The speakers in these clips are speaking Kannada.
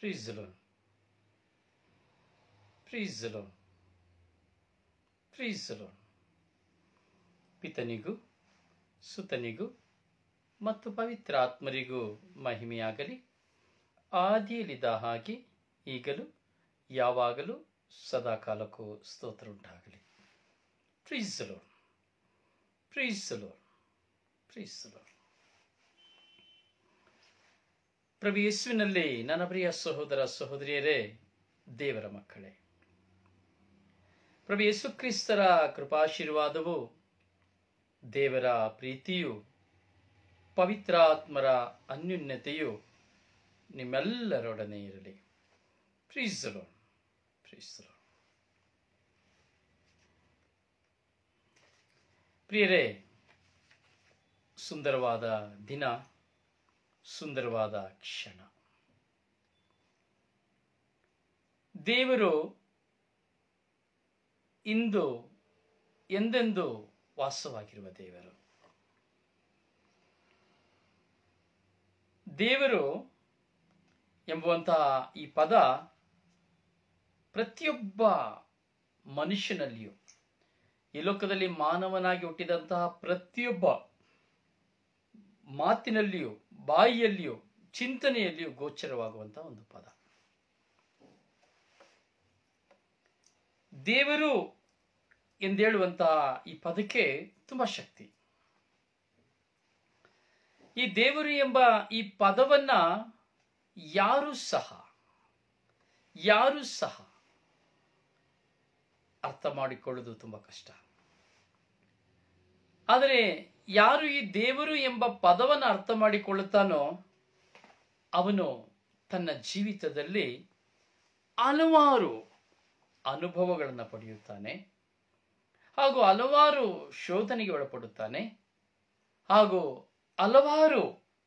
Praise the Lord. Praise the Lord. Praise the Lord. ಪಿತನಿಗೂ ಸುತನಿಗೂ ಮತ್ತು ಪವಿತ್ರಾತ್ಮರಿಗೂ ಮಹಿಮೆಯಾಗಲಿ ಆದಿಯಲ್ಲಿದ್ದ ಹಾಗೆ ಈಗಲೂ ಯಾವಾಗಲೂ ಸದಾಕಾಲಕ್ಕೂ ಸ್ತೋತ್ರ ಉಂಟಾಗಲಿ praise Lord praise Lord praise Lord ಪ್ರಭು ಯೇಸುವಿನಲ್ಲಿ ನನ್ನ ಪ್ರಿಯ ಸಹೋದರ ಸಹೋದರಿಯರೇ ದೇವರ ಮಕ್ಕಳೇ ಪ್ರಭು ಯೇಸು ಕ್ರಿಸ್ತರ ಕೃಪಾಶೀರ್ವಾದವು ದೇವರ ಪ್ರೀತಿಯು ಪವಿತ್ರಾತ್ಮರ ಅನ್ಯುನ್ಯತೆಯು ನಿಮ್ಮೆಲ್ಲರೊಡನೆ ಇರಲಿ ಪ್ರೀಸ್ ಲೋಡ್ ಪ್ರೀಸ್ ಲೋಡ್ ಪ್ರಿಯರೇ ಸುಂದರವಾದ ದಿನ ಸುಂದರವಾದ ಕ್ಷಣ ದೇವರು ಇಂದು ಎಂದೆಂದು ವಾಸವಾಗಿರುವ ದೇವರು ದೇವರು ಎಂಬುವಂತಹ ಈ ಪದ ಪ್ರತಿಯೊಬ್ಬ ಮನುಷ್ಯನಲ್ಲಿಯೂ ಈ ಲೋಕದಲ್ಲಿ ಮಾನವನಾಗಿ ಹುಟ್ಟಿದಂತಹ ಪ್ರತಿಯೊಬ್ಬ ಮಾತಿನಲ್ಲಿಯೂ ಬಾಯಿಯಲ್ಲಿಯೂ ಚಿಂತನೆಯಲ್ಲಿಯೂ ಗೋಚರವಾಗುವಂತಹ ಒಂದು ಪದ ದೇವರು ಎಂದೇಳುವಂತಹ ಈ ಪದಕ್ಕೆ ತುಂಬಾ ಶಕ್ತಿ ಈ ದೇವರು ಎಂಬ ಈ ಪದವನ್ನ ಯಾರು ಸಹ ಯಾರು ಸಹ ಅರ್ಥ ಮಾಡಿಕೊಳ್ಳುವುದು ತುಂಬಾ ಕಷ್ಟ ಆದರೆ ಯಾರು ಈ ದೇವರು ಎಂಬ ಪದವನ್ನು ಅರ್ಥ ಮಾಡಿಕೊಳ್ಳುತ್ತಾನೋ ಅವನು ತನ್ನ ಜೀವಿತದಲ್ಲಿ ಹಲವಾರು ಅನುಭವಗಳನ್ನು ಪಡೆಯುತ್ತಾನೆ ಹಾಗೂ ಹಲವಾರು ಶೋಧನೆಗೆ ಒಳಪಡುತ್ತಾನೆ ಹಾಗೂ ಹಲವಾರು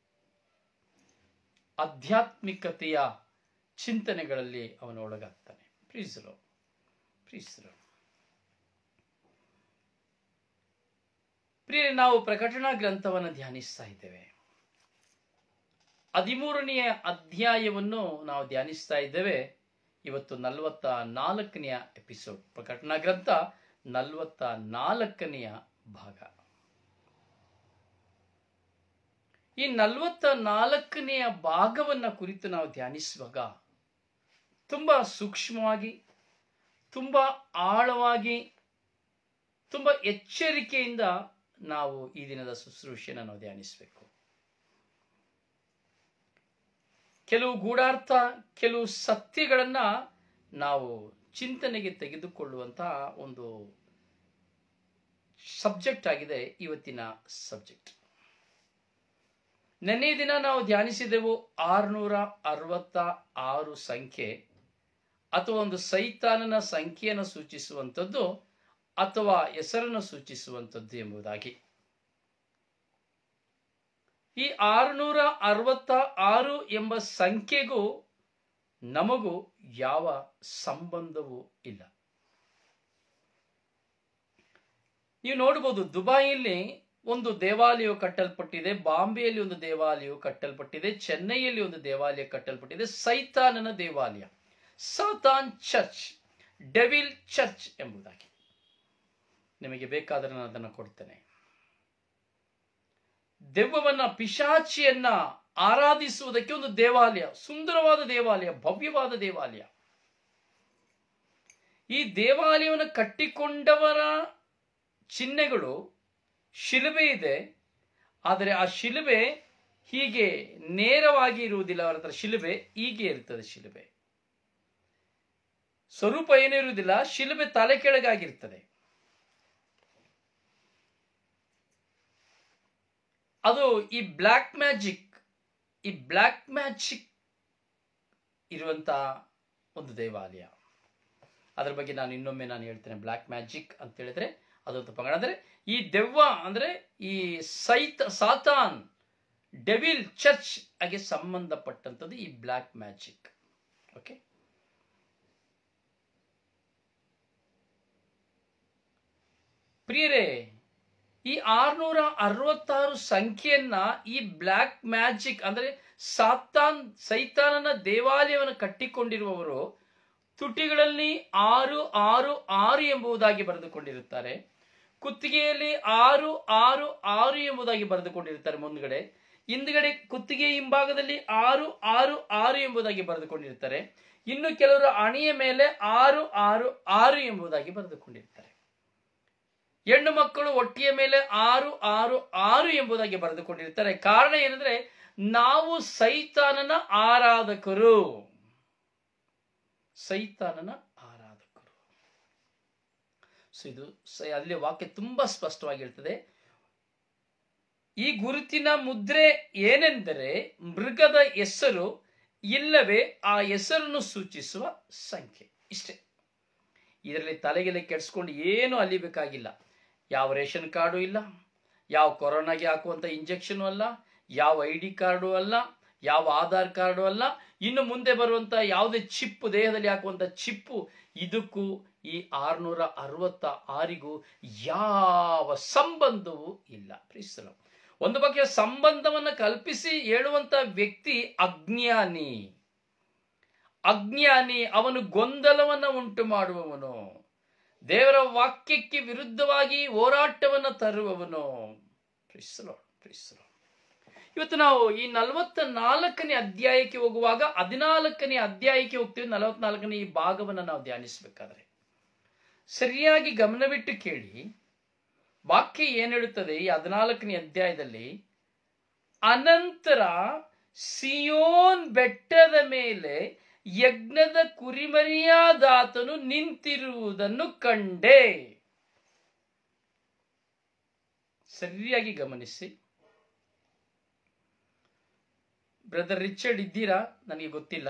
ಆಧ್ಯಾತ್ಮಿಕತೆಯ ಚಿಂತನೆಗಳಲ್ಲಿ ಅವನು ಒಳಗಾಗ್ತಾನೆ ಪ್ರೀಸರು ಪ್ರೀಸರು ಪ್ರಿಯ ನಾವು ಪ್ರಕಟಣಾ ಗ್ರಂಥವನ್ನು ಧ್ಯಾನಿಸ್ತಾ ಇದ್ದೇವೆ ಹದಿಮೂರನೆಯ ಅಧ್ಯಾಯವನ್ನು ನಾವು ಧ್ಯಾನಿಸ್ತಾ ಇದ್ದೇವೆ ಇವತ್ತು ನಲವತ್ತ ನಾಲ್ಕನೆಯ ಎಪಿಸೋಡ್ ಪ್ರಕಟಣಾ ಗ್ರಂಥ ನಲವತ್ತ ನಾಲ್ಕನೆಯ ಭಾಗ ಈ ನಲವತ್ತ ನಾಲ್ಕನೆಯ ಭಾಗವನ್ನ ಕುರಿತು ನಾವು ಧ್ಯಾನಿಸುವಾಗ ತುಂಬಾ ಸೂಕ್ಷ್ಮವಾಗಿ ತುಂಬಾ ಆಳವಾಗಿ ತುಂಬಾ ಎಚ್ಚರಿಕೆಯಿಂದ ನಾವು ಈ ದಿನದ ಶುಶ್ರೂಷೆಯನ್ನು ನಾವು ಧ್ಯಾನಿಸಬೇಕು ಕೆಲವು ಗೂಢಾರ್ಥ ಕೆಲವು ಸತ್ಯಗಳನ್ನ ನಾವು ಚಿಂತನೆಗೆ ತೆಗೆದುಕೊಳ್ಳುವಂತಹ ಒಂದು ಸಬ್ಜೆಕ್ಟ್ ಆಗಿದೆ ಇವತ್ತಿನ ಸಬ್ಜೆಕ್ಟ್ ನೆನ್ನೆ ದಿನ ನಾವು ಧ್ಯಾನಿಸಿದೆವು ಆರುನೂರ ಅರವತ್ತ ಆರು ಸಂಖ್ಯೆ ಅಥವಾ ಒಂದು ಸೈತಾನನ ಸಂಖ್ಯೆಯನ್ನು ಸೂಚಿಸುವಂಥದ್ದು ಅಥವಾ ಹೆಸರನ್ನು ಸೂಚಿಸುವಂಥದ್ದು ಎಂಬುದಾಗಿ ಈ ಆರುನೂರ ಅರವತ್ತ ಆರು ಎಂಬ ಸಂಖ್ಯೆಗೂ ನಮಗೂ ಯಾವ ಸಂಬಂಧವೂ ಇಲ್ಲ ನೀವು ನೋಡಬಹುದು ದುಬೈಯಲ್ಲಿ ಒಂದು ದೇವಾಲಯವು ಕಟ್ಟಲ್ಪಟ್ಟಿದೆ ಬಾಂಬೆಯಲ್ಲಿ ಒಂದು ದೇವಾಲಯವು ಕಟ್ಟಲ್ಪಟ್ಟಿದೆ ಚೆನ್ನೈಯಲ್ಲಿ ಒಂದು ದೇವಾಲಯ ಕಟ್ಟಲ್ಪಟ್ಟಿದೆ ಸೈತಾನನ ದೇವಾಲಯ ಸಾತಾನ್ ಚರ್ಚ್ ಡೆವಿಲ್ ಚರ್ಚ್ ಎಂಬುದಾಗಿ ನಿಮಗೆ ಬೇಕಾದರೆ ನಾನು ಅದನ್ನು ಕೊಡ್ತೇನೆ ದೆವ್ವವನ್ನ ಪಿಶಾಚಿಯನ್ನ ಆರಾಧಿಸುವುದಕ್ಕೆ ಒಂದು ದೇವಾಲಯ ಸುಂದರವಾದ ದೇವಾಲಯ ಭವ್ಯವಾದ ದೇವಾಲಯ ಈ ದೇವಾಲಯವನ್ನು ಕಟ್ಟಿಕೊಂಡವರ ಚಿಹ್ನೆಗಳು ಶಿಲುಬೆ ಇದೆ ಆದರೆ ಆ ಶಿಲುಬೆ ಹೀಗೆ ನೇರವಾಗಿ ಇರುವುದಿಲ್ಲ ಅವರ ಹತ್ರ ಶಿಲುಬೆ ಹೀಗೆ ಇರ್ತದೆ ಶಿಲುಬೆ ಸ್ವರೂಪ ಏನೂ ಇರುವುದಿಲ್ಲ ಶಿಲುಬೆ ತಲೆ ಕೆಳಗಾಗಿರ್ತದೆ ಅದು ಈ ಬ್ಲ್ಯಾಕ್ ಮ್ಯಾಜಿಕ್ ಈ ಬ್ಲ್ಯಾಕ್ ಮ್ಯಾಜಿಕ್ ಇರುವಂತಹ ಒಂದು ದೇವಾಲಯ ಅದರ ಬಗ್ಗೆ ನಾನು ಇನ್ನೊಮ್ಮೆ ನಾನು ಹೇಳ್ತೇನೆ ಬ್ಲ್ಯಾಕ್ ಮ್ಯಾಜಿಕ್ ಅಂತ ಹೇಳಿದ್ರೆ ಅದೊಂದು ಪಂಗಡ ಅಂದ್ರೆ ಈ ದೆವ್ವ ಅಂದ್ರೆ ಈ ಸೈತ ಸಾತಾನ್ ಡೆವಿಲ್ ಚರ್ಚ್ ಆಗಿ ಸಂಬಂಧಪಟ್ಟಂಥದ್ದು ಈ ಬ್ಲ್ಯಾಕ್ ಮ್ಯಾಜಿಕ್ ಓಕೆ ಪ್ರಿಯರೇ ಈ ಆರ್ನೂರ ಅರವತ್ತಾರು ಸಂಖ್ಯೆಯನ್ನ ಈ ಬ್ಲ್ಯಾಕ್ ಮ್ಯಾಜಿಕ್ ಅಂದ್ರೆ ಸಾತಾನ್ ಸೈತಾನನ ದೇವಾಲಯವನ್ನು ಕಟ್ಟಿಕೊಂಡಿರುವವರು ತುಟಿಗಳಲ್ಲಿ ಆರು ಆರು ಆರು ಎಂಬುದಾಗಿ ಬರೆದುಕೊಂಡಿರುತ್ತಾರೆ ಕುತ್ತಿಗೆಯಲ್ಲಿ ಆರು ಆರು ಆರು ಎಂಬುದಾಗಿ ಬರೆದುಕೊಂಡಿರುತ್ತಾರೆ ಮುಂದ್ಗಡೆ ಹಿಂದ್ಗಡೆ ಕುತ್ತಿಗೆ ಹಿಂಭಾಗದಲ್ಲಿ ಆರು ಆರು ಆರು ಎಂಬುದಾಗಿ ಬರೆದುಕೊಂಡಿರ್ತಾರೆ ಇನ್ನು ಕೆಲವರು ಅಣಿಯ ಮೇಲೆ ಆರು ಆರು ಆರು ಎಂಬುದಾಗಿ ಬರೆದುಕೊಂಡಿರ್ತಾರೆ ಹೆಣ್ಣು ಮಕ್ಕಳು ಒಟ್ಟಿಯ ಮೇಲೆ ಆರು ಆರು ಆರು ಎಂಬುದಾಗಿ ಬರೆದುಕೊಂಡಿರ್ತಾರೆ ಕಾರಣ ಏನಂದ್ರೆ ನಾವು ಸೈತಾನನ ಆರಾಧಕರು ಸೈತಾನನ ಆರಾಧಕರು ಸೊ ಇದು ಸ- ಅಲ್ಲಿ ವಾಕ್ಯ ತುಂಬಾ ಸ್ಪಷ್ಟವಾಗಿರ್ತದೆ ಈ ಗುರುತಿನ ಮುದ್ರೆ ಏನೆಂದರೆ ಮೃಗದ ಹೆಸರು ಇಲ್ಲವೇ ಆ ಹೆಸರನ್ನು ಸೂಚಿಸುವ ಸಂಖ್ಯೆ ಇಷ್ಟೇ ಇದರಲ್ಲಿ ತಲೆಗೆಲೆ ಕೆಡಿಸ್ಕೊಂಡು ಏನು ಅಲಿಬೇಕಾಗಿಲ್ಲ ಯಾವ ರೇಷನ್ ಕಾರ್ಡು ಇಲ್ಲ ಯಾವ ಕೊರೋನಾಗೆ ಹಾಕುವಂತ ಇಂಜೆಕ್ಷನ್ ಅಲ್ಲ ಯಾವ ಐ ಡಿ ಕಾರ್ಡು ಅಲ್ಲ ಯಾವ ಆಧಾರ್ ಕಾರ್ಡು ಅಲ್ಲ ಇನ್ನು ಮುಂದೆ ಬರುವಂತ ಯಾವುದೇ ಚಿಪ್ಪು ದೇಹದಲ್ಲಿ ಹಾಕುವಂತ ಚಿಪ್ಪು ಇದಕ್ಕೂ ಈ ಆರ್ನೂರ ಅರವತ್ತ ಆರಿಗೂ ಯಾವ ಸಂಬಂಧವೂ ಇಲ್ಲ ಪ್ರೀಸಲ ಒಂದು ಬಗೆಯ ಸಂಬಂಧವನ್ನ ಕಲ್ಪಿಸಿ ಹೇಳುವಂತ ವ್ಯಕ್ತಿ ಅಜ್ಞಾನಿ ಅಜ್ಞಾನಿ ಅವನು ಗೊಂದಲವನ್ನ ಉಂಟು ಮಾಡುವವನು ದೇವರ ವಾಕ್ಯಕ್ಕೆ ವಿರುದ್ಧವಾಗಿ ಹೋರಾಟವನ್ನ ತರುವವನು ಪ್ರೀಸಲೋ ಪ್ರೀಸಲೋ ಇವತ್ತು ನಾವು ಈ ನಲವತ್ತ ನಾಲ್ಕನೇ ಅಧ್ಯಾಯಕ್ಕೆ ಹೋಗುವಾಗ ಹದಿನಾಲ್ಕನೇ ಅಧ್ಯಾಯಕ್ಕೆ ಹೋಗ್ತೀವಿ ನಲವತ್ನಾಲ್ಕನೇ ಈ ಭಾಗವನ್ನು ನಾವು ಧ್ಯಾನಿಸಬೇಕಾದ್ರೆ ಸರಿಯಾಗಿ ಗಮನವಿಟ್ಟು ಕೇಳಿ ವಾಕ್ಯ ಏನ್ ಹೇಳುತ್ತದೆ ಈ ಹದಿನಾಲ್ಕನೇ ಅಧ್ಯಾಯದಲ್ಲಿ ಅನಂತರ ಸಿಯೋನ್ ಬೆಟ್ಟದ ಮೇಲೆ ಯಜ್ಞದ ಕುರಿಮರಿಯಾದಾತನು ನಿಂತಿರುವುದನ್ನು ಕಂಡೆ ಸರಿಯಾಗಿ ಗಮನಿಸಿ ಬ್ರದರ್ ರಿಚರ್ಡ್ ಇದ್ದೀರಾ ನನಗೆ ಗೊತ್ತಿಲ್ಲ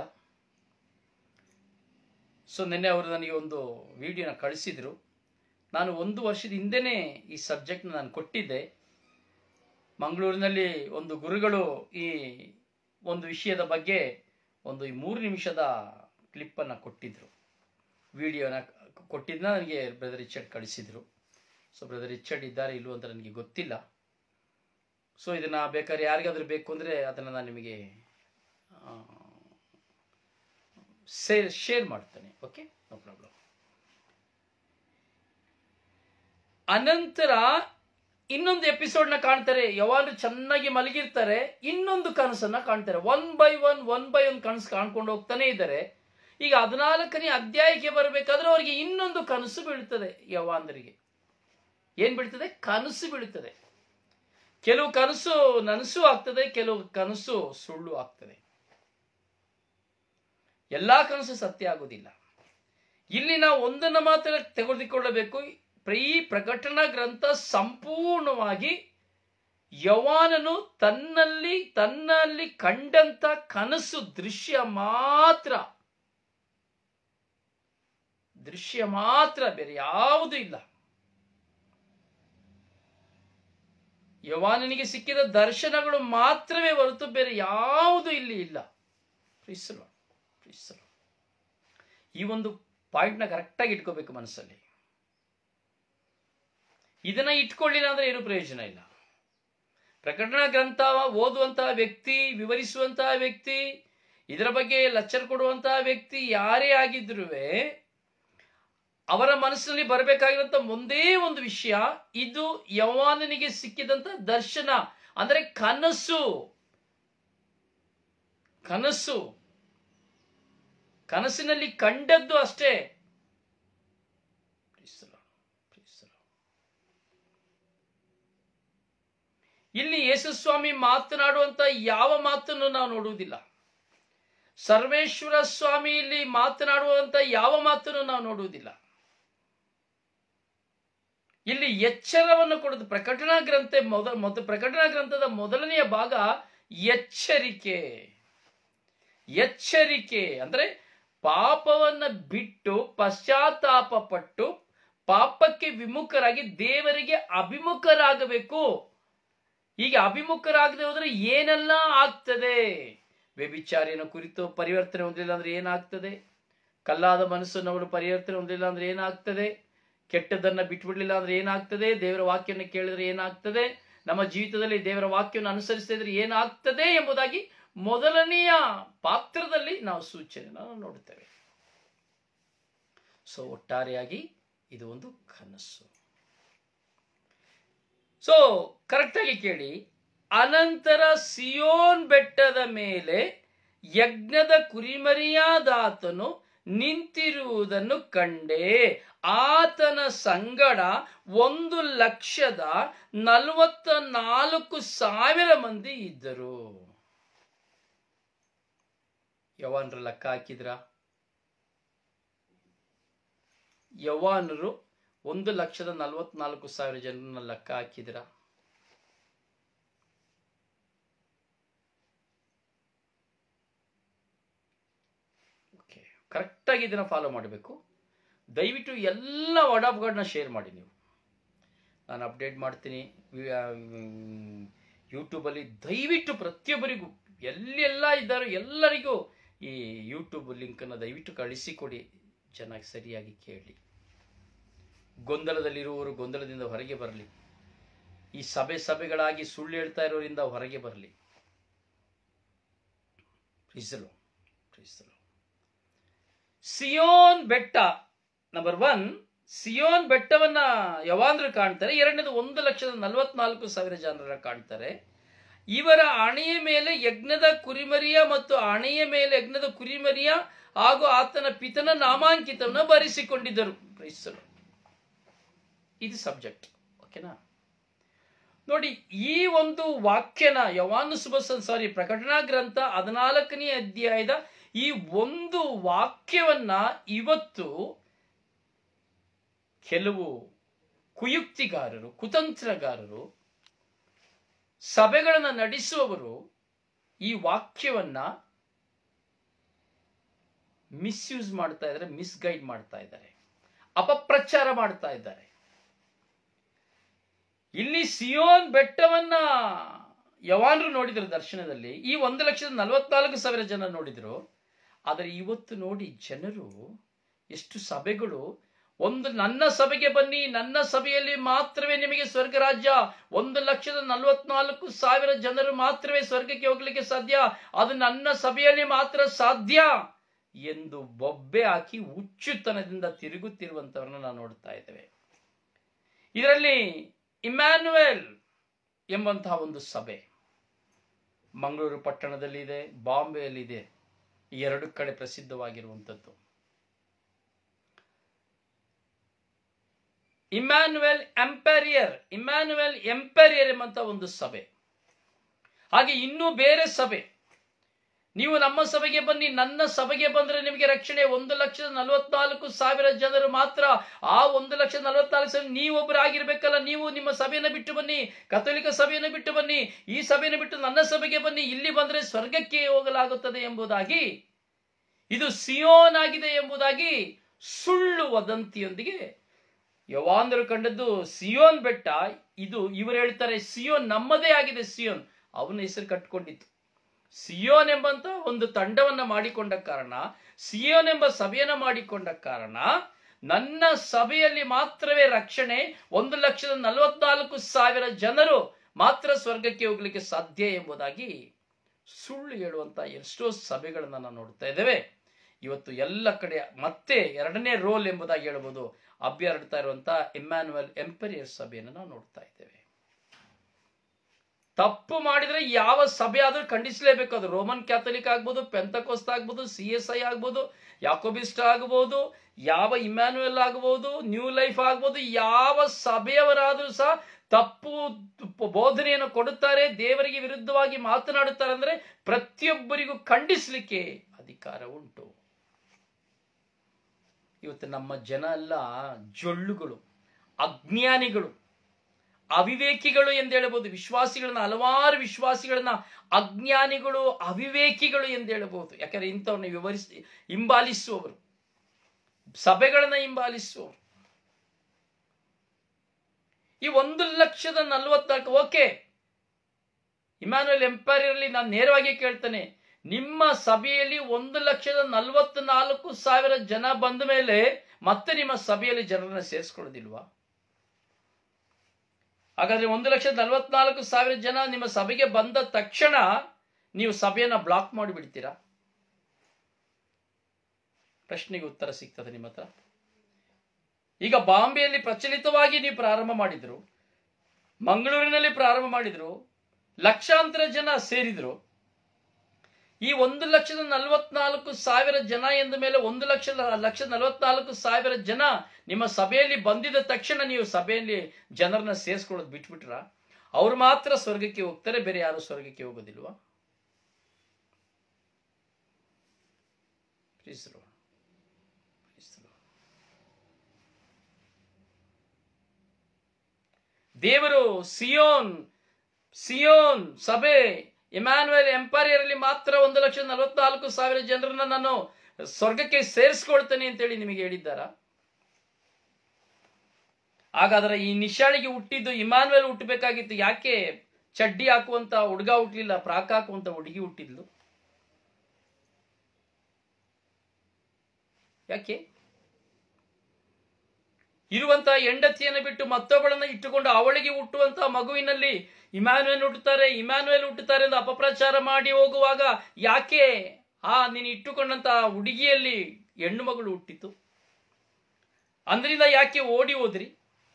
ಸೊ ನಿನ್ನೆ ಅವರು ನನಗೆ ಒಂದು ವಿಡಿಯೋನ ಕಳಿಸಿದ್ರು ನಾನು ಒಂದು ವರ್ಷದ ಹಿಂದೆನೇ ಈ ಸಬ್ಜೆಕ್ಟ್ನ ನಾನು ಕೊಟ್ಟಿದ್ದೆ ಮಂಗಳೂರಿನಲ್ಲಿ ಒಂದು ಗುರುಗಳು ಈ ಒಂದು ವಿಷಯದ ಬಗ್ಗೆ ಒಂದು ಈ ಮೂರು ನಿಮಿಷದ ಕ್ಲಿಪ್ಪನ್ನು ಕೊಟ್ಟಿದ್ರು ವಿಡಿಯೋನ ಕೊಟ್ಟಿದ್ದನ್ನ ನನಗೆ ಬ್ರದರ್ ರಿಚರ್ಡ್ ಕಳಿಸಿದ್ರು ಸೊ ಬ್ರದರ್ ರಿಚರ್ಡ್ ಇದ್ದಾರೆ ಇಲ್ವೋ ಅಂತ ನನಗೆ ಗೊತ್ತಿಲ್ಲ ಸೊ ಇದನ್ನ ಬೇಕಾದ್ರೆ ಯಾರಿಗಾದ್ರೂ ಬೇಕು ಅಂದರೆ ಅದನ್ನು ನಾನು ನಿಮಗೆ ಶೇರ್ ಶೇರ್ ಮಾಡ್ತೇನೆ ಓಕೆ ನೋ ಪ್ರಾಬ್ಲಮ್ ಅನಂತರ ಇನ್ನೊಂದು ಎಪಿಸೋಡ್ ನ ಕಾಣ್ತಾರೆ ಯಾವಾಗಲೂ ಚೆನ್ನಾಗಿ ಮಲಗಿರ್ತಾರೆ ಇನ್ನೊಂದು ಕನಸನ್ನ ಕಾಣ್ತಾರೆ one by one one by one ಕನಸು ಕಾಣ್ಕೊಂಡು ಹೋಗ್ತಾನೆ ಇದ್ದಾರೆ ಈಗ ಹದಿನಾಲ್ಕನೇ ಅಧ್ಯಾಯಕ್ಕೆ ಬರಬೇಕಾದ್ರೆ ಅವರಿಗೆ ಇನ್ನೊಂದು ಕನಸು ಬೀಳ್ತದೆ ಯವಾಂದರಿಗೆ ಏನ್ ಬೀಳ್ತದೆ ಕನಸು ಬೀಳ್ತದೆ ಕೆಲವು ಕನಸು ನನಸು ಆಗ್ತದೆ ಕೆಲವು ಕನಸು ಸುಳ್ಳು ಆಗ್ತದೆ ಎಲ್ಲಾ ಕನಸು ಸತ್ಯ ಆಗುವುದಿಲ್ಲ ಇಲ್ಲಿ ನಾವು ಒಂದನ್ನು ಮಾತ್ರ ತೆಗೆದುಕೊಳ್ಳಬೇಕು ಈ ಪ್ರಕಟಣಾ ಗ್ರಂಥ ಸಂಪೂರ್ಣವಾಗಿ ಯವಾನನು ತನ್ನಲ್ಲಿ ತನ್ನಲ್ಲಿ ಕಂಡಂತ ಕನಸು ದೃಶ್ಯ ಮಾತ್ರ ದೃಶ್ಯ ಮಾತ್ರ ಬೇರೆ ಯಾವುದೂ ಇಲ್ಲ ಯವಾನನಿಗೆ ಸಿಕ್ಕಿದ ದರ್ಶನಗಳು ಮಾತ್ರವೇ ಹೊರತು ಬೇರೆ ಯಾವುದು ಇಲ್ಲಿ ಇಲ್ಲ ಪ್ರೀಸಲು ಪ್ರೀಸಲು ಈ ಒಂದು ಪಾಯಿಂಟ್ನ ಕರೆಕ್ಟಾಗಿ ಇಟ್ಕೋಬೇಕು ಮನಸ್ಸಲ್ಲಿ ಇದನ್ನ ಇಟ್ಕೊಳ್ಳಿಲ್ಲ ಅಂದ್ರೆ ಏನು ಪ್ರಯೋಜನ ಇಲ್ಲ ಪ್ರಕಟಣಾ ಗ್ರಂಥ ಓದುವಂತಹ ವ್ಯಕ್ತಿ ವಿವರಿಸುವಂತಹ ವ್ಯಕ್ತಿ ಇದರ ಬಗ್ಗೆ ಲೆಕ್ಚರ್ ಕೊಡುವಂತಹ ವ್ಯಕ್ತಿ ಯಾರೇ ಆಗಿದ್ರು ಅವರ ಮನಸ್ಸಿನಲ್ಲಿ ಬರಬೇಕಾಗಿರುವಂತ ಒಂದೇ ಒಂದು ವಿಷಯ ಇದು ಯವಾನನಿಗೆ ಸಿಕ್ಕಿದಂತ ದರ್ಶನ ಅಂದ್ರೆ ಕನಸು ಕನಸು ಕನಸಿನಲ್ಲಿ ಕಂಡದ್ದು ಅಷ್ಟೇ ಇಲ್ಲಿ ಯೇಸುಸ್ವಾಮಿ ಮಾತನಾಡುವಂತ ಯಾವ ಮಾತನ್ನು ನಾವು ನೋಡುವುದಿಲ್ಲ ಸರ್ವೇಶ್ವರ ಸ್ವಾಮಿ ಇಲ್ಲಿ ಮಾತನಾಡುವಂತ ಯಾವ ಮಾತನ್ನು ನಾವು ನೋಡುವುದಿಲ್ಲ ಇಲ್ಲಿ ಎಚ್ಚರವನ್ನು ಕೊಡುದು ಪ್ರಕಟಣಾ ಗ್ರಂಥ ಮೊದ ಮೊದ ಪ್ರಕಟಣಾ ಗ್ರಂಥದ ಮೊದಲನೆಯ ಭಾಗ ಎಚ್ಚರಿಕೆ ಎಚ್ಚರಿಕೆ ಅಂದ್ರೆ ಪಾಪವನ್ನ ಬಿಟ್ಟು ಪಶ್ಚಾತ್ತಾಪ ಪಟ್ಟು ಪಾಪಕ್ಕೆ ವಿಮುಖರಾಗಿ ದೇವರಿಗೆ ಅಭಿಮುಖರಾಗಬೇಕು ಹೀಗೆ ಅಭಿಮುಖರಾಗದೆ ಹೋದ್ರೆ ಏನೆಲ್ಲ ಆಗ್ತದೆ ವ್ಯಭಿಚಾರಿನ ಕುರಿತು ಪರಿವರ್ತನೆ ಹೊಂದಿಲ್ಲ ಅಂದ್ರೆ ಏನಾಗ್ತದೆ ಕಲ್ಲಾದ ಮನಸ್ಸನ್ನು ಅವರು ಪರಿವರ್ತನೆ ಹೊಂದಿಲ್ಲ ಅಂದ್ರೆ ಏನಾಗ್ತದೆ ಕೆಟ್ಟದನ್ನ ಬಿಟ್ಬಿಡ್ಲಿಲ್ಲ ಅಂದ್ರೆ ಏನಾಗ್ತದೆ ದೇವರ ವಾಕ್ಯನ ಕೇಳಿದ್ರೆ ಏನಾಗ್ತದೆ ನಮ್ಮ ಜೀವಿತದಲ್ಲಿ ದೇವರ ವಾಕ್ಯವನ್ನು ಅನುಸರಿಸ್ತಾ ಇದ್ರೆ ಏನಾಗ್ತದೆ ಎಂಬುದಾಗಿ ಮೊದಲನೆಯ ಪಾತ್ರದಲ್ಲಿ ನಾವು ಸೂಚನೆಯನ್ನು ನೋಡುತ್ತೇವೆ ಸೊ ಒಟ್ಟಾರೆಯಾಗಿ ಇದು ಒಂದು ಕನಸು ಸೊ ಕರೆಕ್ಟಾಗಿ ಕೇಳಿ ಅನಂತರ ಸಿಯೋನ್ ಬೆಟ್ಟದ ಮೇಲೆ ಯಜ್ಞದ ಕುರಿಮರಿಯಾದಾತನು ನಿಂತಿರುವುದನ್ನು ಕಂಡೆ ಆತನ ಸಂಗಡ ಒಂದು ಲಕ್ಷದ ನಲವತ್ತ ನಾಲ್ಕು ಸಾವಿರ ಮಂದಿ ಇದ್ದರು ಯವಾನ್ರ ಲೆಕ್ಕ ಹಾಕಿದ್ರ ಯವಾನರು ಒಂದು ಲಕ್ಷದ ನಲವತ್ನಾಲ್ಕು ಸಾವಿರ ಜನರನ್ನ ಲೆಕ್ಕ ಹಾಕಿದ್ರ ಓಕೆ ಕರೆಕ್ಟಾಗಿ ಇದನ್ನ ಫಾಲೋ ಮಾಡಬೇಕು ದಯವಿಟ್ಟು ಎಲ್ಲ ವಾಟ್ಸಪ್ಗಳನ್ನ ಶೇರ್ ಮಾಡಿ ನೀವು ನಾನು ಅಪ್ಡೇಟ್ ಮಾಡ್ತೀನಿ ಯೂಟ್ಯೂಬಲ್ಲಿ ದಯವಿಟ್ಟು ಪ್ರತಿಯೊಬ್ಬರಿಗೂ ಎಲ್ಲೆಲ್ಲ ಇದ್ದಾರೋ ಎಲ್ಲರಿಗೂ ಈ ಯೂಟ್ಯೂಬ್ ಲಿಂಕನ್ನು ದಯವಿಟ್ಟು ಕಳಿಸಿಕೊಡಿ ಚೆನ್ನಾಗಿ ಸರಿಯಾಗಿ ಕೇಳಿ ಗೊಂದಲದಲ್ಲಿರುವವರು ಗೊಂದಲದಿಂದ ಹೊರಗೆ ಬರಲಿ ಈ ಸಭೆ ಸಭೆಗಳಾಗಿ ಸುಳ್ಳು ಹೇಳ್ತಾ ಇರೋರಿಂದ ಹೊರಗೆ ಬರಲಿ ಪ್ರೀಸಲು ಪ್ರೀಸಲು ಸಿಯೋನ್ ಬೆಟ್ಟ ನಂಬರ್ ಒನ್ ಸಿಯೋನ್ ಬೆಟ್ಟವನ್ನ ಯವಾಂದ್ರು ಕಾಣ್ತಾರೆ ಎರಡನೇದು ಒಂದು ಲಕ್ಷದ ನಲವತ್ನಾಲ್ಕು ಸಾವಿರ ಜನರ ಕಾಣ್ತಾರೆ ಇವರ ಅಣೆಯ ಮೇಲೆ ಯಜ್ಞದ ಕುರಿಮರಿಯ ಮತ್ತು ಅಣೆಯ ಮೇಲೆ ಯಜ್ಞದ ಕುರಿಮರಿಯ ಹಾಗೂ ಆತನ ಪಿತನ ನಾಮಾಂಕಿತವನ್ನ ಬರೆಸಿಕೊಂಡಿದ್ದರು ಕ್ರೈಸ್ತರು ಇದು ಸಬ್ಜೆಕ್ಟ್ ಓಕೆನಾ ನೋಡಿ ಈ ಒಂದು ವಾಕ್ಯನ ಯವಾನು ಸುಬಸ ಸಾರಿ ಪ್ರಕಟಣಾ ಗ್ರಂಥ ಹದಿನಾಲ್ಕನೇ ಅಧ್ಯಾಯದ ಈ ಒಂದು ವಾಕ್ಯವನ್ನ ಇವತ್ತು ಕೆಲವು ಕುಯುಕ್ತಿಗಾರರು ಕುತಂತ್ರಗಾರರು ಸಭೆಗಳನ್ನು ನಡೆಸುವವರು ಈ ವಾಕ್ಯವನ್ನ ಮಿಸ್ಯೂಸ್ ಮಾಡ್ತಾ ಇದ್ದಾರೆ ಮಿಸ್ಗೈಡ್ ಮಾಡ್ತಾ ಇದ್ದಾರೆ ಅಪಪ್ರಚಾರ ಮಾಡ್ತಾ ಇದ್ದಾರೆ ಇಲ್ಲಿ ಸಿಯೋನ್ ಬೆಟ್ಟವನ್ನ ಯವಾನ್ರು ನೋಡಿದ್ರು ದರ್ಶನದಲ್ಲಿ ಈ ಒಂದು ಲಕ್ಷದ ನಲವತ್ನಾಲ್ಕು ಸಾವಿರ ಜನ ನೋಡಿದ್ರು ಆದರೆ ಇವತ್ತು ನೋಡಿ ಜನರು ಎಷ್ಟು ಸಭೆಗಳು ಒಂದು ನನ್ನ ಸಭೆಗೆ ಬನ್ನಿ ನನ್ನ ಸಭೆಯಲ್ಲಿ ಮಾತ್ರವೇ ನಿಮಗೆ ಸ್ವರ್ಗ ರಾಜ್ಯ ಒಂದು ಲಕ್ಷದ ನಲವತ್ನಾಲ್ಕು ಸಾವಿರ ಜನರು ಮಾತ್ರವೇ ಸ್ವರ್ಗಕ್ಕೆ ಹೋಗ್ಲಿಕ್ಕೆ ಸಾಧ್ಯ ಅದು ನನ್ನ ಸಭೆಯಲ್ಲಿ ಮಾತ್ರ ಸಾಧ್ಯ ಎಂದು ಬೊಬ್ಬೆ ಹಾಕಿ ಹುಚ್ಚುತನದಿಂದ ತಿರುಗುತ್ತಿರುವಂತವರನ್ನ ನಾವು ನೋಡ್ತಾ ಇದ್ದೇವೆ ಇದರಲ್ಲಿ ಇಮ್ಯಾನ್ಯುಯಲ್ ಎಂಬಂತಹ ಒಂದು ಸಭೆ ಮಂಗಳೂರು ಪಟ್ಟಣದಲ್ಲಿ ಇದೆ ಬಾಂಬೆಯಲ್ಲಿದೆ ಈ ಎರಡು ಕಡೆ ಪ್ರಸಿದ್ಧವಾಗಿರುವಂಥದ್ದು ಇಮ್ಯಾನ್ಯುಯಲ್ ಎಂಪೆರಿಯರ್ ಇಮ್ಯಾನ್ಯುಯಲ್ ಎಂಪೆರಿಯರ್ ಎಂಬಂತ ಒಂದು ಸಭೆ ಹಾಗೆ ಇನ್ನೂ ಬೇರೆ ಸಭೆ ನೀವು ನಮ್ಮ ಸಭೆಗೆ ಬನ್ನಿ ನನ್ನ ಸಭೆಗೆ ಬಂದ್ರೆ ನಿಮಗೆ ರಕ್ಷಣೆ ಒಂದು ಲಕ್ಷದ ನಲವತ್ನಾಲ್ಕು ಸಾವಿರ ಜನರು ಮಾತ್ರ ಆ ಒಂದು ಲಕ್ಷದ ನಲವತ್ನಾಲ್ಕು ಸಾವಿರ ನೀವೊಬ್ಬರು ಆಗಿರ್ಬೇಕಲ್ಲ ನೀವು ನಿಮ್ಮ ಸಭೆಯನ್ನು ಬಿಟ್ಟು ಬನ್ನಿ ಕಥೋಲಿಕ ಸಭೆಯನ್ನು ಬಿಟ್ಟು ಬನ್ನಿ ಈ ಸಭೆಯನ್ನು ಬಿಟ್ಟು ನನ್ನ ಸಭೆಗೆ ಬನ್ನಿ ಇಲ್ಲಿ ಬಂದ್ರೆ ಸ್ವರ್ಗಕ್ಕೆ ಹೋಗಲಾಗುತ್ತದೆ ಎಂಬುದಾಗಿ ಇದು ಸಿಯೋನ್ ಆಗಿದೆ ಎಂಬುದಾಗಿ ಸುಳ್ಳು ವದಂತಿಯೊಂದಿಗೆ ಯವಾಂದರು ಕಂಡದ್ದು ಸಿಯೋನ್ ಬೆಟ್ಟ ಇದು ಇವರು ಹೇಳ್ತಾರೆ ಸಿಯೋನ್ ನಮ್ಮದೇ ಆಗಿದೆ ಸಿಯೋನ್ ಅವನ ಹೆಸರು ಕಟ್ಕೊಂಡಿತ್ತು ಸಿಯೋನ್ ಎಂಬಂತ ಒಂದು ತಂಡವನ್ನ ಮಾಡಿಕೊಂಡ ಕಾರಣ ಸಿಯೋನ್ ಎಂಬ ಸಭೆಯನ್ನ ಮಾಡಿಕೊಂಡ ಕಾರಣ ನನ್ನ ಸಭೆಯಲ್ಲಿ ಮಾತ್ರವೇ ರಕ್ಷಣೆ ಒಂದು ಲಕ್ಷದ ನಲವತ್ನಾಲ್ಕು ಸಾವಿರ ಜನರು ಮಾತ್ರ ಸ್ವರ್ಗಕ್ಕೆ ಹೋಗ್ಲಿಕ್ಕೆ ಸಾಧ್ಯ ಎಂಬುದಾಗಿ ಸುಳ್ಳು ಹೇಳುವಂತ ಎಷ್ಟೋ ಸಭೆಗಳನ್ನ ನಾವು ನೋಡ್ತಾ ಇದ್ದೇವೆ ಇವತ್ತು ಎಲ್ಲ ಕಡೆ ಮತ್ತೆ ಎರಡನೇ ರೋಲ್ ಎಂಬುದಾಗಿ ಹೇಳ್ಬೋದು ಅಭ್ಯರ್ಥಿತಾ ಇರುವಂತ ಇಮ್ಯಾನ್ಯುಯಲ್ ಎಂಪರಿಯರ್ ಸಭೆಯನ್ನು ನಾವು ನೋಡ್ತಾ ಇದ್ದೇವೆ ತಪ್ಪು ಮಾಡಿದ್ರೆ ಯಾವ ಸಭೆ ಆದ್ರೂ ಖಂಡಿಸಲೇಬೇಕು ಅದು ರೋಮನ್ ಕ್ಯಾಥಲಿಕ್ ಆಗ್ಬೋದು ಪೆಂತಕೋಸ್ತ ಆಗ್ಬೋದು ಸಿ ಎಸ್ ಐ ಆಗ್ಬೋದು ಯಾಕೋಬಿಸ್ಟ್ ಆಗ್ಬೋದು ಯಾವ ಇಮ್ಯಾನ್ಯುಯಲ್ ಆಗ್ಬೋದು ನ್ಯೂ ಲೈಫ್ ಆಗ್ಬೋದು ಯಾವ ಸಭೆಯವರಾದ್ರೂ ಸಹ ತಪ್ಪು ಬೋಧನೆಯನ್ನು ಕೊಡುತ್ತಾರೆ ದೇವರಿಗೆ ವಿರುದ್ಧವಾಗಿ ಮಾತನಾಡುತ್ತಾರೆ ಅಂದ್ರೆ ಪ್ರತಿಯೊಬ್ಬರಿಗೂ ಖಂಡಿಸಲಿಕ್ಕೆ ಅಧಿಕಾರ ಉಂಟು ಇವತ್ತು ನಮ್ಮ ಜನ ಎಲ್ಲ ಜೊಳ್ಳುಗಳು ಅಜ್ಞಾನಿಗಳು ಅವಿವೇಕಿಗಳು ಎಂದು ಹೇಳಬಹುದು ವಿಶ್ವಾಸಿಗಳನ್ನ ಹಲವಾರು ವಿಶ್ವಾಸಿಗಳನ್ನ ಅಜ್ಞಾನಿಗಳು ಅವಿವೇಕಿಗಳು ಎಂದು ಹೇಳಬಹುದು ಯಾಕಂದ್ರೆ ಇಂಥವ್ರನ್ನ ವಿವರಿಸಿ ಹಿಂಬಾಲಿಸುವವರು ಸಭೆಗಳನ್ನ ಹಿಂಬಾಲಿಸುವವರು ಈ ಒಂದು ಲಕ್ಷದ ನಲವತ್ನಾಲ್ಕು ಓಕೆ ಇಮ್ಯಾನ್ಯುಯಲ್ ಎಂಪೈರಲ್ಲಿ ನಾನು ನೇರವಾಗಿ ಕೇಳ್ತೇನೆ ನಿಮ್ಮ ಸಭೆಯಲ್ಲಿ ಒಂದು ಲಕ್ಷದ ನಲವತ್ನಾಲ್ಕು ಸಾವಿರ ಜನ ಬಂದ ಮೇಲೆ ಮತ್ತೆ ನಿಮ್ಮ ಸಭೆಯಲ್ಲಿ ಜನರನ್ನ ಸೇರಿಸ್ಕೊಳ್ಳೋದಿಲ್ವಾ ಹಾಗಾದ್ರೆ ಒಂದು ಲಕ್ಷದ ನಲವತ್ನಾಲ್ಕು ಸಾವಿರ ಜನ ನಿಮ್ಮ ಸಭೆಗೆ ಬಂದ ತಕ್ಷಣ ನೀವು ಸಭೆಯನ್ನ ಬ್ಲಾಕ್ ಮಾಡಿಬಿಡ್ತೀರಾ ಪ್ರಶ್ನೆಗೆ ಉತ್ತರ ಸಿಗ್ತದೆ ನಿಮ್ಮ ಹತ್ರ ಈಗ ಬಾಂಬೆಯಲ್ಲಿ ಪ್ರಚಲಿತವಾಗಿ ನೀವು ಪ್ರಾರಂಭ ಮಾಡಿದ್ರು ಮಂಗಳೂರಿನಲ್ಲಿ ಪ್ರಾರಂಭ ಮಾಡಿದ್ರು ಲಕ್ಷಾಂತರ ಜನ ಸೇರಿದ್ರು ಈ ಒಂದು ಲಕ್ಷದ ನಲವತ್ನಾಲ್ಕು ಸಾವಿರ ಜನ ಎಂದ ಮೇಲೆ ಒಂದು ಲಕ್ಷ ಲಕ್ಷದ ನಲವತ್ನಾಲ್ಕು ಸಾವಿರ ಜನ ನಿಮ್ಮ ಸಭೆಯಲ್ಲಿ ಬಂದಿದ ತಕ್ಷಣ ನೀವು ಸಭೆಯಲ್ಲಿ ಜನರನ್ನ ಸೇರಿಸ್ಕೊಳ್ಳೋದು ಬಿಟ್ಬಿಟ್ರ ಅವ್ರು ಮಾತ್ರ ಸ್ವರ್ಗಕ್ಕೆ ಹೋಗ್ತಾರೆ ಬೇರೆ ಯಾರು ಸ್ವರ್ಗಕ್ಕೆ ಹೋಗೋದಿಲ್ವಾ Praise the Lord. Praise the Lord. ದೇವರು ಸಿಯೋನ್ ಸಿಯೋನ್ ಸಭೆ ಇಮ್ಯಾನ್ಯುಯಲ್ ಎಂಪೈರ್ ಅಲ್ಲಿ ಮಾತ್ರ ಒಂದು ಲಕ್ಷದ ನಲವತ್ನಾಲ್ಕು ಸಾವಿರ ಜನರನ್ನ ನಾನು ಸ್ವರ್ಗಕ್ಕೆ ಸೇರಿಸ್ಕೊಳ್ತೇನೆ ಅಂತೇಳಿ ನಿಮಗೆ ಹೇಳಿದ್ದಾರ ಹಾಗಾದ್ರೆ ಈ ನಿಶಾಳಿಗೆ ಹುಟ್ಟಿದ್ದು ಇಮಾನ್ಯುಯಲ್ ಹುಟ್ಟಬೇಕಾಗಿತ್ತು ಯಾಕೆ ಚಡ್ಡಿ ಹಾಕುವಂತ ಹುಡುಗ ಹುಟ್ಟಲಿಲ್ಲ ಪ್ರಾಕ್ ಹಾಕುವಂತ ಹುಡುಗಿ ಹುಟ್ಟಿದ್ಲು ಯಾಕೆ ಇರುವಂತ ಹೆಂಡತಿಯನ್ನು ಬಿಟ್ಟು ಮತ್ತೊಬ್ಬಳನ್ನ ಇಟ್ಟುಕೊಂಡು ಅವಳಿಗೆ ಹುಟ್ಟುವಂತ ಮಗುವಿನಲ್ಲಿ ಇಮ್ಯಾನ್ಯುಯಲ್ ಹುಟ್ಟುತ್ತಾರೆ ಇಮ್ಯಾನ್ಯುಯಲ್ ಹುಟ್ಟುತ್ತಾರೆ ಎಂದು ಅಪಪ್ರಚಾರ ಮಾಡಿ ಹೋಗುವಾಗ ಯಾಕೆ ಆ ನೀನು ಇಟ್ಟುಕೊಂಡಂತ ಹುಡುಗಿಯಲ್ಲಿ ಹೆಣ್ಣು ಮಗಳು ಹುಟ್ಟಿತು ಅಂದ್ರಿಂದ ಯಾಕೆ ಓಡಿ ಹೋದ್ರಿ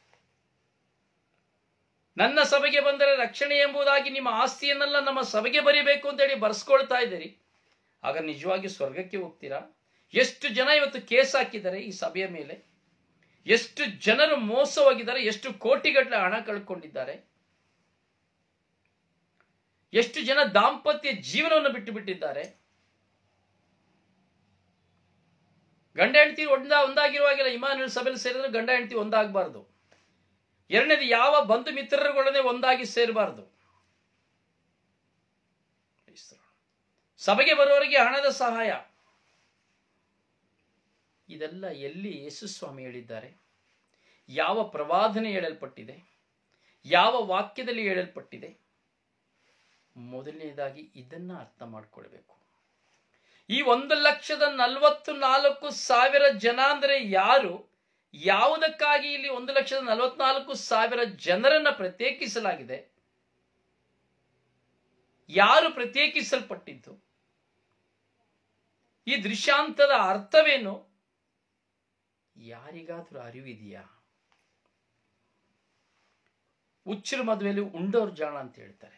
ನನ್ನ ಸಭೆಗೆ ಬಂದರೆ ರಕ್ಷಣೆ ಎಂಬುದಾಗಿ ನಿಮ್ಮ ಆಸ್ತಿಯನ್ನೆಲ್ಲ ನಮ್ಮ ಸಭೆಗೆ ಬರಿಬೇಕು ಅಂತೇಳಿ ಬರ್ಸ್ಕೊಳ್ತಾ ಇದ್ದೀರಿ ಆಗ ನಿಜವಾಗಿ ಸ್ವರ್ಗಕ್ಕೆ ಹೋಗ್ತೀರಾ ಎಷ್ಟು ಜನ ಇವತ್ತು ಕೇಸ್ ಹಾಕಿದ್ದಾರೆ ಈ ಸಭೆಯ ಮೇಲೆ ಎಷ್ಟು ಜನರು ಮೋಸ ಹೋಗಿದ್ದಾರೆ ಎಷ್ಟು ಕೋಟಿಗಟ್ಟಲೆ ಹಣ ಕಳ್ಕೊಂಡಿದ್ದಾರೆ ಎಷ್ಟು ಜನ ದಾಂಪತ್ಯ ಜೀವನವನ್ನು ಬಿಟ್ಟು ಬಿಟ್ಟಿದ್ದಾರೆ ಗಂಡ ಹೆಂಡತಿ ಒಂದ ಒಂದಾಗಿರುವಾಗಿಲ್ಲ ಇಮಾನುಲ್ ಸಭೆಯಲ್ಲಿ ಸೇರಿದ್ರೆ ಗಂಡ ಹೆಂಡತಿ ಒಂದಾಗಬಾರ್ದು ಎರಡನೇದು ಯಾವ ಬಂಧು ಮಿತ್ರರುಗಳನ್ನೇ ಒಂದಾಗಿ ಸೇರಬಾರ್ದು ಸಭೆಗೆ ಬರುವವರಿಗೆ ಹಣದ ಸಹಾಯ ಇದೆಲ್ಲ ಎಲ್ಲಿ ಯೇಸು ಸ್ವಾಮಿ ಹೇಳಿದ್ದಾರೆ ಯಾವ ಪ್ರವಾದನೆ ಹೇಳಲ್ಪಟ್ಟಿದೆ ಯಾವ ವಾಕ್ಯದಲ್ಲಿ ಹೇಳಲ್ಪಟ್ಟಿದೆ ಮೊದಲನೇದಾಗಿ ಇದನ್ನ ಅರ್ಥ ಮಾಡ್ಕೊಳ್ಬೇಕು ಈ ಒಂದು ಲಕ್ಷದ ನಲವತ್ತು ನಾಲ್ಕು ಸಾವಿರ ಜನ ಅಂದ್ರೆ ಯಾರು ಯಾವುದಕ್ಕಾಗಿ ಇಲ್ಲಿ ಒಂದು ಲಕ್ಷದ ನಲವತ್ನಾಲ್ಕು ಸಾವಿರ ಜನರನ್ನ ಪ್ರತ್ಯೇಕಿಸಲಾಗಿದೆ ಯಾರು ಪ್ರತ್ಯೇಕಿಸಲ್ಪಟ್ಟಿದ್ದು ಈ ದೃಶ್ಯಾಂತದ ಅರ್ಥವೇನು ಯಾರಿಗಾದ್ರೂ ಅರಿವಿದೆಯಾ ಹುಚ್ಚರ ಮದುವೆಯಲ್ಲಿ ಉಂಡೋರ್ ಜಾಣ ಅಂತ ಹೇಳ್ತಾರೆ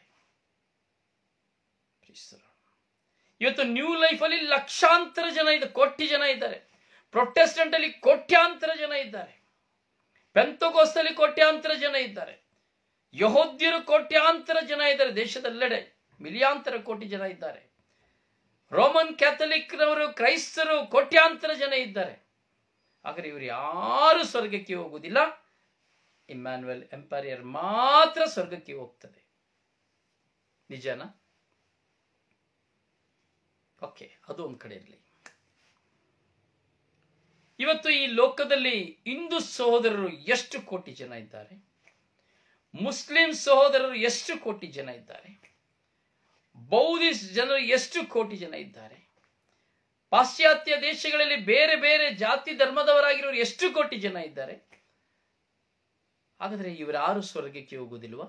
ಇವತ್ತು ನ್ಯೂ ಲೈಫ್ ಅಲ್ಲಿ ಲಕ್ಷಾಂತರ ಜನ ಇದೆ ಕೋಟಿ ಜನ ಇದ್ದಾರೆ ಪ್ರೊಟೆಸ್ಟೆಂಟ್ ಅಲ್ಲಿ ಕೋಟ್ಯಾಂತರ ಜನ ಇದ್ದಾರೆ ಪೆಂತಗೋಸ್ತಲ್ಲಿ ಕೋಟ್ಯಾಂತರ ಜನ ಇದ್ದಾರೆ ಯಹೋದ್ಯರು ಕೋಟ್ಯಾಂತರ ಜನ ಇದ್ದಾರೆ ದೇಶದೆಲ್ಲೆಡೆ ಮಿಲಿಯಾಂತರ ಕೋಟಿ ಜನ ಇದ್ದಾರೆ ರೋಮನ್ ಕ್ಯಾಥಲಿಕ್ನವರು ಕ್ರೈಸ್ತರು ಕೋಟ್ಯಾಂತರ ಜನ ಇದ್ದಾರೆ ಆದರೆ ಇವರು ಯಾರು ಸ್ವರ್ಗಕ್ಕೆ ಹೋಗುವುದಿಲ್ಲ ಇಮ್ಯಾನ್ಯುಯಲ್ ಎಂಪೈರಿಯರ್ ಮಾತ್ರ ಸ್ವರ್ಗಕ್ಕೆ ಹೋಗ್ತದೆ ನಿಜನಾ ಓಕೆ ಅದು ಒಂದು ಕಡೆ ಇರಲಿ ಇವತ್ತು ಈ ಲೋಕದಲ್ಲಿ ಹಿಂದೂ ಸಹೋದರರು ಎಷ್ಟು ಕೋಟಿ ಜನ ಇದ್ದಾರೆ ಮುಸ್ಲಿಂ ಸಹೋದರರು ಎಷ್ಟು ಕೋಟಿ ಜನ ಇದ್ದಾರೆ ಬೌದ್ಧಿಸ್ಟ್ ಜನರು ಎಷ್ಟು ಕೋಟಿ ಜನ ಇದ್ದಾರೆ ಪಾಶ್ಚಾತ್ಯ ದೇಶಗಳಲ್ಲಿ ಬೇರೆ ಬೇರೆ ಜಾತಿ ಧರ್ಮದವರಾಗಿರೋರು ಎಷ್ಟು ಕೋಟಿ ಜನ ಇದ್ದಾರೆ ಹಾಗಾದ್ರೆ ಇವರಾರು ಸ್ವರ್ಗಕ್ಕೆ ಹೋಗುವುದಿಲ್ವಾ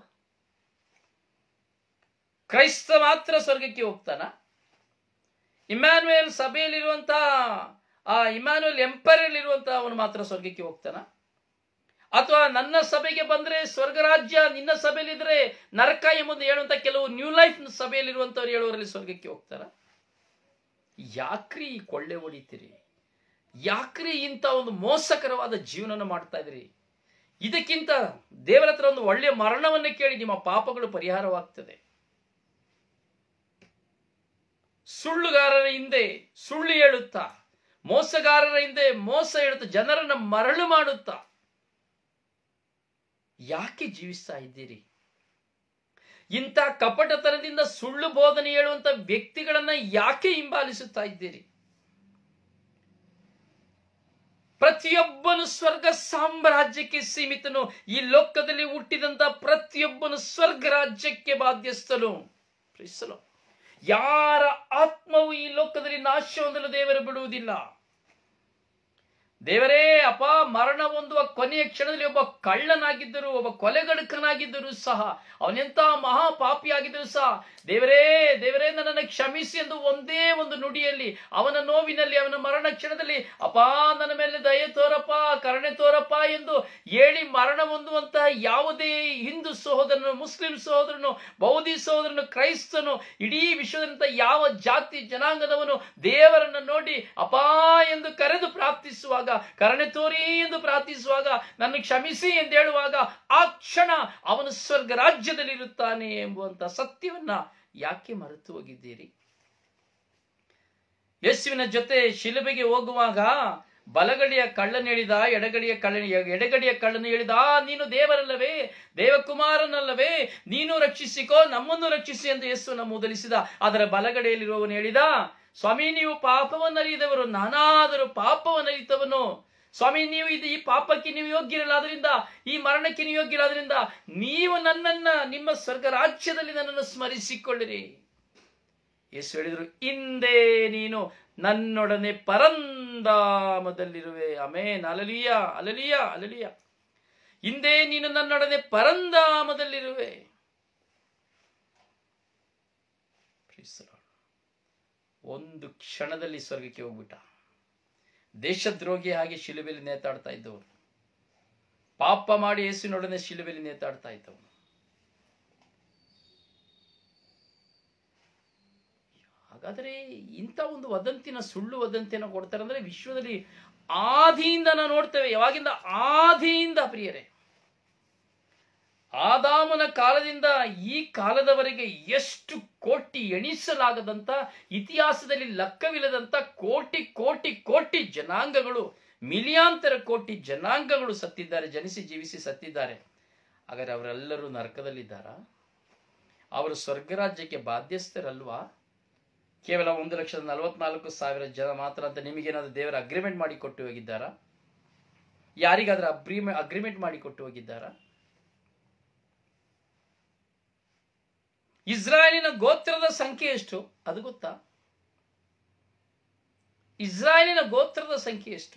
ಕ್ರೈಸ್ತ ಮಾತ್ರ ಸ್ವರ್ಗಕ್ಕೆ ಹೋಗ್ತಾನ ಇಮ್ಯಾನ್ಯುಯಲ್ ಸಭೆಯಲ್ಲಿರುವಂತಹ ಆ ಇಮ್ಯಾನ್ಯುಯಲ್ ಎಂಪೈರ್ ಇರುವಂತಹ ಅವನು ಮಾತ್ರ ಸ್ವರ್ಗಕ್ಕೆ ಹೋಗ್ತಾನ ಅಥವಾ ನನ್ನ ಸಭೆಗೆ ಬಂದ್ರೆ ಸ್ವರ್ಗ ರಾಜ್ಯ ನಿನ್ನ ಸಭೆಯಲ್ಲಿದ್ರೆ ನರಕ ಎಂಬುದು ಹೇಳುವಂತ ಕೆಲವು ನ್ಯೂ ಲೈಫ್ ಸಭೆಯಲ್ಲಿರುವಂತವ್ರು ಹೇಳುವರಲ್ಲಿ ಸ್ವರ್ಗಕ್ಕೆ ಹೋಗ್ತಾರ ಯಾಕ್ರಿ ಈ ಕೊಳ್ಳೆ ಹೊಡಿತೀರಿ ಯಾಕ್ರಿ ಇಂಥ ಒಂದು ಮೋಸಕರವಾದ ಜೀವನ ಮಾಡ್ತಾ ಇದ್ರಿ ಇದಕ್ಕಿಂತ ದೇವರ ಹತ್ರ ಒಂದು ಒಳ್ಳೆಯ ಮರಣವನ್ನು ಕೇಳಿ ನಿಮ್ಮ ಪಾಪಗಳು ಪರಿಹಾರವಾಗ್ತದೆ ಸುಳ್ಳುಗಾರರ ಹಿಂದೆ ಸುಳ್ಳು ಹೇಳುತ್ತಾ ಮೋಸಗಾರರ ಹಿಂದೆ ಮೋಸ ಹೇಳುತ್ತಾ ಜನರನ್ನ ಮರಳು ಮಾಡುತ್ತಾ ಯಾಕೆ ಜೀವಿಸ್ತಾ ಇದ್ದೀರಿ ಇಂಥ ಕಪಟತನದಿಂದ ಸುಳ್ಳು ಬೋಧನೆ ಹೇಳುವಂತ ವ್ಯಕ್ತಿಗಳನ್ನ ಯಾಕೆ ಹಿಂಬಾಲಿಸುತ್ತಾ ಇದ್ದೀರಿ ಪ್ರತಿಯೊಬ್ಬನು ಸ್ವರ್ಗ ಸಾಮ್ರಾಜ್ಯಕ್ಕೆ ಸೀಮಿತನು ಈ ಲೋಕದಲ್ಲಿ ಹುಟ್ಟಿದಂತ ಪ್ರತಿಯೊಬ್ಬನು ಸ್ವರ್ಗ ರಾಜ್ಯಕ್ಕೆ ಬಾಧ್ಯಸ್ಥನು ಪ್ರೀಸಲು ಯಾರ ಆತ್ಮವು ಈ ಲೋಕದಲ್ಲಿ ನಾಶ ಹೊಂದಲು ದೇವರು ಬಿಡುವುದಿಲ್ಲ ದೇವರೇ ಅಪ ಮರಣ ಹೊಂದುವ ಕೊನೆಯ ಕ್ಷಣದಲ್ಲಿ ಒಬ್ಬ ಕಳ್ಳನಾಗಿದ್ದರು ಒಬ್ಬ ಕೊಲೆಗಡುಕನಾಗಿದ್ದರು ಸಹ ಅವನೆಂತ ಮಹಾ ಪಾಪಿಯಾಗಿದ್ದರು ಸಹ ದೇವರೇ ದೇವರೇ ನನ್ನನ್ನು ಕ್ಷಮಿಸಿ ಎಂದು ಒಂದೇ ಒಂದು ನುಡಿಯಲ್ಲಿ ಅವನ ನೋವಿನಲ್ಲಿ ಅವನ ಮರಣ ಕ್ಷಣದಲ್ಲಿ ಅಪಾ ನನ್ನ ಮೇಲೆ ದಯೆ ತೋರಪ್ಪ ಕರುಣೆ ತೋರಪ್ಪ ಎಂದು ಹೇಳಿ ಮರಣ ಹೊಂದುವಂತಹ ಯಾವುದೇ ಹಿಂದೂ ಸಹೋದರನು ಮುಸ್ಲಿಂ ಸಹೋದರನು ಬೌದ್ಧಿ ಸಹೋದರನು ಕ್ರೈಸ್ತನು ಇಡೀ ವಿಶ್ವದಂತ ಯಾವ ಜಾತಿ ಜನಾಂಗದವನು ದೇವರನ್ನು ನೋಡಿ ಅಪಾ ಎಂದು ಕರೆದು ಪ್ರಾರ್ಥಿಸುವಾಗ ಕರುಣೆ ತೋರಿ ಎಂದು ಪ್ರಾರ್ಥಿಸುವಾಗ ನನ್ನ ಕ್ಷಮಿಸಿ ಎಂದು ಹೇಳುವಾಗ ಆ ಕ್ಷಣ ಅವನು ಸ್ವರ್ಗ ರಾಜ್ಯದಲ್ಲಿ ಇರುತ್ತಾನೆ ಎಂಬುವಂತ ಸತ್ಯವನ್ನ ಯಾಕೆ ಮರೆತು ಹೋಗಿದ್ದೀರಿ ಯೇಸುವಿನ ಜೊತೆ ಶಿಲುಬೆಗೆ ಹೋಗುವಾಗ ಬಲಗಡಿಯ ಕಳ್ಳನ ಹೇಳಿದ ಎಡಗಡಿಯ ಕಳ್ಳನ ಎಡಗಡಿಯ ಕಳ್ಳನ ಹೇಳಿದ "ಆ, ನೀನು ದೇವರಲ್ಲವೇ ದೇವಕುಮಾರನಲ್ಲವೇ ನೀನು ರಕ್ಷಿಸಿಕೋ ನಮ್ಮನ್ನು ರಕ್ಷಿಸಿ ಎಂದು ಯೇಸು ನಮ್ಮ ಉದಲಿಸಿದ ಅದರ ಬಲಗಡೆಯಲ್ಲಿರುವವನು ಹೇಳಿದ ಸ್ವಾಮಿ ನೀವು ಪಾಪವನ್ನರಿಯದವರು ನಾನಾದರೂ ಪಾಪವನ್ನರಿತವನು ಸ್ವಾಮಿ ನೀವು ಇದು ಈ ಪಾಪಕ್ಕೆ ನೀವು ಯೋಗ್ಯರಲ್ಲ ಅದರಿಂದ ಈ ಮರಣಕ್ಕೆ ನೀವು ಯೋಗ್ಯರಲ್ಲ ಅದರಿಂದ ನೀವು ನನ್ನನ್ನ ನಿಮ್ಮ ಸ್ವರ್ಗ ರಾಜ್ಯದಲ್ಲಿ ನನ್ನನ್ನು ಸ್ಮರಿಸಿಕೊಳ್ಳಿರಿ ಯೇಸು ಹೇಳಿದ್ರು ಹಿಂದೆ ನೀನು ನನ್ನೊಡನೆ ಪರಂದಾಮದಲ್ಲಿರುವೆ ಅಮೇನ್ ಅಲಲಿಯ ಅಲಲಿಯ ಅಲಲಿಯ ಹಿಂದೆ ನೀನು ನನ್ನೊಡನೆ ಪರಂದಾಮದಲ್ಲಿರುವೆ Praise the Lord. ಒಂದು ಕ್ಷಣದಲ್ಲಿ ಸ್ವರ್ಗಕ್ಕೆ ಹೋಗ್ಬಿಟ್ಟ ದೇಶದ್ರೋಹಿ ಹಾಗೆ ಶಿಲುಬೆಯಲ್ಲಿ ನೇತಾಡ್ತಾ ಇದ್ದವರು ಪಾಪ ಮಾಡಿ ಯೇಸುವಿನೊಡನೆ ಶಿಲುಬೆಯಲ್ಲಿ ನೇತಾಡ್ತಾ ಇದ್ದವನು ಹಾಗಾದರೆ ಇಂಥ ಒಂದು ವದಂತಿನ ಸುಳ್ಳು ವದಂತಿಯನ್ನು ಕೊಡ್ತಾರೆ ಅಂದ್ರೆ ವಿಶ್ವದಲ್ಲಿ ಆದಿಯಿಂದ ನಾವು ನೋಡ್ತೇವೆ ಯಾವಾಗಿಂದ ಆದಿಯಿಂದ ಪ್ರಿಯರೇ ಆದಾಮನ ಕಾಲದಿಂದ ಈ ಕಾಲದವರೆಗೆ ಎಷ್ಟು ಕೋಟಿ ಎಣಿಸಲಾಗದಂತ ಇತಿಹಾಸದಲ್ಲಿ ಲೆಕ್ಕವಿಲ್ಲದಂತ ಕೋಟಿ ಕೋಟಿ ಕೋಟಿ ಜನಾಂಗಗಳು ಮಿಲಿಯಾಂತರ ಕೋಟಿ ಜನಾಂಗಗಳು ಸತ್ತಿದ್ದಾರೆ ಜನಿಸಿ ಜೀವಿಸಿ ಸತ್ತಿದ್ದಾರೆ ಹಾಗಾದ್ರೆ ಅವರೆಲ್ಲರೂ ನರಕದಲ್ಲಿದ್ದಾರಾ ಅವರು ಸ್ವರ್ಗರಾಜ್ಯಕ್ಕೆ ಬಾಧ್ಯಸ್ಥರಲ್ವಾ ಕೇವಲ ಒಂದು ಲಕ್ಷದ ನಲವತ್ನಾಲ್ಕು ಸಾವಿರ ಜನ ಮಾತ್ರ ಅಂತ ನಿಮಗೇನಾದ್ರೂ ದೇವರ ಅಗ್ರಿಮೆಂಟ್ ಮಾಡಿ ಕೊಟ್ಟು ಹೋಗಿದ್ದಾರಾ ಯಾರಿಗಾದ್ರೂ ಅಗ್ರಿಮೆ ಅಗ್ರಿಮೆಂಟ್ ಮಾಡಿ ಕೊಟ್ಟು ಹೋಗಿದ್ದಾರಾ ಇಸ್ರಾಯೇಲಿನ ಗೋತ್ರದ ಸಂಖ್ಯೆ ಎಷ್ಟು ಅದು ಗೊತ್ತಾ ಇಸ್ರಾಯೇಲಿನ ಗೋತ್ರದ ಸಂಖ್ಯೆ ಎಷ್ಟು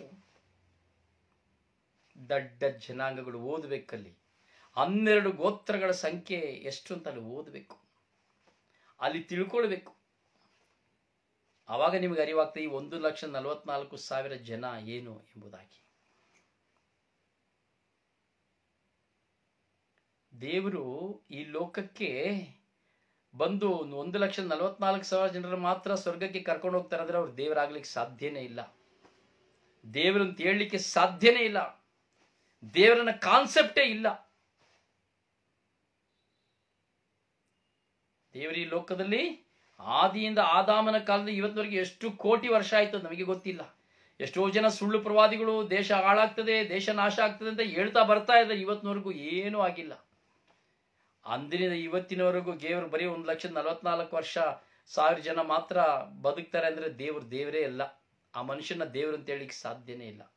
ದಡ್ಡ ಜನಾಂಗಗಳು ಓದಬೇಕಲ್ಲಿ ಹನ್ನೆರಡು ಗೋತ್ರಗಳ ಸಂಖ್ಯೆ ಎಷ್ಟು ಅಂತ ಅಲ್ಲಿ ಓದಬೇಕು ಅಲ್ಲಿ ತಿಳ್ಕೊಳ್ಬೇಕು ಆವಾಗ ನಿಮಗೆ ಅರಿವಾಗ್ತದೆ ಈ ಒಂದು ಲಕ್ಷ ನಲವತ್ನಾಲ್ಕು ಸಾವಿರ ಜನ ಏನು ಎಂಬುದಾಗಿ ದೇವರು ಈ ಲೋಕಕ್ಕೆ ಬಂದು ಒಂದು ಲಕ್ಷ ನಲವತ್ನಾಲ್ಕು ಸಾವಿರ ಜನರು ಮಾತ್ರ ಸ್ವರ್ಗಕ್ಕೆ ಕರ್ಕೊಂಡು ಹೋಗ್ತಾರೆ ಅಂದ್ರೆ ಅವ್ರು ದೇವರಾಗ್ಲಿಕ್ಕೆ ಸಾಧ್ಯನೇ ಇಲ್ಲ ದೇವರಂತ ಹೇಳಲಿಕ್ಕೆ ಸಾಧ್ಯನೇ ಇಲ್ಲ ದೇವರನ್ನ ಕಾನ್ಸೆಪ್ಟೇ ಇಲ್ಲ ದೇವರು ಈ ಲೋಕದಲ್ಲಿ ಆದಿಯಿಂದ ಆದಾಮನ ಕಾಲದ ಇವತ್ತವರೆಗೆ ಎಷ್ಟು ಕೋಟಿ ವರ್ಷ ಆಯ್ತು ನಮಗೆ ಗೊತ್ತಿಲ್ಲ ಎಷ್ಟೋ ಜನ ಸುಳ್ಳು ಪ್ರವಾದಿಗಳು ದೇಶ ಹಾಳಾಗ್ತದೆ ದೇಶ ನಾಶ ಆಗ್ತದೆ ಅಂತ ಹೇಳ್ತಾ ಬರ್ತಾ ಇದ್ದಾರೆ ಇವತ್ತಿನವರೆಗೂ ಏನೂ ಆಗಿಲ್ಲ ಅಂದಿನಿಂದ ಇವತ್ತಿನವರೆಗೂ ದೇವರು ಬರೀ ಒಂದು ಲಕ್ಷದ ನಲವತ್ನಾಲ್ಕು ವರ್ಷ ಸಾವಿರ ಜನ ಮಾತ್ರ ಬದುಕ್ತಾರೆ ಅಂದ್ರೆ ದೇವ್ರು ದೇವರೇ ಅಲ್ಲ ಆ ಮನುಷ್ಯನ ದೇವ್ರು ಅಂತ ಹೇಳಿಕ್ಕೆ ಸಾಧ್ಯನೇ ಇಲ್ಲ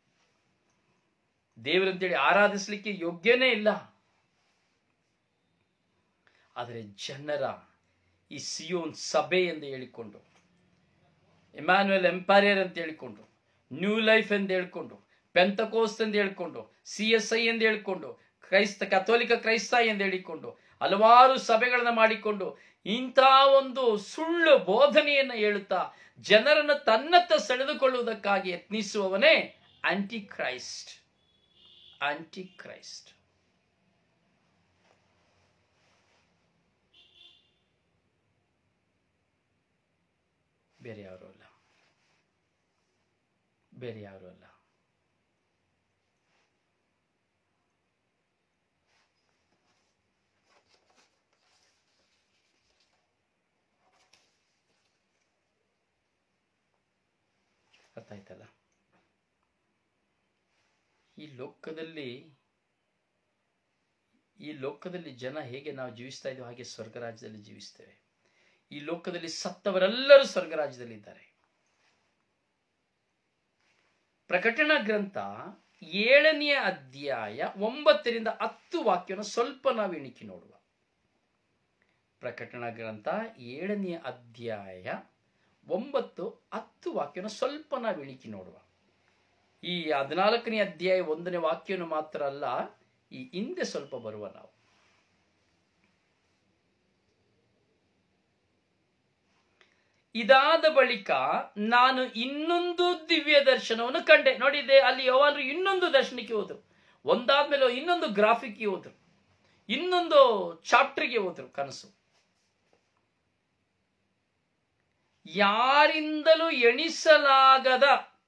ದೇವ್ರು ಅಂತೇಳಿ ಆರಾಧಿಸ್ಲಿಕ್ಕೆ ಯೋಗ್ಯನೇ ಇಲ್ಲ ಆದರೆ ಜನರ ಈ ಸಿಯೋನ್ ಸಭೆ ಎಂದು ಹೇಳಿಕೊಂಡು ಇಮ್ಯಾನ್ಯುಯಲ್ ಎಂಪೈರಿಯರ್ ಅಂತ ಹೇಳಿಕೊಂಡು ನ್ಯೂ ಲೈಫ್ ಎಂದು ಹೇಳಿಕೊಂಡು ಪೆಂತಕೋಸ್ಟ್ ಎಂದು ಹೇಳಿಕೊಂಡು ಸಿ ಎಸ್ ಐ ಎಂದು ಹೇಳಿಕೊಂಡು ಕ್ರೈಸ್ತ ಕಥೋಲಿಕ ಕ್ರೈಸ್ತ ಎಂದು ಹೇಳಿಕೊಂಡು ಹಲವಾರು ಸಭೆಗಳನ್ನ ಮಾಡಿಕೊಂಡು ಇಂಥ ಒಂದು ಸುಳ್ಳು ಬೋಧನೆಯನ್ನು ಹೇಳುತ್ತಾ ಜನರನ್ನು ತನ್ನತ್ತ ಸೆಳೆದುಕೊಳ್ಳುವುದಕ್ಕಾಗಿ ಯತ್ನಿಸುವವನೇ ಆಂಟಿ ಕ್ರೈಸ್ಟ್ ಆಂಟಿ ಕ್ರೈಸ್ಟ್ ಬೇರೆ ಯಾರು ಅಲ್ಲ ಬೇರೆ ಯಾರು ಅಲ್ಲ ಅರ್ಥ ಆಯ್ತಲ್ಲ ಈ ಲೋಕದಲ್ಲಿ ಈ ಲೋಕದಲ್ಲಿ ಜನ ಹೇಗೆ ನಾವು ಜೀವಿಸ್ತಾ ಇದ್ದೀವಿ ಹಾಗೆ ಸ್ವರ್ಗ ರಾಜ್ಯದಲ್ಲಿ ಜೀವಿಸ್ತೇವೆ ಈ ಲೋಕದಲ್ಲಿ ಸತ್ತವರೆಲ್ಲರೂ ಸ್ವರ್ಗ ರಾಜ್ಯದಲ್ಲಿದ್ದಾರೆ ಪ್ರಕಟಣಾ ಗ್ರಂಥ ಏಳನೆಯ ಅಧ್ಯಾಯ ಒಂಬತ್ತರಿಂದ ಹತ್ತು ವಾಕ್ಯವನ್ನು ಸ್ವಲ್ಪ ನಾವು ಎಣಿಕೆ ನೋಡುವ ಪ್ರಕಟಣಾ ಗ್ರಂಥ ಏಳನೆಯ ಅಧ್ಯಾಯ ಒಂಬತ್ತು ಹತ್ತು ವಾಕ್ಯವನ್ನು ಸ್ವಲ್ಪ ನಾವು ಎಣಿಕೆ ನೋಡುವ ಈ ಹದಿನಾಲ್ಕನೇ ಅಧ್ಯಾಯ ಒಂದನೇ ವಾಕ್ಯವನ್ನು ಮಾತ್ರ ಅಲ್ಲ ಈ ಹಿಂದೆ ಸ್ವಲ್ಪ ಬರುವ ನಾವು ಇದಾದ ಬಳಿಕ ನಾನು ಇನ್ನೊಂದು ದಿವ್ಯ ದರ್ಶನವನ್ನು ಕಂಡೆ ನೋಡಿದೆ ಅಲ್ಲಿ ಯೋವಾನರು ಇನ್ನೊಂದು ದರ್ಶನಕ್ಕೆ ಹೋದ್ರು ಒಂದಾದ್ಮೇಲೆ ಇನ್ನೊಂದು ಗ್ರಾಫಿಕ್ಗೆ ಹೋದ್ರು ಇನ್ನೊಂದು ಚಾಪ್ಟರ್ಗೆ ಹೋದ್ರು ಕನಸು ಯಾರಿಂದಲೂ ಎಣಿಸಲಾಗದ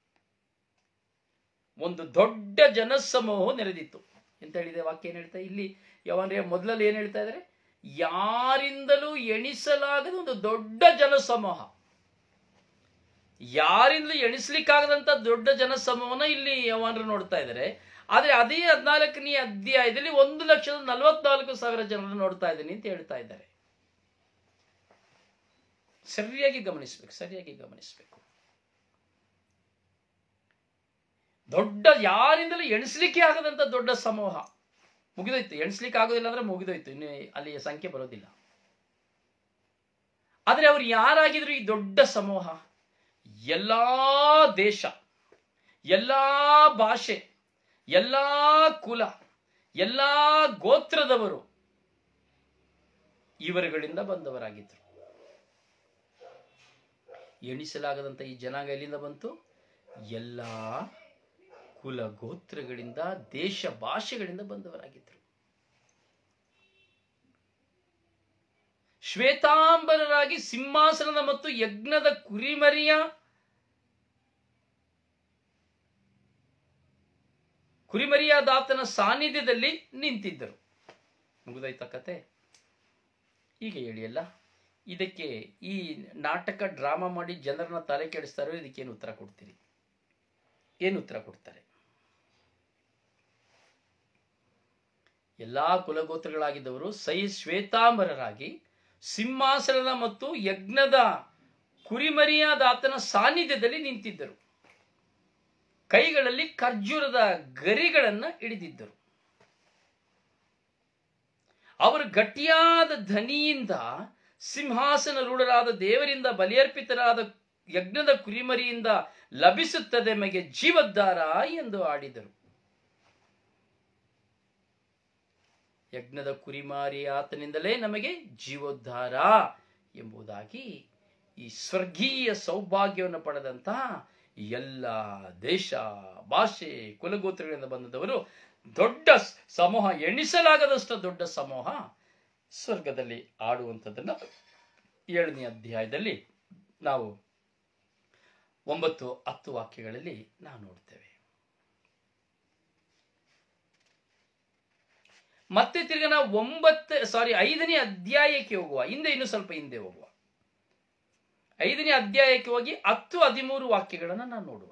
ಒಂದು ದೊಡ್ಡ ಜನಸಮೂಹ ನೆರೆದಿತ್ತು ಎಂತ ಹೇಳಿದೆ ವಾಕ್ಯ ಏನ್ ಹೇಳ್ತಾ ಇಲ್ಲಿ ಯಾವನ್ರೆ ಮೊದಲಲ್ಲಿ ಏನ್ ಹೇಳ್ತಾ ಇದ್ದಾರೆ ಯಾರಿಂದಲೂ ಎಣಿಸಲಾಗದ ಒಂದು ದೊಡ್ಡ ಜನಸಮೂಹ ಯಾರಿಂದಲೂ ಎಣಿಸ್ಲಿಕ್ಕಾಗದಂತ ದೊಡ್ಡ ಜನಸಮೂಹನ ಇಲ್ಲಿ ಯಾವನ್ರು ನೋಡ್ತಾ ಇದ್ದಾರೆ ಆದ್ರೆ ಅದೇ ಹದಿನಾಲ್ಕನೇ ಅಧ್ಯಾಯದಲ್ಲಿ ಒಂದು ಲಕ್ಷದ ನಲವತ್ನಾಲ್ಕು ಸಾವಿರ ಜನರನ್ನು ನೋಡ್ತಾ ಇದ್ದೀನಿ ಅಂತ ಹೇಳ್ತಾ ಇದ್ದಾರೆ ಸರಿಯಾಗಿ ಗಮನಿಸ್ಬೇಕು ಸರಿಯಾಗಿ ಗಮನಿಸ್ಬೇಕು ದೊಡ್ಡ ಯಾರಿಂದಲೂ ಎಣಿಸ್ಲಿಕ್ಕೆ ಆಗದಂತ ದೊಡ್ಡ ಸಮೂಹ ಮುಗಿದೋಯ್ತು ಎಣಿಸ್ಲಿಕ್ಕೆ ಆಗೋದಿಲ್ಲ ಅಂದ್ರೆ ಮುಗಿದೋಯ್ತು ಇನ್ನು ಅಲ್ಲಿ ಸಂಖ್ಯೆ ಬರೋದಿಲ್ಲ ಆದ್ರೆ ಅವ್ರು ಯಾರಾಗಿದ್ರು ಈ ದೊಡ್ಡ ಸಮೂಹ ಎಲ್ಲಾ ದೇಶ ಎಲ್ಲಾ ಭಾಷೆ ಎಲ್ಲಾ ಕುಲ ಎಲ್ಲಾ ಗೋತ್ರದವರು ಇವರುಗಳಿಂದ ಬಂದವರಾಗಿದ್ರು ಎಣಿಸಲಾಗದಂತ ಈ ಜನಾಂಗ ಎಲ್ಲಿಂದ ಬಂತು ಎಲ್ಲಾ ಕುಲ ಗೋತ್ರಗಳಿಂದ ದೇಶ ಭಾಷೆಗಳಿಂದ ಬಂದವರಾಗಿದ್ದರು ಶ್ವೇತಾಂಬರರಾಗಿ ಸಿಂಹಾಸನದ ಮತ್ತು ಯಜ್ಞದ ಕುರಿಮರಿಯ ಕುರಿಮರಿಯಾದಾತನ ಸಾನ್ನಿಧ್ಯದಲ್ಲಿ ನಿಂತಿದ್ದರು ಮುಗಿದೋಯ್ತ ಕತೆ ಈಗ ಹೇಳಿ ಅಲ್ಲ ಇದಕ್ಕೆ ಈ ನಾಟಕ ಡ್ರಾಮಾ ಮಾಡಿ ಜನರನ್ನ ತಲೆ ಕೆಡಿಸ್ತಾರೋ ಇದಕ್ಕೇನು ಉತ್ತರ ಕೊಡ್ತೀರಿ ಏನು ಉತ್ತರ ಕೊಡ್ತಾರೆ ಎಲ್ಲಾ ಕುಲಗೋತ್ರಗಳಾಗಿದ್ದವರು ಸೈ ಶ್ವೇತಾಂಬರರಾಗಿ ಸಿಂಹಾಸನದ ಮತ್ತು ಯಜ್ಞದ ಕುರಿಮರಿಯಾದ ಆತನ ಸಾನ್ನಿಧ್ಯದಲ್ಲಿ ನಿಂತಿದ್ದರು ಕೈಗಳಲ್ಲಿ ಖರ್ಜೂರದ ಗರಿಗಳನ್ನ ಹಿಡಿದಿದ್ದರು ಅವರು ಗಟ್ಟಿಯಾದ ಧ್ವನಿಯಿಂದ ಸಿಂಹಾಸನ ರೂಢರಾದ ದೇವರಿಂದ ಬಲಿಯರ್ಪಿತರಾದ ಯಜ್ಞದ ಕುರಿಮರಿಯಿಂದ ಲಭಿಸುತ್ತದೆ ನಮಗೆ ಜೀವದ್ಧಾರ ಎಂದು ಆಡಿದರು ಯಜ್ಞದ ಕುರಿಮಾರಿ ಆತನಿಂದಲೇ ನಮಗೆ ಜೀವೋದ್ಧಾರ ಎಂಬುದಾಗಿ ಈ ಸ್ವರ್ಗೀಯ ಸೌಭಾಗ್ಯವನ್ನು ಪಡೆದಂತಹ ಎಲ್ಲ ದೇಶ ಭಾಷೆ ಕುಲಗೋತ್ರಗಳಿಂದ ಬಂದವರು ದೊಡ್ಡ ಸಮೂಹ ಎಣಿಸಲಾಗದಷ್ಟು ದೊಡ್ಡ ಸಮೂಹ ಸ್ವರ್ಗದಲ್ಲಿ ಆಡುವಂಥದ್ದನ್ನು ಏಳನೇ ಅಧ್ಯಾಯದಲ್ಲಿ ನಾವು ಒಂಬತ್ತು ಹತ್ತು ವಾಕ್ಯಗಳಲ್ಲಿ ನಾವು ನೋಡ್ತೇವೆ ಮತ್ತೆ ತಿರ್ಗ ನಾವು ಒಂಬತ್ತು ಸಾರಿ ಐದನೇ ಅಧ್ಯಾಯಕ್ಕೆ ಹೋಗುವ ಹಿಂದೆ ಇನ್ನು ಸ್ವಲ್ಪ ಹಿಂದೆ ಹೋಗುವ ಐದನೇ ಅಧ್ಯಾಯಕ್ಕೆ ಹೋಗಿ ಹತ್ತು ಹದಿಮೂರು ವಾಕ್ಯಗಳನ್ನು ನಾವು ನೋಡುವ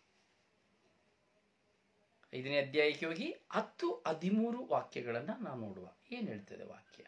ಐದನೇ ಅಧ್ಯಾಯಕ್ಕೆ ಹೋಗಿ ಹತ್ತು ಹದಿಮೂರು ವಾಕ್ಯಗಳನ್ನ ನಾವು ನೋಡುವ ಏನ್ ಹೇಳ್ತದೆ ವಾಕ್ಯ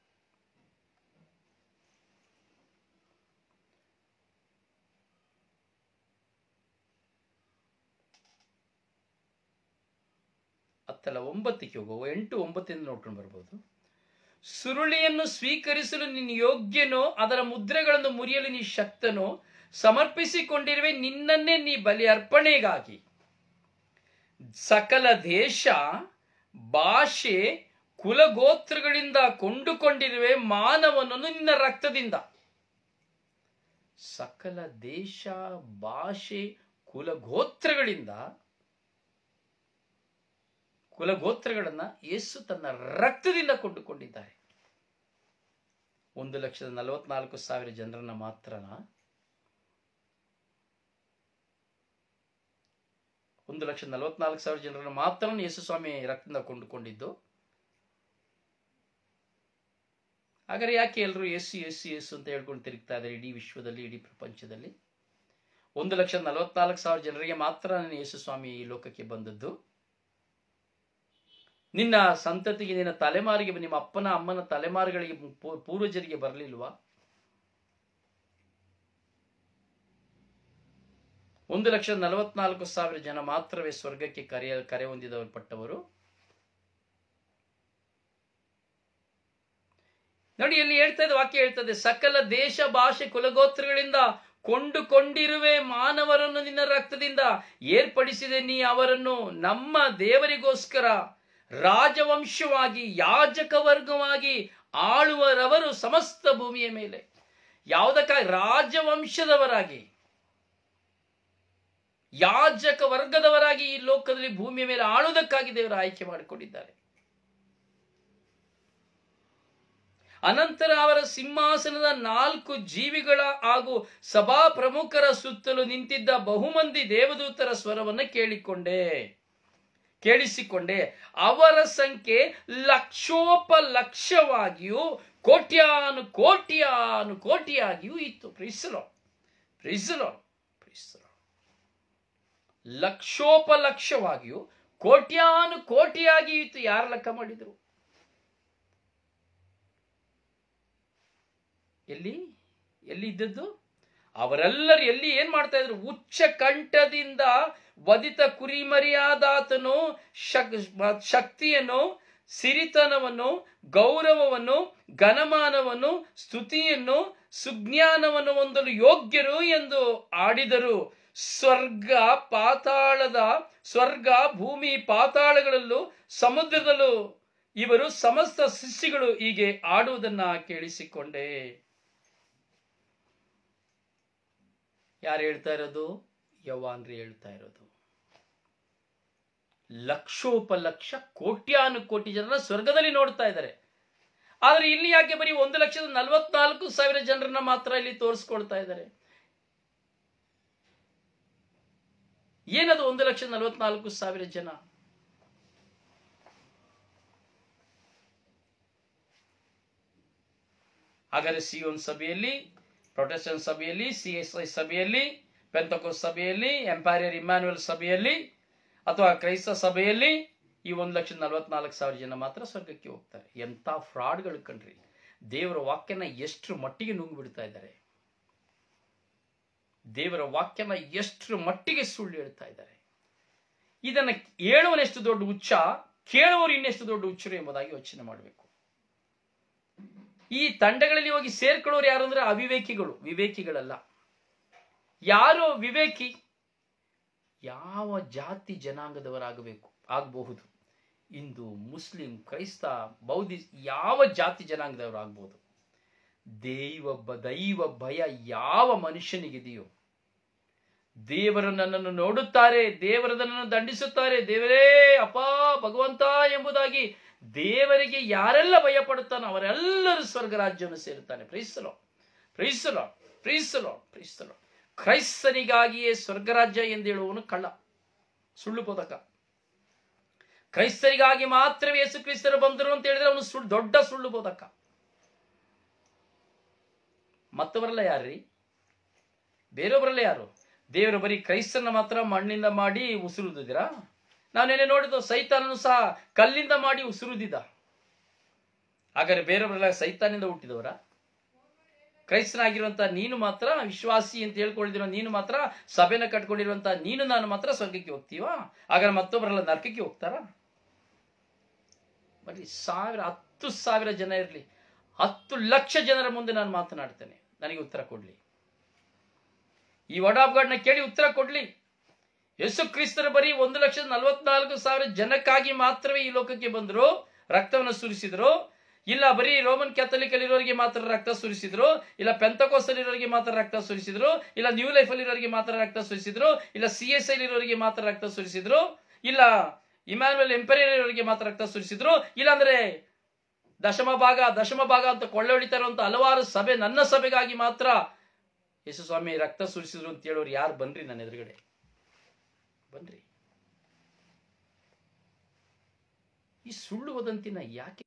ಹತ್ತಲ್ಲ ಒಂಬತ್ತಕ್ಕೆ ಹೋಗುವ ಎಂಟು ಒಂಬತ್ತಿಂದ ನೋಡ್ಕೊಂಡು ಬರ್ಬೋದು ಸುರುಳಿಯನ್ನು ಸ್ವೀಕರಿಸಲು ನೀನು ಯೋಗ್ಯನೋ ಅದರ ಮುದ್ರೆಗಳನ್ನು ಮುರಿಯಲು ನೀ ಶಕ್ತನೋ ಸಮರ್ಪಿಸಿಕೊಂಡಿರುವೆ ನಿನ್ನನ್ನೇ ನೀ ಬಲಿ ಅರ್ಪಣೆಗಾಗಿ ಸಕಲ ದೇಶ ಭಾಷೆ ಕುಲಗೋತ್ರಗಳಿಂದ ಕೊಂಡುಕೊಂಡಿರುವೆ ಮಾನವನನ್ನು ನಿನ್ನ ರಕ್ತದಿಂದ ಸಕಲ ದೇಶ ಭಾಷೆ ಕುಲಗೋತ್ರಗಳಿಂದ ಕುಲಗೋತ್ರಗಳನ್ನ ಯೇಸು ತನ್ನ ರಕ್ತದಿಂದ ಕೊಂಡುಕೊಂಡಿದ್ದಾರೆ ಒಂದು ಲಕ್ಷದ ನಲವತ್ನಾಲ್ಕು ಸಾವಿರ ಜನರನ್ನ ಮಾತ್ರನ ಒಂದು ಲಕ್ಷದ ನಲವತ್ನಾಲ್ಕು ಸಾವಿರ ಜನರನ್ನು ಮಾತ್ರ ಯೇಸು ಸ್ವಾಮಿ ರಕ್ತದಿಂದ ಕೊಂಡುಕೊಂಡಿದ್ದು ಹಾಗಾದ್ರೆ ಯಾಕೆ ಎಲ್ಲರೂ ಎಸ್ ಎಸ್ ಎಸ್ ಅಂತ ಹೇಳ್ಕೊಂಡು ತಿರುಗ್ತಾ ಇದ್ದಾರೆ ಇಡೀ ವಿಶ್ವದಲ್ಲಿ ಇಡೀ ಪ್ರಪಂಚದಲ್ಲಿ ಒಂದು ಲಕ್ಷದ ನಲವತ್ನಾಲ್ಕು ಸಾವಿರ ಜನರಿಗೆ ಮಾತ್ರ ನನ್ನ ಯೇಸು ಸ್ವಾಮಿ ಈ ಲೋಕಕ್ಕೆ ಬಂದದ್ದು ನಿನ್ನ ಸಂತತಿಗೆ ನಿನ್ನ ತಲೆಮಾರಿಗೆ ನಿಮ್ಮ ಅಪ್ಪನ ಅಮ್ಮನ ತಲೆಮಾರುಗಳಿಗೆ ಪೂ- ಪೂರ್ವಜರಿಗೆ ಬರಲಿಲ್ವಾ ಒಂದು ಲಕ್ಷದ ನಲವತ್ನಾಲ್ಕು ಸಾವಿರ ಜನ ಮಾತ್ರವೇ ಸ್ವರ್ಗಕ್ಕೆ ಕರೆಯ ಕರೆ ಹೊಂದಿದವರು ಪಟ್ಟವರು ನೋಡಿ ಇಲ್ಲಿ ಹೇಳ್ತಾ ಇದೆ ವಾಕ್ಯ ಹೇಳ್ತದೆ ಸಕಲ ದೇಶ ಭಾಷೆ ಕುಲಗೋತ್ರಗಳಿಂದ ಕೊಂಡುಕೊಂಡಿರುವೆ ಮಾನವರನ್ನು ನಿನ್ನ ರಕ್ತದಿಂದ ಏರ್ಪಡಿಸಿದೆ ನೀ ಅವರನ್ನು ನಮ್ಮ ದೇವರಿಗೋಸ್ಕರ ರಾಜವಂಶವಾಗಿ ಯಾಜಕ ವರ್ಗವಾಗಿ ಆಳುವರವರು ಸಮಸ್ತ ಭೂಮಿಯ ಮೇಲೆ ಯಾವುದಕ್ಕಾಗಿ ರಾಜವಂಶದವರಾಗಿ ಯಾಜಕ ವರ್ಗದವರಾಗಿ ಈ ಲೋಕದಲ್ಲಿ ಭೂಮಿಯ ಮೇಲೆ ಆಳುವುದಕ್ಕಾಗಿ ದೇವರು ಆಯ್ಕೆ ಮಾಡಿಕೊಂಡಿದ್ದಾರೆ ಅನಂತರ ಅವರ ಸಿಂಹಾಸನದ ನಾಲ್ಕು ಜೀವಿಗಳ ಹಾಗೂ ಸಭಾ ಪ್ರಮುಖರ ಸುತ್ತಲೂ ನಿಂತಿದ್ದ ಬಹುಮಂದಿ ದೇವದೂತರ ಸ್ವರವನ್ನು ಕೇಳಿಕೊಂಡೆ ಕೇಳಿಸಿಕೊಂಡೆ ಅವರ ಸಂಖ್ಯೆ ಲಕ್ಷೋಪ ಲಕ್ಷವಾಗಿಯೂ ಕೋಟ್ಯಾನು ಕೋಟ್ಯಾನು ಕೋಟಿಯಾಗಿಯೂ ಇತ್ತು ಪ್ರಿಸಲೋ ಪ್ರಿಸಲೋ ಪ್ರಿಸಲೋ ಲಕ್ಷೋಪ ಲಕ್ಷವಾಗಿಯೂ ಕೋಟ್ಯಾನು ಕೋಟಿಯಾಗಿ ಇತ್ತು ಯಾರು ಲೆಕ್ಕ ಮಾಡಿದ್ರು ಎಲ್ಲಿ ಎಲ್ಲಿ ಇದ್ದದ್ದು ಅವರೆಲ್ಲರೂ ಎಲ್ಲಿ ಏನ್ ಮಾಡ್ತಾ ಇದ್ರು ಉಚ್ಚ ಕಂಠದಿಂದ ವದಿತ ಕುರಿಮರಿಯಾದಾತನು ಶಕ್ ಶಕ್ತಿಯನ್ನು ಸಿರಿತನವನ್ನು ಗೌರವವನ್ನು ಘನಮಾನವನ್ನು ಸ್ತುತಿಯನ್ನು ಸುಜ್ಞಾನವನ್ನು ಹೊಂದಲು ಯೋಗ್ಯರು ಎಂದು ಆಡಿದರು ಸ್ವರ್ಗ ಪಾತಾಳದ ಸ್ವರ್ಗ ಭೂಮಿ ಪಾತಾಳಗಳಲ್ಲೂ ಸಮುದ್ರದಲ್ಲೂ ಇವರು ಸಮಸ್ತ ಶಿಷ್ಯಗಳು ಹೀಗೆ ಆಡುವುದನ್ನ ಕೇಳಿಸಿಕೊಂಡೆ ಯಾರು ಹೇಳ್ತಾ ಇರೋದು ಯವಾನ್ರಿ ಹೇಳ್ತಾ ಇರೋದು ಲಕ್ಷೋಪಲಕ್ಷ ಕೋಟ್ಯಾನು ಕೋಟಿ ಜನರ ಸ್ವರ್ಗದಲ್ಲಿ ನೋಡ್ತಾ ಇದ್ದಾರೆ ಆದ್ರೆ ಇಲ್ಲಿ ಯಾಕೆ ಬರೀ ಒಂದು ಲಕ್ಷದ ನಲವತ್ನಾಲ್ಕು ಸಾವಿರ ಜನರನ್ನ ಮಾತ್ರ ಇಲ್ಲಿ ತೋರಿಸ್ಕೊಳ್ತಾ ಇದ್ದಾರೆ ಏನದು ಒಂದು ಲಕ್ಷದ ನಲವತ್ನಾಲ್ಕು ಸಾವಿರ ಜನ ಹಾಗಾದ್ರೆ ಸಿಯೋನ್ ಸಭೆಯಲ್ಲಿ ಪ್ರೊಟೆಸ್ಟೆಂಟ್ ಸಭೆಯಲ್ಲಿ ಸಿ ಎಸ್ ಐ ಸಭೆಯಲ್ಲಿ ಪೆಂತಕೋಸ್ ಸಭೆಯಲ್ಲಿ ಎಂಪೈರಿಯರ್ ಇಮ್ಯಾನ್ಯುಯಲ್ ಸಭೆಯಲ್ಲಿ ಅಥವಾ ಕ್ರೈಸ್ತ ಸಭೆಯಲ್ಲಿ ಈ ಒಂದು ಲಕ್ಷದ ನಲವತ್ನಾಲ್ಕು ಸಾವಿರ ಜನ ಮಾತ್ರ ಸ್ವರ್ಗಕ್ಕೆ ಹೋಗ್ತಾರೆ ಎಂಥ ಫ್ರಾಡ್ಗಳು ಕಣ್ರಿ ದೇವರ ವಾಕ್ಯನ ಎಷ್ಟು ಮಟ್ಟಿಗೆ ನುಂಗು ಬಿಡ್ತಾ ಇದ್ದಾರೆ ದೇವರ ವಾಕ್ಯನ ಎಷ್ಟು ಮಟ್ಟಿಗೆ ಸುಳ್ಳು ಹೇಳ್ತಾ ಇದ್ದಾರೆ ಇದನ್ನ ಹೇಳುವನೆಷ್ಟು ದೊಡ್ಡ ಹುಚ್ಚ ಕೇಳುವವರು ಇನ್ನೆಷ್ಟು ದೊಡ್ಡ ಹುಚ್ಚರು ಎಂಬುದಾಗಿ ಯೋಚನೆ ಮಾಡಬೇಕು ಈ ತಂಡಗಳಲ್ಲಿ ಹೋಗಿ ಸೇರ್ಕೊಳ್ಳೋರು ಯಾರು ಅಂದ್ರೆ ಅವಿವೇಕಿಗಳು ವಿವೇಕಿಗಳಲ್ಲ ಯಾರು ವಿವೇಕಿ ಯಾವ ಜಾತಿ ಜನಾಂಗದವರಾಗಬೇಕು ಆಗಬಹುದು ಹಿಂದೂ ಮುಸ್ಲಿಂ ಕ್ರೈಸ್ತ ಬೌದ್ಧಿ ಯಾವ ಜಾತಿ ಜನಾಂಗದವರಾಗಬಹುದು ದೈವ ಬ- ದೈವ ಭಯ ಯಾವ ಮನುಷ್ಯನಿಗಿದೆಯೋ ದೇವರು ನನ್ನನ್ನು ನೋಡುತ್ತಾರೆ ದೇವರು ನನ್ನನ್ನು ದಂಡಿಸುತ್ತಾರೆ ದೇವರೇ ಅಪ್ಪ ಭಗವಂತ ಎಂಬುದಾಗಿ ದೇವರಿಗೆ ಯಾರೆಲ್ಲ ಭಯ ಪಡುತ್ತಾನೋ ಅವರೆಲ್ಲರೂ ಸ್ವರ್ಗ ರಾಜ್ಯವನ್ನು ಸೇರುತ್ತಾನೆ ಪ್ರೀಸಲೋ ಪ್ರೀಸಲೋ ಪ್ರೀಸಲೋ ಪ್ರೀಸಲೋ ಕ್ರೈಸ್ತನಿಗಾಗಿಯೇ ಸ್ವರ್ಗರಾಜ್ಯ ಎಂದು ಹೇಳುವವನು ಕಳ್ಳ ಸುಳ್ಳು ಬೋಧಕ ಕ್ರೈಸ್ತರಿಗಾಗಿ ಮಾತ್ರವೇ ಯೇಸು ಕ್ರಿಸ್ತರು ಬಂದರು ಅಂತ ಹೇಳಿದ್ರೆ ಅವನು ಸುಳ್ಳು ದೊಡ್ಡ ಸುಳ್ಳು ಬೋಧಕ ಮತ್ತವರೆಲ್ಲ ಯಾರ್ರಿ ಬೇರೊಬ್ಬರಲ್ಲ ಯಾರು ದೇವರು ಬರೀ ಕ್ರೈಸ್ತನ ಮಾತ್ರ ಮಣ್ಣಿಂದ ಮಾಡಿ ಉಸಿರುದಿದ್ದೀರಾ ನಾನೇನೇ ನೋಡಿದ್ದು ಸೈತಾನನು ಸಹ ಕಲ್ಲಿಂದ ಮಾಡಿ ಉಸಿರುದಿದ್ದ ಹಾಗಾದ್ರೆ ಬೇರೊಬ್ಬರೆಲ್ಲ ಸೈತಾನಿಂದ ಹುಟ್ಟಿದವರ ಕ್ರೈಸ್ತನಾಗಿರುವಂತ ನೀನು ಮಾತ್ರ ವಿಶ್ವಾಸಿ ಅಂತ ಹೇಳ್ಕೊಂಡಿರೋ ನೀನು ಮಾತ್ರ ಸಭೆನ ಕಟ್ಕೊಂಡಿರುವಂತ ನೀನು ನಾನು ಮಾತ್ರ ಸ್ವರ್ಗಕ್ಕೆ ಹೋಗ್ತೀವಾ ಹಾಗಾದ್ರೆ ಮತ್ತೊಬ್ಬರೆಲ್ಲ ನರಕಕ್ಕೆ ಹೋಗ್ತಾರಾ ಬರೀ ಸಾವಿರ ಹತ್ತು ಸಾವಿರ ಜನ ಇರಲಿ ಹತ್ತು ಲಕ್ಷ ಜನರ ಮುಂದೆ ನಾನು ಮಾತನಾಡ್ತೇನೆ ನನಗೆ ಉತ್ತರ ಕೊಡ್ಲಿ ಈ ವಡಾಬ್ಗಾಡ್ನ ಕೇಳಿ ಉತ್ತರ ಕೊಡ್ಲಿ ಯೇಸು ಕ್ರಿಸ್ತರು ಬರೀ ಒಂದು ಲಕ್ಷದ ನಲವತ್ನಾಲ್ಕು ಸಾವಿರ ಜನಕ್ಕಾಗಿ ಮಾತ್ರವೇ ಈ ಲೋಕಕ್ಕೆ ಬಂದರು ರಕ್ತವನ್ನು ಸುರಿಸಿದ್ರು ಇಲ್ಲ ಬರೀ ರೋಮನ್ ಕ್ಯಾಥಲಿಕ್ ಅಲ್ಲಿರೋರಿಗೆ ಮಾತ್ರ ರಕ್ತ ಸುರಿಸಿದ್ರು ಇಲ್ಲ ಪೆಂತಕೋಸ್ ಅಲ್ಲಿರೋರಿಗೆ ಮಾತ್ರ ರಕ್ತ ಸುರಿಸಿದ್ರು ಇಲ್ಲ ನ್ಯೂ ಲೈಫ್ ಅಲ್ಲಿರೋರಿಗೆ ಮಾತ್ರ ರಕ್ತ ಸುರಿಸಿದ್ರು ಇಲ್ಲ ಸಿ ಎಸ್ ಅಲ್ಲಿರೋರಿಗೆ ಮಾತ್ರ ರಕ್ತ ಸುರಿಸಿದ್ರು ಇಲ್ಲ ಇಮ್ಯಾನ್ಯುಯಲ್ ಎಂಪೈರಿಯರ್ ಇರೋರಿಗೆ ಮಾತ್ರ ರಕ್ತ ಸುರಿಸಿದ್ರು ಇಲ್ಲಾಂದ್ರೆ ದಶಮ ಭಾಗ ದಶಮ ಭಾಗ ಅಂತ ಕೊಳ್ಳೆ ಹೊಡಿತಾ ಇರುವಂತ ಹಲವಾರು ಸಭೆ ನನ್ನ ಸಭೆಗಾಗಿ ಮಾತ್ರ ಯೇಸು ಸ್ವಾಮಿ ರಕ್ತ ಸುರಿಸಿದ್ರು ಅಂತ ಹೇಳೋರು ಯಾರು ಬನ್ರಿ ನನ್ನ ಎದುರುಗಡೆ ಬನ್ರಿ ಈ ಸುಳ್ಳು ವದಂತಿನ ಯಾಕೆ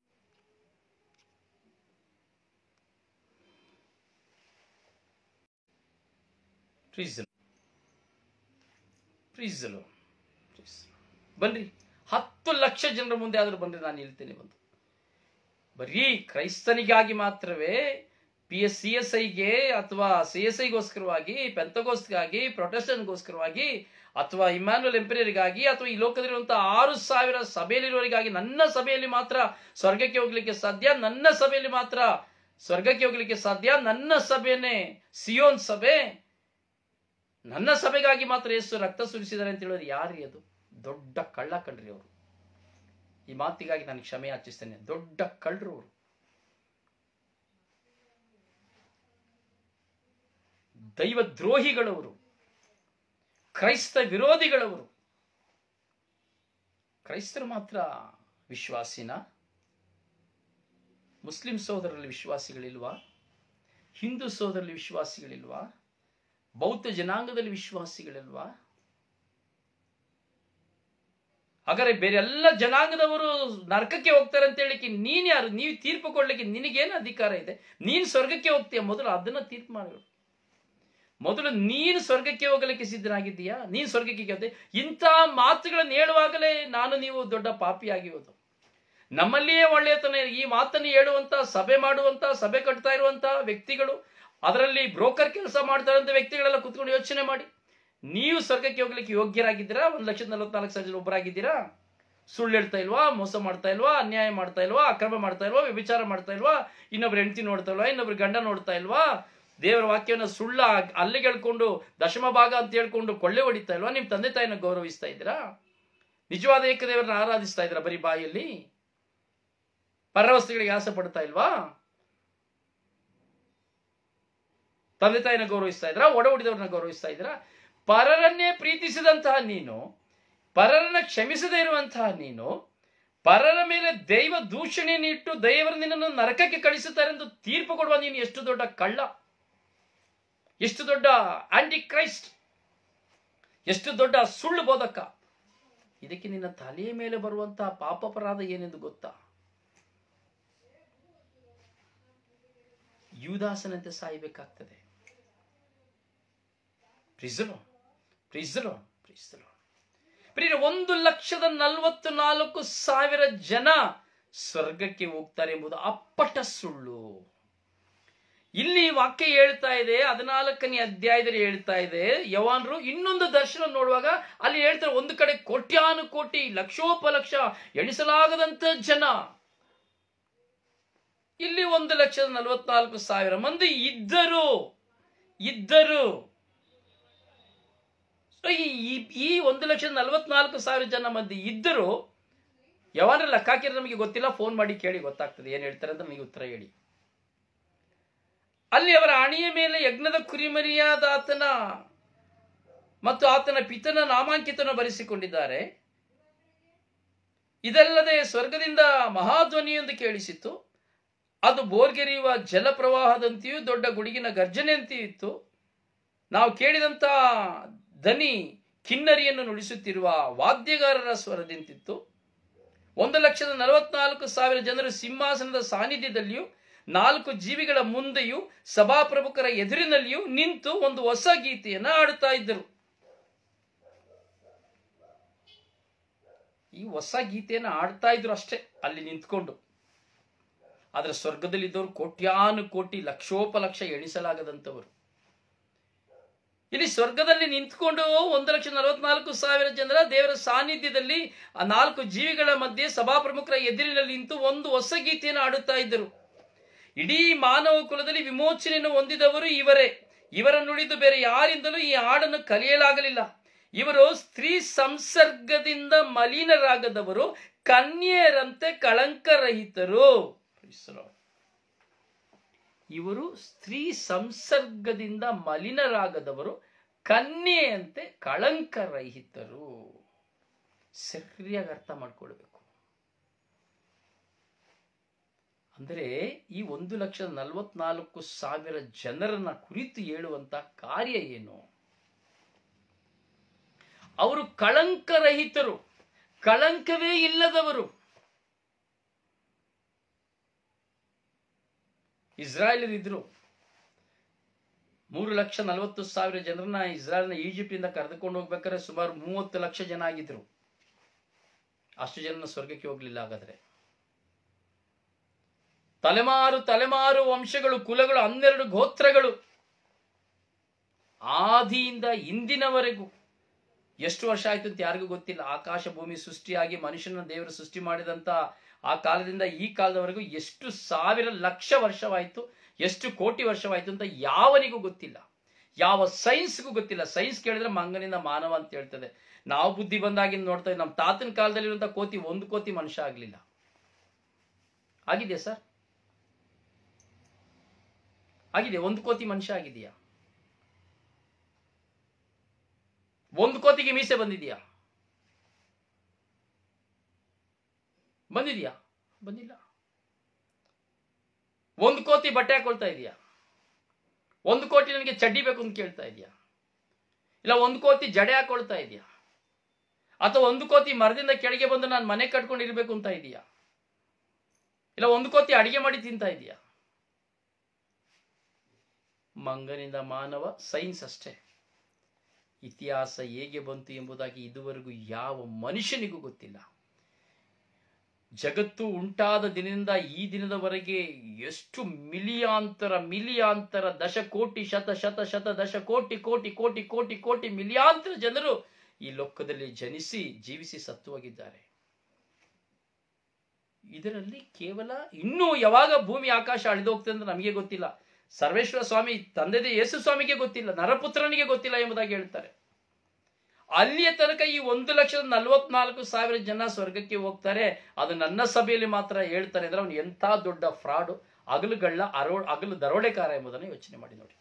ಪ್ರೀಸಲು ಪ್ರೀಸಲು ಬನ್ರಿ ಹತ್ತು ಲಕ್ಷ ಜನರ ಮುಂದೆ ಆದ್ರೂ ಬನ್ರಿ ನಾನು ಹೇಳ್ತೇನೆ ಬಂದು ಬರೀ ಕ್ರೈಸ್ತನಿಗಾಗಿ ಮಾತ್ರವೇ ಪಿ ಎಸ್ ಸಿ ಎಸ್ ಐಗೆ ಅಥವಾ ಸಿ ಎಸ್ ಐಗೋಸ್ಕರವಾಗಿ ಪೆಂತಗೋಸ್ಗಾಗಿ ಪ್ರೊಟೆಸ್ಟನ್ಗೋಸ್ಕರವಾಗಿ ಅಥವಾ ಇಮ್ಯಾನ್ಯುಯಲ್ ಎಂಪೈರಿಯರ್ಗಾಗಿ ಅಥವಾ ಈ ಲೋಕದಲ್ಲಿರುವಂತಹ ಆರು ಸಾವಿರ ಸಭೆಯಲ್ಲಿರುವವರಿಗಾಗಿ ನನ್ನ ಸಭೆಯಲ್ಲಿ ಮಾತ್ರ ಸ್ವರ್ಗಕ್ಕೆ ಹೋಗ್ಲಿಕ್ಕೆ ಸಾಧ್ಯ ನನ್ನ ಸಭೆಯಲ್ಲಿ ಮಾತ್ರ ಸ್ವರ್ಗಕ್ಕೆ ಹೋಗ್ಲಿಕ್ಕೆ ಸಾಧ್ಯ ನನ್ನ ಸಭೆಯನ್ನೇ ಸಿಯೋನ್ ಸಭೆ ನನ್ನ ಸಭೆಗಾಗಿ ಮಾತ್ರ ಯೇಸು ರಕ್ತ ಸುರಿಸಿದ್ದಾರೆ ಅಂತ ಹೇಳೋರು ಯಾರ್ರಿ ಅದು ದೊಡ್ಡ ಕಳ್ಳ ಕಳ್ರಿ ಅವರು ಈ ಮಾತಿಗಾಗಿ ನಾನು ಕ್ಷಮೆ ಯಾಚಿಸ್ತೇನೆ ದೊಡ್ಡ ಕಳ್ಳರು ಅವರು ದೈವ ದ್ರೋಹಿಗಳವರು ಕ್ರೈಸ್ತ ವಿರೋಧಿಗಳವರು ಕ್ರೈಸ್ತರು ಮಾತ್ರ ವಿಶ್ವಾಸಿನ ಮುಸ್ಲಿಂ ಸೋದರಲ್ಲಿ ವಿಶ್ವಾಸಿಗಳಿಲ್ವಾ ಹಿಂದೂ ಸೋದರಲ್ಲಿ ವಿಶ್ವಾಸಿಗಳಿಲ್ವಾ ಬೌದ್ಧ ಜನಾಂಗದಲ್ಲಿ ವಿಶ್ವಾಸಿಗಳಿಲ್ವಾ ಹಾಗಾದ್ರೆ ಬೇರೆ ಎಲ್ಲ ಜನಾಂಗದವರು ನರಕಕ್ಕೆ ಹೋಗ್ತಾರೆ ಅಂತ ಹೇಳಿಕ್ಕೆ ನೀನ್ ಯಾರು ನೀವು ತೀರ್ಪು ಕೊಡ್ಲಿಕ್ಕೆ ನಿನಗೇನು ಅಧಿಕಾರ ಇದೆ ನೀನ್ ಸ್ವರ್ಗಕ್ಕೆ ಹೋಗ್ತೀಯ ಮೊದಲು ಅದನ್ನ ತೀರ್ಪು ಮಾಡಿ ಮೊದಲು ನೀನು ಸ್ವರ್ಗಕ್ಕೆ ಹೋಗಲಿಕ್ಕೆ ಸಿದ್ಧನಾಗಿದ್ದೀಯಾ ನೀನು ಸ್ವರ್ಗಕ್ಕೆ ಹೋಗ್ತೆ ಇಂಥ ಮಾತುಗಳನ್ನು ಹೇಳುವಾಗಲೇ ನಾನು ನೀವು ದೊಡ್ಡ ಪಾಪಿಯಾಗಿರೋದು ನಮ್ಮಲ್ಲಿಯೇ ಒಳ್ಳೆಯತನ ಈ ಮಾತನ್ನು ಹೇಳುವಂತ ಸಭೆ ಮಾಡುವಂತ ಸಭೆ ಕಟ್ತಾ ಇರುವಂತ ವ್ಯಕ್ತಿಗಳು ಅದರಲ್ಲಿ ಬ್ರೋಕರ್ ಕೆಲಸ ಮಾಡ್ತಾ ಇರುವಂತ ವ್ಯಕ್ತಿಗಳೆಲ್ಲ ಕುತ್ಕೊಂಡು ಯೋಚನೆ ಮಾಡಿ ನೀವು ಸ್ವರ್ಗಕ್ಕೆ ಹೋಗ್ಲಿಕ್ಕೆ ಯೋಗ್ಯರಾಗಿದ್ದೀರಾ ಒಂದು ಲಕ್ಷದ ನಲವತ್ನಾಲ್ಕು ಸಾವಿರ ಒಬ್ಬರಾಗಿದ್ದೀರಾ ಸುಳ್ಳು ಹೇಳ್ತಾ ಇಲ್ವಾ ಮೋಸ ಮಾಡ್ತಾ ಇಲ್ವಾ ಅನ್ಯಾಯ ಮಾಡ್ತಾ ಇಲ್ವಾ ಅಕ್ರಮ ಮಾಡ್ತಾ ಇಲ್ವಾ ವ್ಯಭಿಚಾರ ಮಾಡ್ತಾ ಇಲ್ವಾ ಇನ್ನೊಬ್ರು ಹೆಂಡತಿ ನೋಡ್ತಾ ಇಲ್ವಾ ಇನ್ನೊಬ್ರು ಗಂಡ ನೋಡ್ತಾ ಇಲ್ವಾ ದೇವರ ವಾಕ್ಯವನ್ನು ಸುಳ್ಳ ಅಲ್ಲಿಗೆ ಹೇಳ್ಕೊಂಡು ದಶಮ ಭಾಗ ಅಂತ ಹೇಳ್ಕೊಂಡು ಕೊಳ್ಳೆ ಹೊಡಿತಾ ಇಲ್ವಾ ನಿಮ್ಮ ತಂದೆ ತಾಯಿನ ಗೌರವಿಸ್ತಾ ಇದ್ದೀರಾ ನಿಜವಾದ ಏಕದೇವರನ್ನ ಆರಾಧಿಸ್ತಾ ಇದ್ದೀರಾ ಬರೀ ಬಾಯಲ್ಲಿ ಪರವಸ್ತುಗಳಿಗೆ ಆಸೆ ಪಡ್ತಾ ಇಲ್ವಾ ತಂದೆ ತಾಯಿನ ಗೌರವಿಸ್ತಾ ಇದ್ರಾ ಒಡ ಹೊಡಿದವ್ರನ್ನ ಗೌರವಿಸ್ತಾ ಇದ್ದೀರಾ ಪರರನ್ನೇ ಪ್ರೀತಿಸಿದಂತಹ ನೀನು ಪರರನ್ನ ಕ್ಷಮಿಸದೇ ಇರುವಂತಹ ನೀನು ಪರರ ಮೇಲೆ ದೈವ ದೂಷಣೆಯನ್ನು ಇಟ್ಟು ದೈವರು ನಿನ್ನನ್ನು ನರಕಕ್ಕೆ ಕಳಿಸುತ್ತಾರೆ ಎಂದು ತೀರ್ಪು ಕೊಡುವ ನೀನು ಎಷ್ಟು ದೊಡ್ಡ ಕಳ್ಳ ಎಷ್ಟು ದೊಡ್ಡ ಆಂಟಿ ಕ್ರೈಸ್ಟ್ ಎಷ್ಟು ದೊಡ್ಡ ಸುಳ್ಳು ಬೋಧಕ ಇದಕ್ಕೆ ನಿನ್ನ ತಲೆಯ ಮೇಲೆ ಬರುವಂತಹ ಪಾಪಪರಾಧ ಏನೆಂದು ಗೊತ್ತಾ ಯುದಾಸನಂತೆ ಸಾಯಬೇಕಾಗ್ತದೆ ಪ್ರಿಸಲೋ ಪ್ರಿಸಲೋ ಪ್ರಿಸಲೋ ಪ್ರಿಯ ಒಂದು ಲಕ್ಷದ ನಲವತ್ತು ನಾಲ್ಕು ಸಾವಿರ ಜನ ಸ್ವರ್ಗಕ್ಕೆ ಹೋಗ್ತಾರೆ ಎಂಬುದು ಅಪ್ಪಟ ಸುಳ್ಳು ಇಲ್ಲಿ ವಾಕ್ಯ ಹೇಳ್ತಾ ಇದೆ ಹದಿನಾಲ್ಕನೇ ಅಧ್ಯಾಯದಲ್ಲಿ ಹೇಳ್ತಾ ಇದೆ ಯವಾನ್ರು ಇನ್ನೊಂದು ದರ್ಶನ ನೋಡುವಾಗ ಅಲ್ಲಿ ಹೇಳ್ತಾರೆ ಒಂದು ಕಡೆ ಕೋಟ್ಯಾನು ಕೋಟಿ ಲಕ್ಷೋಪಲಕ್ಷ ಎಣಿಸಲಾಗದಂತ ಜನ ಇಲ್ಲಿ ಒಂದು ಲಕ್ಷದ ನಲವತ್ನಾಲ್ಕು ಸಾವಿರ ಮಂದಿ ಇದ್ದರು ಇದ್ದರು ಸೊ ಈ ಈ- ಈ ಒಂದು ಲಕ್ಷದ ನಲವತ್ನಾಲ್ಕು ಸಾವಿರ ಜನ ಮಂದಿ ಇದ್ದರು ಯಾವಾಗ ಲೆಕ್ಕ ಹಾಕಿದ್ರೆ ನಮಗೆ ಗೊತ್ತಿಲ್ಲ ಫೋನ್ ಮಾಡಿ ಕೇಳಿ ಗೊತ್ತಾಗ್ತದೆ ಏನ್ ಹೇಳ್ತಾರೆ ಅಂತ ನಮಗೆ ಉತ್ತರ ಹೇಳಿ ಅಲ್ಲಿ ಅವರ ಅಣಿಯ ಮೇಲೆ ಯಜ್ಞದ ಕುರಿಮರಿಯಾದ ಆತನ ಮತ್ತು ಆತನ ಪಿತನ ನಾಮಾಂಕಿತನ ಬರೆಸಿಕೊಂಡಿದ್ದಾರೆ ಇದಲ್ಲದೆ ಸ್ವರ್ಗದಿಂದ ಮಹಾಧ್ವನಿಯೊಂದು ಕೇಳಿಸಿತ್ತು ಅದು ಬೋರ್ಗೆರೆಯುವ ಜಲಪ್ರವಾಹದಂತೆಯೂ ದೊಡ್ಡ ಗುಡುಗಿನ ಗರ್ಜನೆಯಂತೆಯೂ ಇತ್ತು ನಾವು ಕೇಳಿದಂತ ದನಿ ಕಿನ್ನರಿಯನ್ನು ನುಡಿಸುತ್ತಿರುವ ವಾದ್ಯಗಾರರ ಸ್ವರದಿಂತಿತ್ತು ಒಂದು ಲಕ್ಷದ ನಲವತ್ನಾಲ್ಕು ಸಾವಿರ ಜನರು ಸಿಂಹಾಸನದ ಸಾನ್ನಿಧ್ಯದಲ್ಲಿಯೂ ನಾಲ್ಕು ಜೀವಿಗಳ ಮುಂದೆಯೂ ಸಭಾಪ್ರಮುಖರ ಎದುರಿನಲ್ಲಿಯೂ ನಿಂತು ಒಂದು ಹೊಸ ಗೀತೆಯನ್ನ ಹಾಡುತ್ತಾ ಇದ್ದರು ಈ ಹೊಸ ಗೀತೆಯನ್ನ ಹಾಡ್ತಾ ಇದ್ರು ಅಷ್ಟೇ ಅಲ್ಲಿ ನಿಂತ್ಕೊಂಡು ಆದ್ರೆ ಸ್ವರ್ಗದಲ್ಲಿದ್ದವರು ಕೋಟ್ಯಾನು ಕೋಟಿ ಲಕ್ಷೋಪಲಕ್ಷ ಎಣಿಸಲಾಗದಂತವರು ಇಲ್ಲಿ ಸ್ವರ್ಗದಲ್ಲಿ ನಿಂತ್ಕೊಂಡು ಒಂದು ಲಕ್ಷ ನಲವತ್ನಾಲ್ಕು ಸಾವಿರ ಜನರ ದೇವರ ಸಾನ್ನಿಧ್ಯದಲ್ಲಿ ಆ ನಾಲ್ಕು ಜೀವಿಗಳ ಮಧ್ಯೆ ಸಭಾಪ್ರಮುಖರ ಎದುರಿನಲ್ಲಿ ನಿಂತು ಒಂದು ಹೊಸ ಗೀತೆಯನ್ನು ಆಡುತ್ತಾ ಇದ್ದರು ಇಡೀ ಮಾನವ ಕುಲದಲ್ಲಿ ವಿಮೋಚನೆಯನ್ನು ಹೊಂದಿದವರು ಇವರೇ ಇವರನ್ನುಳಿದು ಬೇರೆ ಯಾರಿಂದಲೂ ಈ ಹಾಡನ್ನು ಕಲಿಯಲಾಗಲಿಲ್ಲ ಇವರು ಸ್ತ್ರೀ ಸಂಸರ್ಗದಿಂದ ಮಲಿನರಾಗದವರು ಕನ್ಯೆಯರಂತೆ ಕಳಂಕರಹಿತರು ಇವರು ಸ್ತ್ರೀ ಸಂಸರ್ಗದಿಂದ ಮಲಿನರಾಗದವರು ಕನ್ಯೆಯಂತೆ ಕಳಂಕರಹಿತರು ಸರಿಯಾಗಿ ಅರ್ಥ ಮಾಡ್ಕೊಳ್ಬೇಕು ಅಂದರೆ ಈ ಒಂದು ಲಕ್ಷದ ನಲವತ್ನಾಲ್ಕು ಸಾವಿರ ಜನರನ್ನ ಕುರಿತು ಹೇಳುವಂತ ಕಾರ್ಯ ಏನು ಅವರು ಕಳಂಕರಹಿತರು ಕಳಂಕವೇ ಇಲ್ಲದವರು ಇಸ್ರಾಯೇಲರು ಇದ್ರು ಮೂರು ಲಕ್ಷ ನಲವತ್ತು ಸಾವಿರ ಜನರನ್ನ ಇಸ್ರಾಯಲ್ನ ಈಜಿಪ್ಟಿಂದ ಕರೆದುಕೊಂಡು ಹೋಗ್ಬೇಕಾದ್ರೆ ಸುಮಾರು ಮೂವತ್ತು ಲಕ್ಷ ಜನ ಆಗಿದ್ರು ಅಷ್ಟು ಜನ ಸ್ವರ್ಗಕ್ಕೆ ಹೋಗ್ಲಿಲ್ಲ ಹಾಗಾದ್ರೆ ತಲೆಮಾರು ತಲೆಮಾರು ವಂಶಗಳು ಕುಲಗಳು ಹನ್ನೆರಡು ಗೋತ್ರಗಳು ಆದಿಯಿಂದ ಇಂದಿನವರೆಗೂ ಎಷ್ಟು ವರ್ಷ ಆಯ್ತು ಅಂತ ಯಾರಿಗೂ ಗೊತ್ತಿಲ್ಲ ಆಕಾಶ ಭೂಮಿ ಸೃಷ್ಟಿಯಾಗಿ ಮನುಷ್ಯನ ದೇವರು ಸೃಷ್ಟಿ ಮಾಡಿದಂತ ಆ ಕಾಲದಿಂದ ಈ ಕಾಲದವರೆಗೂ ಎಷ್ಟು ಸಾವಿರ ಲಕ್ಷ ವರ್ಷವಾಯಿತು ಎಷ್ಟು ಕೋಟಿ ವರ್ಷವಾಯಿತು ಅಂತ ಯಾವನಿಗೂ ಗೊತ್ತಿಲ್ಲ ಯಾವ ಸೈನ್ಸ್ಗೂ ಗೊತ್ತಿಲ್ಲ ಸೈನ್ಸ್ ಕೇಳಿದ್ರೆ ಮಂಗನಿಂದ ಮಾನವ ಅಂತ ಹೇಳ್ತದೆ ನಾವು ಬುದ್ಧಿ ಬಂದಾಗಿಂದ ನೋಡ್ತಾ ಇದ್ದೀವಿ ನಮ್ಮ ತಾತನ ಕಾಲದಲ್ಲಿರುವಂಥ ಕೋತಿ ಒಂದು ಕೋತಿ ಮನುಷ್ಯ ಆಗಲಿಲ್ಲ ಆಗಿದೆಯಾ ಸರ್ ಆಗಿದೆ ಒಂದು ಕೋತಿ ಮನುಷ್ಯ ಆಗಿದೆಯಾ ಒಂದು ಕೋತಿಗೆ ಮೀಸೆ ಬಂದಿದೆಯಾ ಬಂದಿದೆಯಾ ಬಂದಿಲ್ಲ ಒಂದು ಕೋತಿ ಬಟ್ಟೆ ಹಾಕೊಳ್ತಾ ಇದೆಯಾ ಒಂದು ಕೋಟಿ ನನಗೆ ಚಡ್ಡಿ ಬೇಕು ಅಂತ ಕೇಳ್ತಾ ಇದೆಯಾ ಇಲ್ಲ ಒಂದು ಕೋತಿ ಜಡೆ ಹಾಕೊಳ್ತಾ ಇದೆಯಾ ಅಥವಾ ಒಂದು ಕೋತಿ ಮರದಿಂದ ಕೆಳಗೆ ಬಂದು ನಾನು ಮನೆ ಕಟ್ಕೊಂಡಿರ್ಬೇಕು ಅಂತ ಇದೆಯಾ ಇಲ್ಲ ಒಂದು ಕೋತಿ ಅಡಿಗೆ ಮಾಡಿ ತಿಂತಾ ಇದೆಯಾ ಮಂಗನಿಂದ ಮಾನವ ಸೈನ್ಸ್ ಅಷ್ಟೇ ಇತಿಹಾಸ ಹೇಗೆ ಬಂತು ಎಂಬುದಾಗಿ ಇದುವರೆಗೂ ಯಾವ ಮನುಷ್ಯನಿಗೂ ಗೊತ್ತಿಲ್ಲ ಜಗತ್ತು ಉಂಟಾದ ದಿನದಿಂದ ಈ ದಿನದವರೆಗೆ ಎಷ್ಟು ಮಿಲಿಯಾಂತರ ಮಿಲಿಯಾಂತರ ದಶಕೋಟಿ ಶತ ಶತ ಶತ ದಶ ಕೋಟಿ ಕೋಟಿ ಕೋಟಿ ಕೋಟಿ ಕೋಟಿ ಮಿಲಿಯಾಂತರ ಜನರು ಈ ಲೋಕದಲ್ಲಿ ಜನಿಸಿ ಜೀವಿಸಿ ಸತ್ತು ಹೋಗಿದ್ದಾರೆ ಇದರಲ್ಲಿ ಕೇವಲ ಇನ್ನೂ ಯಾವಾಗ ಭೂಮಿ ಆಕಾಶ ಅಳಿದು ಹೋಗ್ತದೆ ಅಂತ ನಮಗೆ ಗೊತ್ತಿಲ್ಲ ಸರ್ವೇಶ್ವರ ಸ್ವಾಮಿ ತಂದೆದೇ ಯೇಸು ಸ್ವಾಮಿಗೆ ಗೊತ್ತಿಲ್ಲ ನರಪುತ್ರನಿಗೆ ಗೊತ್ತಿಲ್ಲ ಎಂಬುದಾಗಿ ಹೇಳ್ತಾರೆ ಅಲ್ಲಿಯ ತನಕ ಈ ಒಂದು ಲಕ್ಷದ ನಲವತ್ನಾಲ್ಕು ಸಾವಿರ ಜನ ಸ್ವರ್ಗಕ್ಕೆ ಹೋಗ್ತಾರೆ ಅದು ನನ್ನ ಸಭೆಯಲ್ಲಿ ಮಾತ್ರ ಹೇಳ್ತಾರೆ ಅಂದ್ರೆ ಅವನು ಎಂಥ ದೊಡ್ಡ ಫ್ರಾಡು ಅಗಲುಗಳ್ಳ ಅರೋ ಅಗಲು ದರೋಡೆಕಾರ ಎಂಬುದನ್ನು ಯೋಚನೆ ಮಾಡಿ ನೋಡಿ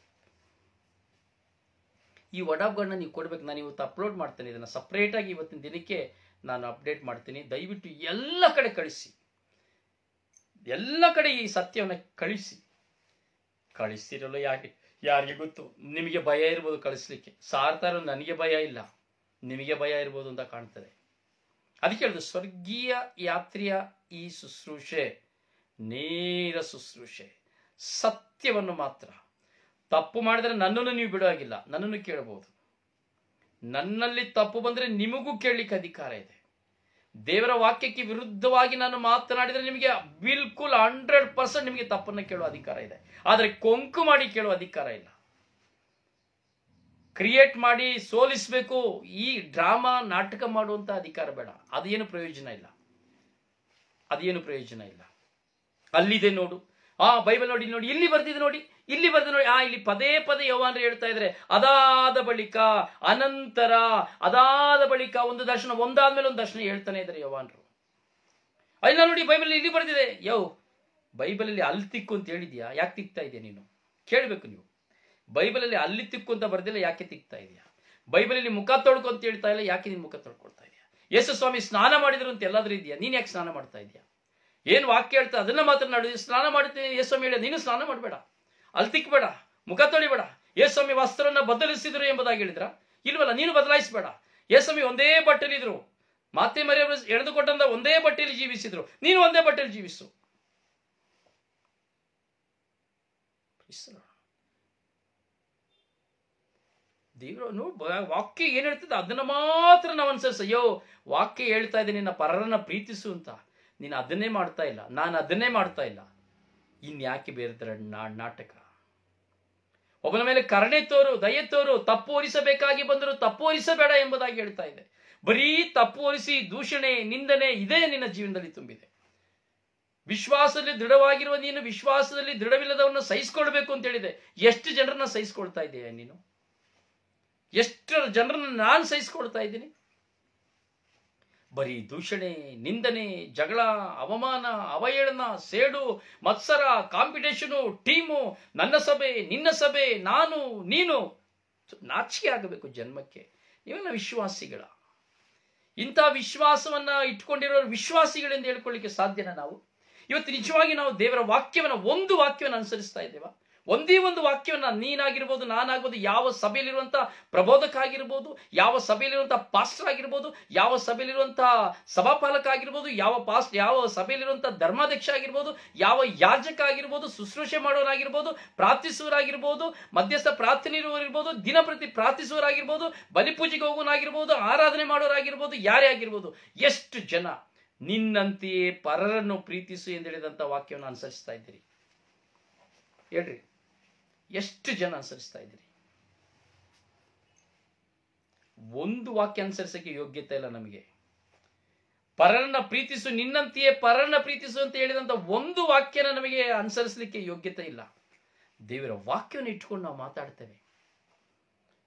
ಈ ಒಡಾಬ್ಗಳನ್ನ ನೀವು ಕೊಡ್ಬೇಕು ನಾನು ಇವತ್ತು ಅಪ್ಲೋಡ್ ಮಾಡ್ತೇನೆ ಇದನ್ನು ಸಪ್ರೇಟಾಗಿ ಇವತ್ತಿನ ದಿನಕ್ಕೆ ನಾನು ಅಪ್ಡೇಟ್ ಮಾಡ್ತೀನಿ ದಯವಿಟ್ಟು ಎಲ್ಲ ಕಡೆ ಕಳಿಸಿ ಎಲ್ಲ ಕಡೆ ಈ ಸತ್ಯವನ್ನು ಕಳಿಸಿ ಕಳಿಸ್ತಿರಲ್ಲ ಯಾಕೆ ಯಾರಿಗೆ ಗೊತ್ತು ನಿಮಗೆ ಭಯ ಇರ್ಬೋದು ಕಳಿಸ್ಲಿಕ್ಕೆ ಸಾರ್ತಾ ಇರೋ ನನಗೆ ಭಯ ಇಲ್ಲ ನಿಮಗೆ ಭಯ ಇರ್ಬೋದು ಅಂತ ಕಾಣ್ತದೆ ಅದಕ್ಕೆ ಹೇಳುದು ಸ್ವರ್ಗೀಯ ಯಾತ್ರೆಯ ಈ ಶುಶ್ರೂಷೆ ನೇರ ಶುಶ್ರೂಷೆ ಸತ್ಯವನ್ನು ಮಾತ್ರ ತಪ್ಪು ಮಾಡಿದ್ರೆ ನನ್ನನ್ನು ನೀವು ಬಿಡುವಾಗಿಲ್ಲ ನನ್ನನ್ನು ಕೇಳಬಹುದು ನನ್ನಲ್ಲಿ ತಪ್ಪು ಬಂದರೆ ನಿಮಗೂ ಕೇಳಲಿಕ್ಕೆ ಅಧಿಕಾರ ಇದೆ ದೇವರ ವಾಕ್ಯಕ್ಕೆ ವಿರುದ್ಧವಾಗಿ ನಾನು ಮಾತನಾಡಿದರೆ ನಿಮಗೆ ಬಿಲ್ಕುಲ್ ಹಂಡ್ರೆಡ್ ಪರ್ಸೆಂಟ್ ನಿಮಗೆ ತಪ್ಪನ್ನು ಕೇಳುವ ಅಧಿಕಾರ ಇದೆ ಆದರೆ ಕೊಂಕು ಮಾಡಿ ಕೇಳುವ ಅಧಿಕಾರ ಇಲ್ಲ ಕ್ರಿಯೇಟ್ ಮಾಡಿ ಸೋಲಿಸಬೇಕು ಈ ಡ್ರಾಮಾ ನಾಟಕ ಮಾಡುವಂತ ಅಧಿಕಾರ ಬೇಡ ಅದೇನು ಪ್ರಯೋಜನ ಇಲ್ಲ ಅದೇನು ಪ್ರಯೋಜನ ಇಲ್ಲ ಅಲ್ಲಿದೆ ನೋಡು ಆ ಬೈಬಲ್ ನೋಡಿ ನೋಡಿ ಇಲ್ಲಿ ಬರ್ದಿದೆ ನೋಡಿ ಇಲ್ಲಿ ಬರ್ದಿದೆ ನೋಡಿ ಆ ಇಲ್ಲಿ ಪದೇ ಪದೇ ಯವಾನ್ರು ಹೇಳ್ತಾ ಇದ್ರೆ ಅದಾದ ಬಳಿಕ ಅನಂತರ ಅದಾದ ಬಳಿಕ ಒಂದು ದರ್ಶನ ಒಂದಾದ್ಮೇಲೆ ಒಂದು ದರ್ಶನ ಹೇಳ್ತಾನೆ ಇದ್ದಾರೆ ಯವಾನ್ರು ಇಲ್ಲ ನೋಡಿ ಬೈಬಲ್ ಇಲ್ಲಿ ಬರ್ದಿದೆ ಯೋ ಬೈಬಲಲ್ಲಿ ಅಲ್ಲಿ ತಿಕ್ಕು ಅಂತ ಹೇಳಿದ್ಯಾ ಯಾಕೆ ತಿಕ್ತಾ ಇದೆಯಾ ನೀನು ಕೇಳಬೇಕು ನೀವು ಬೈಬಲಲ್ಲಿ ಅಲ್ಲಿ ತಿಕ್ಕು ಅಂತ ಬರ್ದಿಲ್ಲ ಯಾಕೆ ತಿಕ್ತಾ ಇದೆಯಾ ಬೈಬಲಲ್ಲಿ ಮುಖ ತೊಳ್ಕೊ ಅಂತ ಹೇಳ್ತಾ ಇಲ್ಲ ಯಾಕೆ ನೀನು ಮುಖ ತೊಳ್ಕೊಳ್ತಾ ಇದೆಯಾ ಯೇಸು ಸ್ವಾಮಿ ಸ್ನಾನ ಮಾಡಿದ್ರು ಅಂತ ಎಲ್ಲಾದ್ರೂ ಇದೆಯಾ ನೀನು ಯಾಕೆ ಸ್ನಾನ ಮಾಡ್ತಾ ಇದೆಯಾ ಏನು ವಾಕ್ಯ ಹೇಳ್ತಾ ಅದನ್ನ ಮಾತನಾಡಿ ಸ್ನಾನ ಮಾಡ್ತೀನಿ ಯೇಸು ಸ್ವಾಮಿ ಹೇಳಿ ನೀನು ಸ್ನಾನ ಮಾಡಬೇಡ ಅಲ್ಲಿ ತಿಕ್ಬೇಡ ಮುಖ ತೊಳಿಬೇಡ ಯೇಸು ಸ್ವಾಮಿ ವಸ್ತ್ರನ ಬದಲಿಸಿದ್ರು ಎಂಬುದಾಗಿ ಹೇಳಿದ್ರ ಇಲ್ವಲ್ಲ ನೀನು ಬದಲಾಯಿಸಬೇಡ ಯೇಸು ಸ್ವಾಮಿ ಒಂದೇ ಬಟ್ಟೆಲಿದ್ರು ಮಾತೆ ಮರಿಯವರು ಎಳೆದುಕೊಟ್ಟಂತ ಒಂದೇ ಬಟ್ಟೆಯಲ್ಲಿ ಜೀವಿಸಿದ್ರು ನೀನು ಒಂದೇ ಬಟ್ಟೆಯಲ್ಲಿ ಜೀವಿಸು ದೇವರು ವಾಕ್ಯ ಏನ್ ಹೇಳ್ತದೆ ಅದನ್ನ ಮಾತ್ರ ನಾವು ಅನ್ಸರ್ಸ ಅಯ್ಯೋ ವಾಕ್ಯ ಹೇಳ್ತಾ ಇದೆ ನಿನ್ನ ಪರರನ್ನ ಪ್ರೀತಿಸು ಅಂತ ನೀನು ಅದನ್ನೇ ಮಾಡ್ತಾ ಇಲ್ಲ ನಾನು ಅದನ್ನೇ ಮಾಡ್ತಾ ಇಲ್ಲ ಇನ್ಯಾಕೆ ಬೇರೆ ನಾಟಕ ಒಬ್ಬನ ಮೇಲೆ ಕರುಣೆ ತೋರು ದಯೆ ತೋರು ತಪ್ಪು ಹೊರಿಸಬೇಕಾಗಿ ಬಂದರೂ ತಪ್ಪು ಹೊರಿಸಬೇಡ ಎಂಬುದಾಗಿ ಹೇಳ್ತಾ ಇದೆ ಬರೀ ತಪ್ಪು ಹೊರಿಸಿ ದೂಷಣೆ ನಿಂದನೆ ಇದೇ ನಿನ್ನ ಜೀವನದಲ್ಲಿ ತುಂಬಿದೆ ವಿಶ್ವಾಸದಲ್ಲಿ ದೃಢವಾಗಿರುವ ನೀನು ವಿಶ್ವಾಸದಲ್ಲಿ ದೃಢವಿಲ್ಲದವನ್ನ ಸಹಿಸ್ಕೊಳ್ಬೇಕು ಅಂತ ಹೇಳಿದೆ ಎಷ್ಟು ಜನರನ್ನ ಸಹಿಸ್ಕೊಳ್ತಾ ಇದೆಯಾ ನೀನು ಎಷ್ಟರ ಜನರನ್ನ ನಾನು ಸಹಿಸ್ಕೊಳ್ತಾ ಇದ್ದೀನಿ ಬರೀ ದೂಷಣೆ ನಿಂದನೆ ಜಗಳ ಅವಮಾನ ಅವಹೇಳನ ಸೇಡು ಮತ್ಸರ ಕಾಂಪಿಟೇಷನು ಟೀಮು ನನ್ನ ಸಭೆ ನಿನ್ನ ಸಭೆ ನಾನು ನೀನು ನಾಚಿಕೆ ಆಗಬೇಕು ಜನ್ಮಕ್ಕೆ ಇವೆಲ್ಲ ವಿಶ್ವಾಸಿಗಳ ಇಂಥ ವಿಶ್ವಾಸವನ್ನ ಇಟ್ಕೊಂಡಿರೋ ವಿಶ್ವಾಸಿಗಳೆಂದು ಹೇಳ್ಕೊಳ್ಳಿಕ್ಕೆ ಸಾಧ್ಯನಾ ನಾವು ಇವತ್ತು ನಿಜವಾಗಿ ನಾವು ದೇವರ ವಾಕ್ಯವನ್ನ ಒಂದು ವಾಕ್ಯವನ್ನು ಅನುಸರಿಸ್ತಾ ಇದ್ದೇವಾ ಒಂದೇ ಒಂದು ವಾಕ್ಯವನ್ನ ನೀನಾಗಿರ್ಬೋದು ನಾನಾಗ್ಬೋದು ಯಾವ ಸಭೆಯಲ್ಲಿರುವಂತ ಪ್ರಬೋಧಕ ಆಗಿರ್ಬೋದು ಯಾವ ಸಭೆಯಲ್ಲಿರುವಂತ ಪಾಸ್ಟರ್ ಆಗಿರ್ಬೋದು ಯಾವ ಸಭೆಯಲ್ಲಿರುವಂತ ಸಭಾಪಾಲಕ ಆಗಿರ್ಬೋದು ಯಾವ ಪಾಸ್ಟ್ ಯಾವ ಸಭೆಯಲ್ಲಿರುವಂತ ಧರ್ಮಾಧ್ಯಕ್ಷ ಆಗಿರ್ಬೋದು ಯಾವ ಯಾಜಕ ಆಗಿರ್ಬೋದು ಶುಶ್ರೂಷೆ ಮಾಡೋರಾಗಿರ್ಬೋದು ಪ್ರಾರ್ಥಿಸುವರಾಗಿರ್ಬೋದು ಮಧ್ಯಸ್ಥ ಪ್ರಾರ್ಥನೆ ಇರುವವರಿರ್ಬೋದು ದಿನಪ್ರತಿ ಪ್ರಾರ್ಥಿಸುವರಾಗಿರ್ಬೋದು ಬಲಿಪೂಜೆಗೆ ಹೋಗೋನಾಗಿರ್ಬೋದು ಆರಾಧನೆ ಮಾಡೋರಾಗಿರ್ಬೋದು ಯಾರೇ ಆಗಿರ್ಬೋದು ಎಷ್ಟು ಜನ ನಿನ್ನಂತೆಯೇ ಪರರನ್ನು ಪ್ರೀತಿಸು ಎಂದು ಹೇಳಿದಂಥ ವಾಕ್ಯವನ್ನು ಅನುಸರಿಸ್ತಾ ಇದ್ದೀರಿ ಹೇಳ್ರಿ ಎಷ್ಟು ಜನ ಅನುಸರಿಸ್ತಾ ಇದ್ದೀರಿ ಒಂದು ವಾಕ್ಯ ಅನುಸರಿಸಕ್ಕೆ ಯೋಗ್ಯತೆ ಇಲ್ಲ ನಮಗೆ ಪರರನ್ನ ಪ್ರೀತಿಸು ನಿನ್ನಂತೆಯೇ ಪರರನ್ನ ಪ್ರೀತಿಸು ಅಂತ ಹೇಳಿದಂತ ಒಂದು ವಾಕ್ಯನ ನಮಗೆ ಅನುಸರಿಸಲಿಕ್ಕೆ ಯೋಗ್ಯತೆ ಇಲ್ಲ ದೇವರ ವಾಕ್ಯವನ್ನು ಇಟ್ಕೊಂಡು ನಾವು ಮಾತಾಡ್ತೇವೆ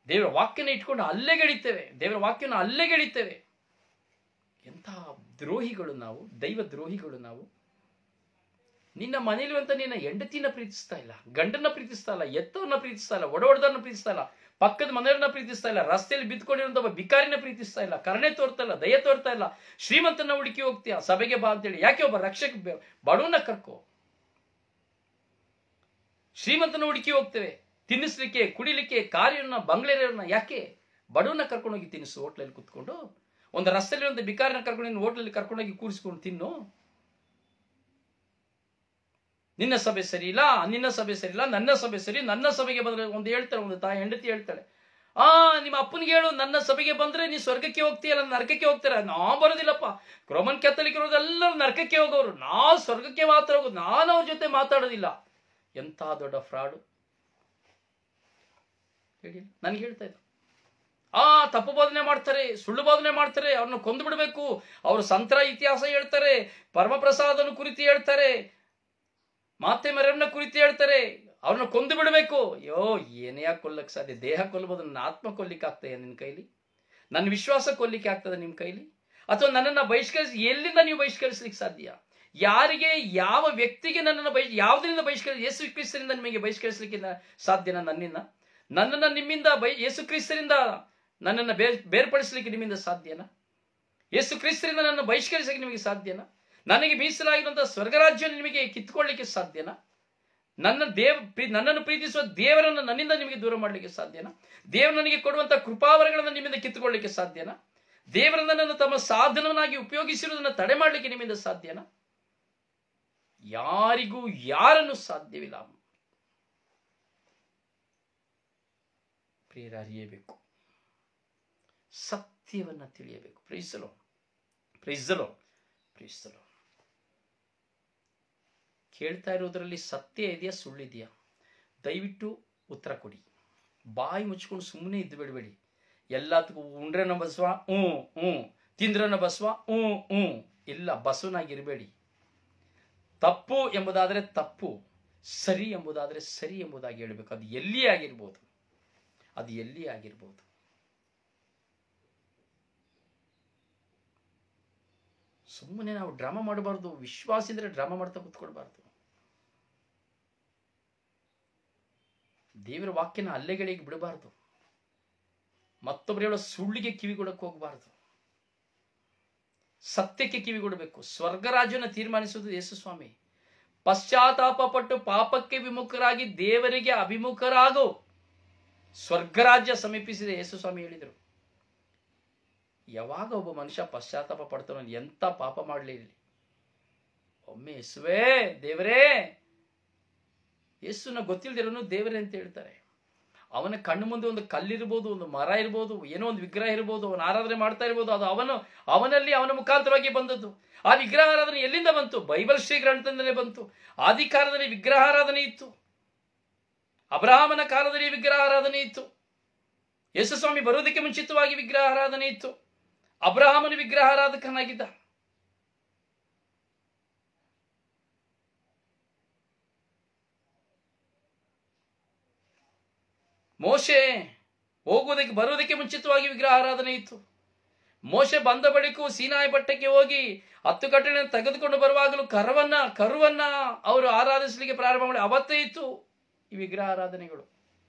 ದೇವರ ವಾಕ್ಯನ ಇಟ್ಕೊಂಡು ಅಲ್ಲೆಗೆಳಿತೇವೆ ದೇವರ ವಾಕ್ಯನ ಅಲ್ಲೆಗೆಳಿತೇವೆ ಎಂಥ ದ್ರೋಹಿಗಳು ನಾವು ದೈವ ದ್ರೋಹಿಗಳು ನಾವು ನಿನ್ನ ಮನೇಲಿರುವಂತ ನಿನ್ನ ಹೆಂಡತಿನ ಪ್ರೀತಿಸ್ತಾ ಇಲ್ಲ ಗಂಡನ ಪ್ರೀತಿಸ್ತಾ ಇಲ್ಲ ಎತ್ತವನ್ನ ಪ್ರೀತಿಸ್ತಾ ಇಲ್ಲ ಒಡವಡದನ್ನ ಪ್ರೀತಿಸ್ತಾ ಇಲ್ಲ ಪಕ್ಕದ ಮನೆಯವ್ರನ್ನ ಪ್ರೀತಿಸ್ತಾ ಇಲ್ಲ ರಸ್ತೆಯಲ್ಲಿ ಬಿದ್ದುಕೊಂಡಿರುವಂತ ಒಬ್ಬ ಬಿಕಾರಿನ ಪ್ರೀತಿಸ್ತಾ ಇಲ್ಲ ಕರುಣೆ ತೋರ್ತಾ ಇಲ್ಲ ದಯ ತೋರ್ತಾ ಇಲ್ಲ ಶ್ರೀಮಂತನ ಹುಡುಕಿ ಹೋಗ್ತೀಯ ಸಭೆಗೆ ಬಾ ಅಂತೇಳಿ ಯಾಕೆ ಒಬ್ಬ ರಕ್ಷಕ ಬೆ- ಬಡವನ ಕರ್ಕೋ ಶ್ರೀಮಂತನ ಹುಡುಕಿ ಹೋಗ್ತೇವೆ ತಿನ್ನಿಸ್ಲಿಕ್ಕೆ ಕುಡಿಲಿಕ್ಕೆ ಕಾರ್ಯನ್ನ ಬಂಗ್ಲೆರನ್ನ ಯಾಕೆ ಬಡವನ ಕರ್ಕೊಂಡೋಗಿ ತಿನ್ನಿಸು ಹೋಟ್ಲಲ್ಲಿ ಕುತ್ಕೊಂಡು ಒಂದು ರಸ್ತೆಯಲ್ಲಿ ಒಂದು ಬಿಕಾರಿನ ಕರ್ಕೊಂಡು ನೀನು ಹೋಟ್ಲಲ್ಲಿ ಕರ್ಕೊಂಡೋಗಿ ಕೂರಿಸ್ಕೊಂಡು ತಿನ್ನು ನಿನ್ನ ಸಭೆ ಸರಿ ಇಲ್ಲ ನಿನ್ನ ಸಭೆ ಸರಿ ಇಲ್ಲ ನನ್ನ ಸಭೆ ಸರಿ ನನ್ನ ಸಭೆಗೆ ಬಂದ್ರೆ ಒಂದು ಹೇಳ್ತಾಳೆ ಒಂದು ತಾಯಿ ಹೆಂಡತಿ ಹೇಳ್ತಾಳೆ ಆ ನಿಮ್ಮ ಅಪ್ಪನಿಗೆ ಹೇಳು ನನ್ನ ಸಭೆಗೆ ಬಂದ್ರೆ ನೀ ಸ್ವರ್ಗಕ್ಕೆ ಹೋಗ್ತೀಯಲ್ಲ ನರಕಕ್ಕೆ ಹೋಗ್ತಾರ ನಾ ಬರೋದಿಲ್ಲಪ್ಪ ರೋಮನ್ ಕ್ಯಾಥಲಿಕ್ ಎಲ್ಲರೂ ನರಕಕ್ಕೆ ಹೋಗೋರು ನಾ ಸ್ವರ್ಗಕ್ಕೆ ಮಾತ್ರ ಹೋಗೋದು ನಾನು ಅವ್ರ ಜೊತೆ ಮಾತಾಡೋದಿಲ್ಲ ಎಂಥ ದೊಡ್ಡ ಫ್ರಾಡು ಹೇಳಿ ನನಗೆ ಹೇಳ್ತಾ ಇದ್ದ ಆ ತಪ್ಪು ಬೋಧನೆ ಮಾಡ್ತಾರೆ ಸುಳ್ಳು ಬೋಧನೆ ಮಾಡ್ತಾರೆ ಅವ್ರನ್ನ ಕೊಂದು ಬಿಡಬೇಕು ಅವರು ಸಂತರ ಇತಿಹಾಸ ಹೇಳ್ತಾರೆ ಪರಮಪ್ರಸಾದನ ಕುರಿತು ಹೇಳ್ತಾರೆ ಮಾತೆ ಮರವನ್ನ ಕುರಿತು ಹೇಳ್ತಾರೆ ಅವ್ರನ್ನ ಕೊಂದು ಬಿಡಬೇಕು ಅಯ್ಯೋ ಏನೇ ಯಾಕೆ ಕೊಲ್ಲಕ್ಕೆ ಸಾಧ್ಯ ದೇಹ ಕೊಲ್ಲಬಹುದು ನನ್ನ ಆತ್ಮ ಕೊಲ್ಲಿಕ್ಕೆ ಆಗ್ತದೆ ನಿನ್ನ ಕೈಲಿ ನನ್ನ ವಿಶ್ವಾಸ ಕೊಲ್ಲಿಕ್ಕೆ ಆಗ್ತದೆ ನಿಮ್ಮ ಕೈಲಿ ಅಥವಾ ನನ್ನನ್ನು ಬಹಿಷ್ಕರಿಸಿ ಎಲ್ಲಿಂದ ನೀವು ಬಹಿಷ್ಕರಿಸ್ಲಿಕ್ಕೆ ಸಾಧ್ಯ ಯಾರಿಗೆ ಯಾವ ವ್ಯಕ್ತಿಗೆ ನನ್ನನ್ನು ಬಹಿ ಯಾವುದರಿಂದ ಬಹಿಷ್ಕರಿಸಿ ಯೇಸು ಕ್ರಿಸ್ತರಿಂದ ನಿಮಗೆ ಬಹಿಷ್ಕರಿಸಲಿಕ್ಕೆ ನ- ಸಾಧ್ಯನಾ ನನ್ನಿಂದ ನನ್ನನ್ನು ನಿಮ್ಮಿಂದ ಬೈ ಯೇಸು ಕ್ರಿಸ್ತರಿಂದ ನನ್ನನ್ನು ಬೇರ್ ಬೇರ್ಪಡಿಸಲಿಕ್ಕೆ ನಿಮ್ಮಿಂದ ಸಾಧ್ಯನಾ ಯೇಸು ಕ್ರಿಸ್ತರಿಂದ ನನ್ನ ಬಹಿಷ್ಕರಿಸಲಿಕ್ಕೆ ನಿಮಗೆ ಸಾಧ್ಯನಾ ನನಗೆ ಮೀಸಲಾಗಿರುವಂತಹ ಸ್ವರ್ಗರಾಜ್ಯವನ್ನು ನಿಮಗೆ ಕಿತ್ಕೊಳ್ಳಿಕ್ಕೆ ಸಾಧ್ಯನಾ ನನ್ನ ದೇವ ಪ್ರೀ- ನನ್ನನ್ನು ಪ್ರೀತಿಸುವ ದೇವರನ್ನು ನನ್ನಿಂದ ನಿಮಗೆ ದೂರ ಮಾಡಲಿಕ್ಕೆ ಸಾಧ್ಯನಾ ದೇವರು ನನಗೆ ಕೊಡುವಂತಹ ಕೃಪಾವರಗಳನ್ನು ನಿಮ್ಮಿಂದ ಕಿತ್ತುಕೊಳ್ಳಿಕ್ಕೆ ಸಾಧ್ಯನಾ ದೇವರು ನನ್ನನ್ನು ತಮ್ಮ ಸಾಧನವನ್ನಾಗಿ ಉಪಯೋಗಿಸಿರುವುದನ್ನು ತಡೆ ಮಾಡಲಿಕ್ಕೆ ನಿಮ್ಮಿಂದ ಸಾಧ್ಯನಾ ಯಾರಿಗೂ ಯಾರನ್ನು ಸಾಧ್ಯವಿಲ್ಲ ಪ್ರಿಯರ ಅರಿಯಬೇಕು ಸತ್ಯವನ್ನ ತಿಳಿಯಬೇಕು ಪ್ರೀಸಲು ಪ್ರೀಸಲು ಪ್ರೀಸಲು ಕೇಳ್ತಾ ಇರೋದ್ರಲ್ಲಿ ಸತ್ಯ ಇದೆಯಾ ಸುಳ್ಳಿದೆಯಾ ದಯವಿಟ್ಟು ಉತ್ತರ ಕೊಡಿ ಬಾಯಿ ಮುಚ್ಕೊಂಡು ಸುಮ್ಮನೆ ಇದ್ದು ಬಿಡಬೇಡಿ ಎಲ್ಲದಕ್ಕೂ ಉಂಡ್ರೆನ ಬಸವ ಹ್ಞೂ ಹ್ಞೂ ತಿಂದ್ರನ ಬಸವ ಹ್ಞೂ ಹ್ಞೂ ಇಲ್ಲ ಬಸವನಾಗಿರಬೇಡಿ ತಪ್ಪು ಎಂಬುದಾದರೆ ತಪ್ಪು ಸರಿ ಎಂಬುದಾದರೆ ಸರಿ ಎಂಬುದಾಗಿ ಹೇಳಬೇಕು ಅದು ಎಲ್ಲಿಯೇ ಆಗಿರ್ಬೋದು ಅದು ಎಲ್ಲಿಯೇ ಆಗಿರ್ಬೋದು ಸುಮ್ಮನೆ ನಾವು ಡ್ರಾಮಾ ಮಾಡಬಾರ್ದು ವಿಶ್ವಾಸ ಇದ್ರೆ ಡ್ರಾಮಾ ಮಾಡ್ತಾ ಕೂತ್ಕೊಳ್ಬಾರ್ದು ದೇವರ ವಾಕ್ಯನ ಅಲ್ಲೆಗಳಿಗೆ ಬಿಡಬಾರ್ದು ಮತ್ತೊಬ್ಬರು ಹೇಳೋ ಸುಳ್ಳಿಗೆ ಕಿವಿ ಕೊಡಕ್ಕೆ ಹೋಗಬಾರ್ದು ಸತ್ಯಕ್ಕೆ ಕಿವಿ ಕೊಡಬೇಕು ಸ್ವರ್ಗರಾಜ್ಯನ ತೀರ್ಮಾನಿಸುವುದು ಯೇಸು ಸ್ವಾಮಿ ಪಶ್ಚಾತ್ತಾಪ ಪಟ್ಟು ಪಾಪಕ್ಕೆ ವಿಮುಖರಾಗಿ ದೇವರಿಗೆ ಅಭಿಮುಖರಾಗೋ ಸ್ವರ್ಗರಾಜ್ಯ ಸಮೀಪಿಸಿದೆ ಯೇಸು ಸ್ವಾಮಿ ಹೇಳಿದರು ಯಾವಾಗ ಒಬ್ಬ ಮನುಷ್ಯ ಪಶ್ಚಾತ್ತಾಪ ಪಡ್ತಾನೋ ಎಂತ ಪಾಪ ಮಾಡಲಿ ಒಮ್ಮೆ ಯೇಸುವೇ ದೇವರೇ ಯೇಸುನ ಗೊತ್ತಿಲ್ದಿರೋನು ದೇವರೇ ಅಂತ ಹೇಳ್ತಾರೆ ಅವನ ಕಣ್ಣು ಮುಂದೆ ಒಂದು ಕಲ್ಲಿರ್ಬೋದು ಒಂದು ಮರ ಇರ್ಬೋದು ಏನೋ ಒಂದು ವಿಗ್ರಹ ಇರ್ಬೋದು ಅವನ ಆರಾಧನೆ ಮಾಡ್ತಾ ಇರ್ಬೋದು ಅದು ಅವನು ಅವನಲ್ಲಿ ಅವನ ಮುಖಾಂತರವಾಗಿ ಬಂದದ್ದು ಆ ವಿಗ್ರಹ ಆರಾಧನೆ ಎಲ್ಲಿಂದ ಬಂತು ಬೈಬಲ್ ಶ್ರೀ ಗ್ರಂಥದಿಂದಲೇ ಬಂತು ಆದಿ ಕಾಲದಲ್ಲಿ ವಿಗ್ರಹ ಆರಾಧನೆ ಇತ್ತು ಅಬ್ರಹಾಮನ ಕಾಲದಲ್ಲಿ ವಿಗ್ರಹ ಆರಾಧನೆ ಇತ್ತು ಯೇಸುಸ್ವಾಮಿ ಬರುವುದಕ್ಕೆ ಮುಂಚಿತವಾಗಿ ವಿಗ್ರಹ ಆರಾಧನೆ ಇತ್ತು ಅಬ್ರಹಾಮನ ವಿಗ್ರಹ ಆರಾಧಕನಾಗಿದ್ದ ಮೋಶೆ ಹೋಗುವುದಕ್ಕೆ ಬರುವುದಕ್ಕೆ ಮುಂಚಿತವಾಗಿ ವಿಗ್ರಹ ಆರಾಧನೆ ಇತ್ತು ಮೋಶೆ ಬಂದ ಬಳಿಕ ಸೀನಾಯಿ ಬೆಟ್ಟಕ್ಕೆ ಹೋಗಿ ಹತ್ತು ಕಟ್ಟಳೆ ತೆಗೆದುಕೊಂಡು ಬರುವಾಗಲೂ ಕರವನ್ನ ಕರುವನ್ನ ಅವರು ಆರಾಧಿಸಲಿಕ್ಕೆ ಪ್ರಾರಂಭ ಮಾಡಿ ಅವತ್ತೇ ಇತ್ತು ಈ ವಿಗ್ರಹ ಆರಾಧನೆಗಳು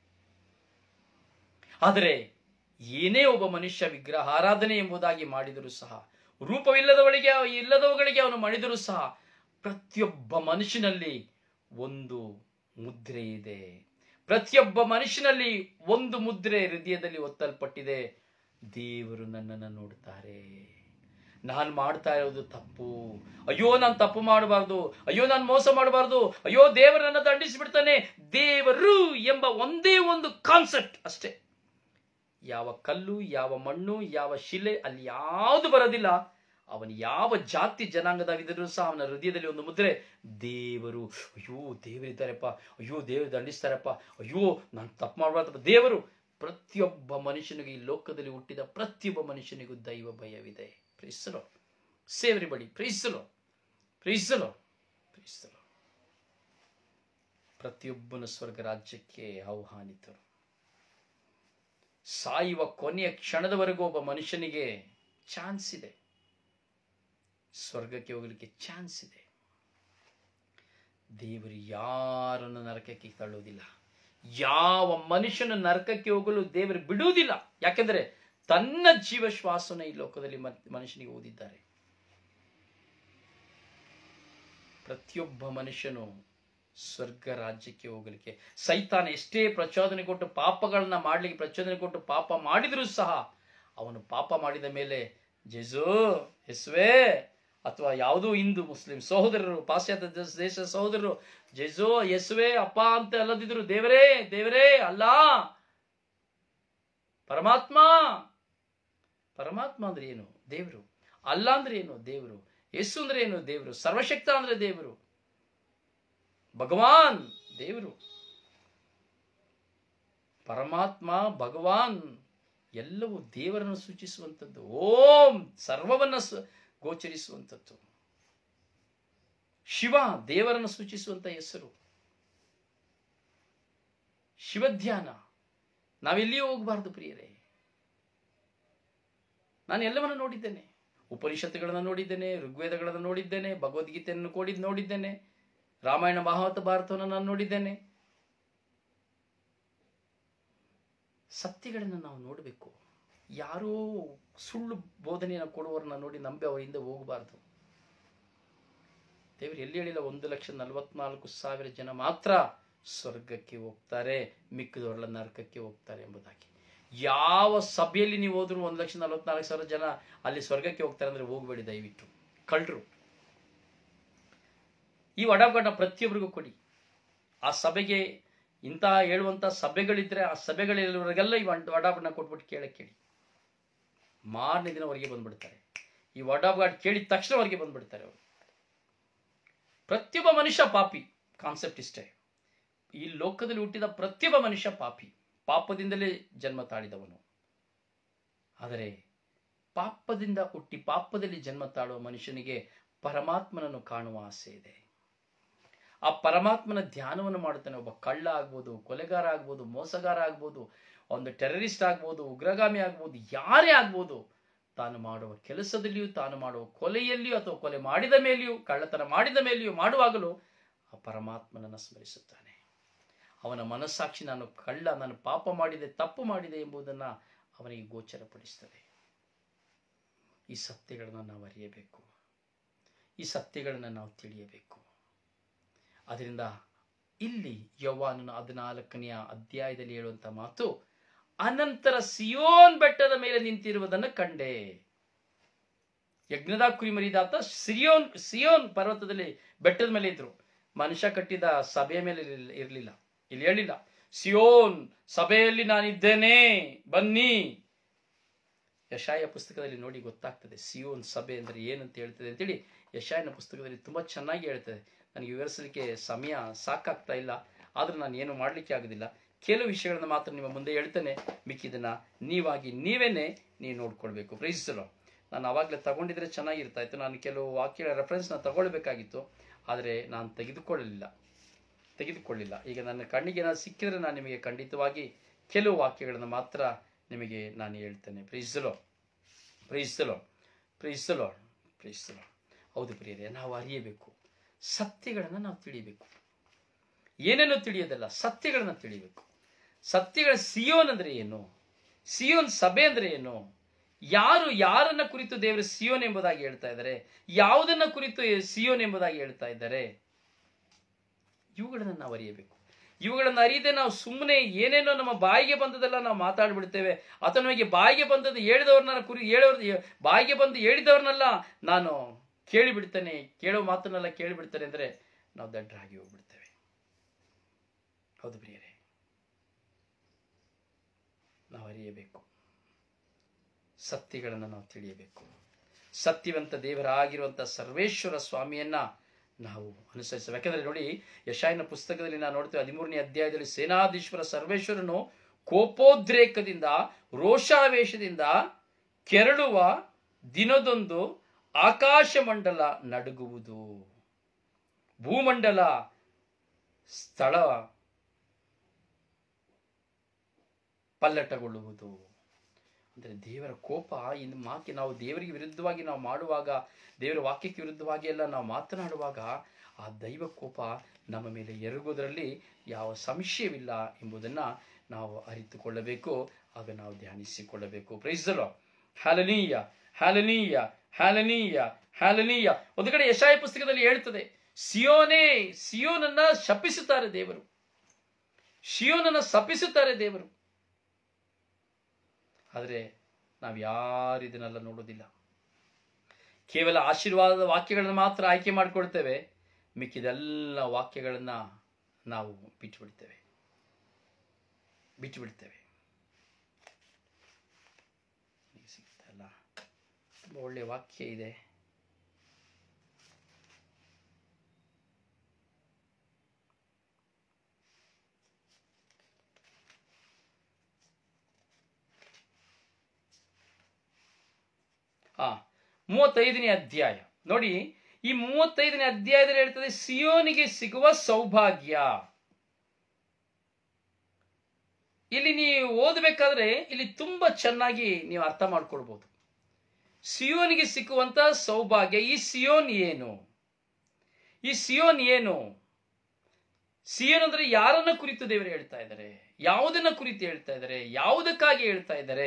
ಆದರೆ ಏನೇ ಒಬ್ಬ ಮನುಷ್ಯ ವಿಗ್ರಹ ಆರಾಧನೆ ಎಂಬುದಾಗಿ ಮಾಡಿದರೂ ಸಹ ರೂಪವಿಲ್ಲದವಳಿಗೆ ಇಲ್ಲದವುಗಳಿಗೆ ಅವನು ಮಾಡಿದರೂ ಸಹ ಪ್ರತಿಯೊಬ್ಬ ಮನುಷ್ಯನಲ್ಲಿ ಒಂದು ಮುದ್ರೆ ಇದೆ ಪ್ರತಿಯೊಬ್ಬ ಮನುಷ್ಯನಲ್ಲಿ ಒಂದು ಮುದ್ರೆ ಹೃದಯದಲ್ಲಿ ಒತ್ತಲ್ಪಟ್ಟಿದೆ ದೇವರು ನನ್ನನ್ನು ನೋಡ್ತಾರೆ ನಾನು ಮಾಡ್ತಾ ಇರೋದು ತಪ್ಪು ಅಯ್ಯೋ ನಾನು ತಪ್ಪು ಮಾಡಬಾರ್ದು ಅಯ್ಯೋ ನಾನು ಮೋಸ ಮಾಡಬಾರ್ದು ಅಯ್ಯೋ ದೇವರನ್ನ ದಂಡಿಸಿಬಿಡ್ತಾನೆ ದೇವರು ಎಂಬ ಒಂದೇ ಒಂದು ಕಾನ್ಸೆಪ್ಟ್ ಅಷ್ಟೇ ಯಾವ ಕಲ್ಲು ಯಾವ ಮಣ್ಣು ಯಾವ ಶಿಲೆ ಅಲ್ಲಿ ಯಾವುದು ಬರೋದಿಲ್ಲ ಅವನು ಯಾವ ಜಾತಿ ಜನಾಂಗದಾಗಿದ್ದರೂ ಸಹ ಅವನ ಹೃದಯದಲ್ಲಿ ಒಂದು ಮುದ್ರೆ ದೇವರು ಅಯ್ಯೋ ದೇವರಿದ್ದಾರಪ್ಪ ಅಯ್ಯೋ ದೇವರು ದಂಡಿಸ್ತಾರಪ್ಪ ಅಯ್ಯೋ ನಾನು ತಪ್ಪು ಮಾಡಬಾರ್ದಪ್ಪ ದೇವರು ಪ್ರತಿಯೊಬ್ಬ ಮನುಷ್ಯನಿಗೆ ಈ ಲೋಕದಲ್ಲಿ ಹುಟ್ಟಿದ ಪ್ರತಿಯೊಬ್ಬ ಮನುಷ್ಯನಿಗೂ ದೈವ ಭಯವಿದೆ ಪ್ರೀಸಲು ಸೇವರಿ ಬಡಿ ಪ್ರೀಸಲು ಪ್ರೀಸಲು ಪ್ರೀಸಲು ಪ್ರತಿಯೊಬ್ಬನ ಸ್ವರ್ಗ ರಾಜ್ಯಕ್ಕೆ ಆಹ್ವಾನಿತರು ಸಾಯುವ ಕೊನೆಯ ಕ್ಷಣದವರೆಗೂ ಒಬ್ಬ ಮನುಷ್ಯನಿಗೆ ಚಾನ್ಸ್ ಇದೆ ಸ್ವರ್ಗಕ್ಕೆ ಹೋಗಲಿಕ್ಕೆ ಚಾನ್ಸ್ ಇದೆ ದೇವರು ಯಾರನ್ನು ನರಕಕ್ಕೆ ತಳ್ಳುವುದಿಲ್ಲ ಯಾವ ಮನುಷ್ಯನ ನರಕಕ್ಕೆ ಹೋಗಲು ದೇವರು ಬಿಡುವುದಿಲ್ಲ ಯಾಕೆಂದ್ರೆ ತನ್ನ ಜೀವ ಶ್ವಾಸನ ಈ ಲೋಕದಲ್ಲಿ ಮ- ಮನುಷ್ಯನಿಗೆ ಓದಿದ್ದಾರೆ ಪ್ರತಿಯೊಬ್ಬ ಮನುಷ್ಯನು ಸ್ವರ್ಗ ರಾಜ್ಯಕ್ಕೆ ಹೋಗಲಿಕ್ಕೆ ಸೈತಾನ ಎಷ್ಟೇ ಪ್ರಚೋದನೆ ಕೊಟ್ಟು ಪಾಪಗಳನ್ನ ಮಾಡಲಿಕ್ಕೆ ಪ್ರಚೋದನೆ ಕೊಟ್ಟು ಪಾಪ ಮಾಡಿದರೂ ಸಹ ಅವನು ಪಾಪ ಮಾಡಿದ ಮೇಲೆ ಜೆಜು ಯಸ್ವೇ ಅಥವಾ ಯಾವುದೋ ಹಿಂದೂ ಮುಸ್ಲಿಂ ಸಹೋದರರು ಪಾಶ್ಚಾತ್ಯ ದೇಶ- ದೇಶದ ಸಹೋದರರು ಜೆಜೋ ಯಸ್ವೇ ಅಪ್ಪ ಅಂತ ಅಲ್ಲದಿದ್ರು ದೇವರೇ ದೇವರೇ ಅಲ್ಲ ಪರಮಾತ್ಮ ಪರಮಾತ್ಮ ಅಂದ್ರೆ ಏನು ದೇವರು ಅಲ್ಲ ಅಂದ್ರೆ ಏನು ದೇವರು ಯೇಸು ಅಂದ್ರೆ ಏನು ದೇವರು ಸರ್ವಶಕ್ತ ಅಂದ್ರೆ ದೇವರು ಭಗವಾನ್ ದೇವರು ಪರಮಾತ್ಮ ಭಗವಾನ್ ಎಲ್ಲವೂ ದೇವರನ್ನು ಸೂಚಿಸುವಂಥದ್ದು ಓಂ ಸರ್ವವನ್ನ ಸು- ಗೋಚರಿಸುವಂಥದ್ದು ಶಿವ ದೇವರನ್ನು ಸೂಚಿಸುವಂತ ಹೆಸರು ಶಿವಧ್ಯಾನ ನಾವೆಲ್ಲಿಯೂ ಹೋಗಬಾರದು ಪ್ರಿಯರೇ ನಾನು ಎಲ್ಲವನ್ನು ನೋಡಿದ್ದೇನೆ ಉಪನಿಷತ್ತುಗಳನ್ನು ನೋಡಿದ್ದೇನೆ ಋಗ್ವೇದಗಳನ್ನು ನೋಡಿದ್ದೇನೆ ಭಗವದ್ಗೀತೆಯನ್ನು ಕೊಡಿದ್ ನೋಡಿದ್ದೇನೆ ರಾಮಾಯಣ ಮಹಾಭಾರತ ಭಾರತವನ್ನು ನಾನು ನೋಡಿದ್ದೇನೆ ಸತ್ಯಗಳನ್ನು ನಾವು ನೋಡಬೇಕು ಯಾರೋ ಸುಳ್ಳು ಬೋಧನೆಯನ್ನು ಕೊಡುವವರನ್ನ ನೋಡಿ ನಂಬಿ ಅವರಿಂದ ಹೋಗಬಾರ್ದು ದೇವರು ಎಲ್ಲಿ ಹೇಳಿಲ್ಲ ಒಂದು ಲಕ್ಷ ನಲವತ್ನಾಲ್ಕು ಸಾವಿರ ಜನ ಮಾತ್ರ ಸ್ವರ್ಗಕ್ಕೆ ಹೋಗ್ತಾರೆ ಮಿಕ್ಕಿದವರೆಲ್ಲ ನರಕಕ್ಕೆ ಹೋಗ್ತಾರೆ ಎಂಬುದಾಗಿ ಯಾವ ಸಭೆಯಲ್ಲಿ ನೀವು ಹೋದ್ರು ಒಂದು ಲಕ್ಷ ನಲವತ್ನಾಲ್ಕು ಸಾವಿರ ಜನ ಅಲ್ಲಿ ಸ್ವರ್ಗಕ್ಕೆ ಹೋಗ್ತಾರೆ ಅಂದ್ರೆ ಹೋಗಬೇಡಿ ದಯವಿಟ್ಟು ಕಳ್ಳರು ಈ ಒಡಗಡ ಪ್ರತಿಯೊಬ್ಬರಿಗೂ ಕೊಡಿ ಆ ಸಭೆಗೆ ಇಂತಹ ಹೇಳುವಂತ ಸಭೆಗಳಿದ್ರೆ ಆ ಸಭೆಗಳಿರುವವರಿಗೆಲ್ಲ ಈ ವಡಾಬಣ್ಣ ಕೊಟ್ಬಿಟ್ಟು ಕೇಳಕ್ಕೆ ಕೇಳಿ ಮಾರನೇ ದಿನ ಹೊರಗೆ ಬಂದ್ಬಿಡ್ತಾರೆ ಈ ವಡಾಬಾಡ್ ಕೇಳಿದ ತಕ್ಷಣ ಹೊರಗೆ ಬಂದ್ಬಿಡ್ತಾರೆ ಅವರು ಪ್ರತಿಯೊಬ್ಬ ಮನುಷ್ಯ ಪಾಪಿ ಕಾನ್ಸೆಪ್ಟ್ ಇಷ್ಟೇ ಈ ಲೋಕದಲ್ಲಿ ಹುಟ್ಟಿದ ಪ್ರತಿಯೊಬ್ಬ ಮನುಷ್ಯ ಪಾಪಿ ಪಾಪದಿಂದಲೇ ಜನ್ಮ ತಾಳಿದವನು ಆದರೆ ಪಾಪದಿಂದ ಹುಟ್ಟಿ ಪಾಪದಲ್ಲಿ ಜನ್ಮ ತಾಳುವ ಮನುಷ್ಯನಿಗೆ ಪರಮಾತ್ಮನನ್ನು ಕಾಣುವ ಆಸೆ ಇದೆ ಆ ಪರಮಾತ್ಮನ ಧ್ಯಾನವನ್ನು ಮಾಡುತ್ತಾನೆ ಒಬ್ಬ ಕಳ್ಳ ಆಗ್ಬೋದು ಕೊಲೆಗಾರ ಆಗ್ಬೋದು ಮೋಸಗಾರ ಆಗ್ಬೋದು ಒಂದು ಟೆರರಿಸ್ಟ್ ಆಗ್ಬೋದು ಉಗ್ರಗಾಮಿ ಆಗ್ಬೋದು ಯಾರೇ ಆಗ್ಬೋದು ತಾನು ಮಾಡುವ ಕೆಲಸದಲ್ಲಿಯೂ ತಾನು ಮಾಡುವ ಕೊಲೆಯಲ್ಲಿಯೂ ಅಥವಾ ಕೊಲೆ ಮಾಡಿದ ಮೇಲೆಯೂ ಕಳ್ಳತನ ಮಾಡಿದ ಮೇಲೆಯೂ ಮಾಡುವಾಗಲೂ ಆ ಪರಮಾತ್ಮನನ್ನು ಸ್ಮರಿಸುತ್ತಾನೆ ಅವನ ಮನಸ್ಸಾಕ್ಷಿ ನಾನು ಕಳ್ಳ ನಾನು ಪಾಪ ಮಾಡಿದೆ ತಪ್ಪು ಮಾಡಿದೆ ಎಂಬುದನ್ನು ಅವನಿಗೆ ಗೋಚರಪಡಿಸ್ತದೆ ಈ ಸತ್ಯಗಳನ್ನು ನಾವು ಅರಿಯಬೇಕು ಈ ಸತ್ಯಗಳನ್ನು ನಾವು ತಿಳಿಯಬೇಕು ಅದರಿಂದ ಇಲ್ಲಿ ಯೌವಾನನ ಹದಿನಾಲ್ಕನೆಯ ಅಧ್ಯಾಯದಲ್ಲಿ ಹೇಳುವಂತ ಮಾತು ಅನಂತರ ಸಿಯೋನ್ ಬೆಟ್ಟದ ಮೇಲೆ ನಿಂತಿರುವುದನ್ನು ಕಂಡೆ ಯಜ್ಞದ ಕುರಿಮರಿದಾತ ಸಿಯೋನ್ ಸಿಯೋನ್ ಪರ್ವತದಲ್ಲಿ ಬೆಟ್ಟದ ಮೇಲೆ ಇದ್ರು ಮನುಷ್ಯ ಕಟ್ಟಿದ ಸಭೆಯ ಮೇಲೆ ಇರ್ಲಿಲ್ಲ- ಇರ್ಲಿಲ್ಲ ಇಲ್ಲಿ ಹೇಳಿಲ್ಲ ಸಿಯೋನ್ ಸಭೆಯಲ್ಲಿ ನಾನಿದ್ದೇನೆ ಬನ್ನಿ ಯಶಾಯ ಪುಸ್ತಕದಲ್ಲಿ ನೋಡಿ ಗೊತ್ತಾಗ್ತದೆ ಸಿಯೋನ್ ಸಭೆ ಅಂದ್ರೆ ಏನಂತ ಹೇಳ್ತದೆ ಅಂತೇಳಿ ಯಶಾಯನ ಪುಸ್ತಕದಲ್ಲಿ ತುಂಬಾ ಚೆನ್ನಾಗಿ ಹೇಳ್ತದೆ ನನಗೆ ವಿವರಿಸಲಿಕ್ಕೆ ಸಮಯ ಸಾಕಾಗ್ತಾ ಇಲ್ಲ ಆದ್ರೂ ನಾನು ಏನು ಮಾಡಲಿಕ್ಕೆ ಆಗೋದಿಲ್ಲ ಕೆಲವು ವಿಷಯಗಳನ್ನ ಮಾತ್ರ ನಿಮ್ಮ ಮುಂದೆ ಹೇಳ್ತೇನೆ ಮಿಕ್ಕಿದನ್ನ ನೀವಾಗಿ ನೀವೇನೆ ನೀವು ನೋಡ್ಕೊಳ್ಬೇಕು ಪ್ರೈಸಲು ನಾನು ಅವಾಗಲೇ ತಗೊಂಡಿದ್ರೆ ಚೆನ್ನಾಗಿರ್ತಾ ಇತ್ತು ನಾನು ಕೆಲವು ವಾಕ್ಯಗಳ ರೆಫರೆನ್ಸ್ನ ತಗೊಳ್ಬೇಕಾಗಿತ್ತು ಆದರೆ ನಾನು ತೆಗೆದುಕೊಳ್ಳಲಿಲ್ಲ ತೆಗೆದುಕೊಳ್ಳಿಲ್ಲ ಈಗ ನನ್ನ ಕಣ್ಣಿಗೆ ಏನಾದ್ರು ಸಿಕ್ಕಿದ್ರೆ ನಾನು ನಿಮಗೆ ಖಂಡಿತವಾಗಿ ಕೆಲವು ವಾಕ್ಯಗಳನ್ನು ಮಾತ್ರ ನಿಮಗೆ ನಾನು ಹೇಳ್ತೇನೆ ಪ್ರೀಸಲೋ ಪ್ರೀಸಲೋ ಪ್ರೀಸಲೋ ಪ್ರೀಸಲೋ ಹೌದು ಪ್ರಿಯರೇ ನಾವು ಅರಿಯಬೇಕು ಸತ್ಯಗಳನ್ನು ನಾವು ತಿಳಿಯಬೇಕು ಏನೇನೋ ತಿಳಿಯೋದಲ್ಲ ಸತ್ಯಗಳನ್ನು ತಿಳಿಯಬೇಕು ಸತ್ಯಗಳ ಸಿಯೋನ್ ಅಂದ್ರೆ ಏನು ಸಿಯೋನ್ ಸಭೆ ಅಂದ್ರೆ ಏನು ಯಾರು ಯಾರನ್ನ ಕುರಿತು ದೇವರು ಸಿಯೋನ್ ಎಂಬುದಾಗಿ ಹೇಳ್ತಾ ಇದ್ದಾರೆ ಯಾವುದನ್ನ ಕುರಿತು ಸಿಯೋನ್ ಎಂಬುದಾಗಿ ಹೇಳ್ತಾ ಇದ್ದಾರೆ ಇವುಗಳನ್ನು ನಾವು ಅರಿಯಬೇಕು ಇವುಗಳನ್ನು ಅರಿಯದೆ ನಾವು ಸುಮ್ಮನೆ ಏನೇನೋ ನಮ್ಮ ಬಾಯಿಗೆ ಬಂದದೆಲ್ಲ ನಾವು ಮಾತಾಡ್ಬಿಡ್ತೇವೆ ಅಥವಾ ನಮಗೆ ಬಾಯಿಗೆ ಬಂದದ್ದು ಹೇಳಿದವ್ರನ್ನ ಕುರಿ ಹೇಳೋರ್ ಬಾಯಿಗೆ ಬಂದು ಹೇಳಿದವ್ರನ್ನೆಲ್ಲ ನಾನು ಕೇಳಿಬಿಡ್ತೇನೆ ಕೇಳೋ ಮಾತನ್ನೆಲ್ಲ ಕೇಳಿಬಿಡ್ತೇನೆ ಅಂದ್ರೆ ನಾವು ದಡ್ಡರಾಗಿ ಹೋಗ್ಬಿಡ್ತೇವೆ ಹೌದು ಪ್ರಿಯರೇ ನಾವು ಅರಿಯಬೇಕು ಸತ್ಯಗಳನ್ನು ನಾವು ತಿಳಿಯಬೇಕು ಸತ್ಯವಂತ ದೇವರಾಗಿರುವಂತ ಸರ್ವೇಶ್ವರ ಸ್ವಾಮಿಯನ್ನ ನಾವು ಅನುಸರಿಸಬೇಕು ಯಾಕಂದ್ರೆ ನೋಡಿ ಯಶಾಯನ ಪುಸ್ತಕದಲ್ಲಿ ನಾವು ನೋಡ್ತೇವೆ ಹದಿಮೂರನೇ ಅಧ್ಯಾಯದಲ್ಲಿ ಸೇನಾಧೀಶ್ವರ ಸರ್ವೇಶ್ವರನು ಕೋಪೋದ್ರೇಕದಿಂದ ರೋಷಾವೇಶದಿಂದ ಕೆರಳುವ ದಿನದೊಂದು ಆಕಾಶ ಮಂಡಲ ನಡುಗುವುದು ಭೂಮಂಡಲ ಸ್ಥಳ ಪಲ್ಲಟಗೊಳ್ಳುವುದು ಅಂದರೆ ದೇವರ ಕೋಪ ಇನ್ನು ಮಾಕೆ ನಾವು ದೇವರಿಗೆ ವಿರುದ್ಧವಾಗಿ ನಾವು ಮಾಡುವಾಗ ದೇವರ ವಾಕ್ಯಕ್ಕೆ ವಿರುದ್ಧವಾಗಿ ಎಲ್ಲ ನಾವು ಮಾತನಾಡುವಾಗ ಆ ದೈವ ಕೋಪ ನಮ್ಮ ಮೇಲೆ ಎರಗುವುದರಲ್ಲಿ ಯಾವ ಸಂಶಯವಿಲ್ಲ ಎಂಬುದನ್ನು ನಾವು ಅರಿತುಕೊಳ್ಳಬೇಕು ಆಗ ನಾವು ಧ್ಯಾನಿಸಿಕೊಳ್ಳಬೇಕು ಪ್ರೈಸಲು ಹ್ಯಾಲನೀಯ ಹ್ಯಾಲನೀಯ ಹ್ಯಾಲನೀಯ ಹ್ಯಾಲನೀಯ ಒಂದು ಕಡೆ ಯಶಾಯ ಪುಸ್ತಕದಲ್ಲಿ ಹೇಳ್ತದೆ ಸಿಯೋನೇ ಸಿಯೋನನ್ನ ಶಪಿಸುತ್ತಾರೆ ದೇವರು ಶಿಯೋನನ್ನ ಶಪಿಸುತ್ತಾರೆ ದೇವರು ಆದರೆ ನಾವು ಯಾರು ಇದನ್ನೆಲ್ಲ ನೋಡೋದಿಲ್ಲ ಕೇವಲ ಆಶೀರ್ವಾದದ ವಾಕ್ಯಗಳನ್ನು ಮಾತ್ರ ಆಯ್ಕೆ ಮಾಡಿಕೊಳ್ತೇವೆ ಮಿಕ್ಕಿದೆಲ್ಲ ವಾಕ್ಯಗಳನ್ನು ನಾವು ಬಿಟ್ಟು ಬಿಡ್ತೇವೆ ಬಿಟ್ಟು ಬಿಡ್ತೇವೆ ಸಿಗ್ತಲ್ಲ ತುಂಬ ಒಳ್ಳೆಯ ವಾಕ್ಯ ಇದೆ ಆ ಮೂವತ್ತೈದನೇ ಅಧ್ಯಾಯ ನೋಡಿ ಈ ಮೂವತ್ತೈದನೇ ಅಧ್ಯಾಯದಲ್ಲಿ ಹೇಳ್ತದೆ ಸಿಯೋನಿಗೆ ಸಿಗುವ ಸೌಭಾಗ್ಯ ಇಲ್ಲಿ ನೀವು ಓದಬೇಕಾದ್ರೆ ಇಲ್ಲಿ ತುಂಬಾ ಚೆನ್ನಾಗಿ ನೀವು ಅರ್ಥ ಮಾಡ್ಕೊಳ್ಬಹುದು ಸಿಯೋನಿಗೆ ಸಿಕ್ಕುವಂತ ಸೌಭಾಗ್ಯ ಈ ಸಿಯೋನ್ ಏನು ಈ ಸಿಯೋನ್ ಏನು ಸಿಯೋನ್ ಅಂದ್ರೆ ಯಾರನ್ನ ಕುರಿತು ದೇವರು ಹೇಳ್ತಾ ಇದ್ದಾರೆ ಯಾವುದನ್ನ ಕುರಿತು ಹೇಳ್ತಾ ಇದ್ದಾರೆ ಯಾವುದಕ್ಕಾಗಿ ಹೇಳ್ತಾ ಇದ್ದಾರೆ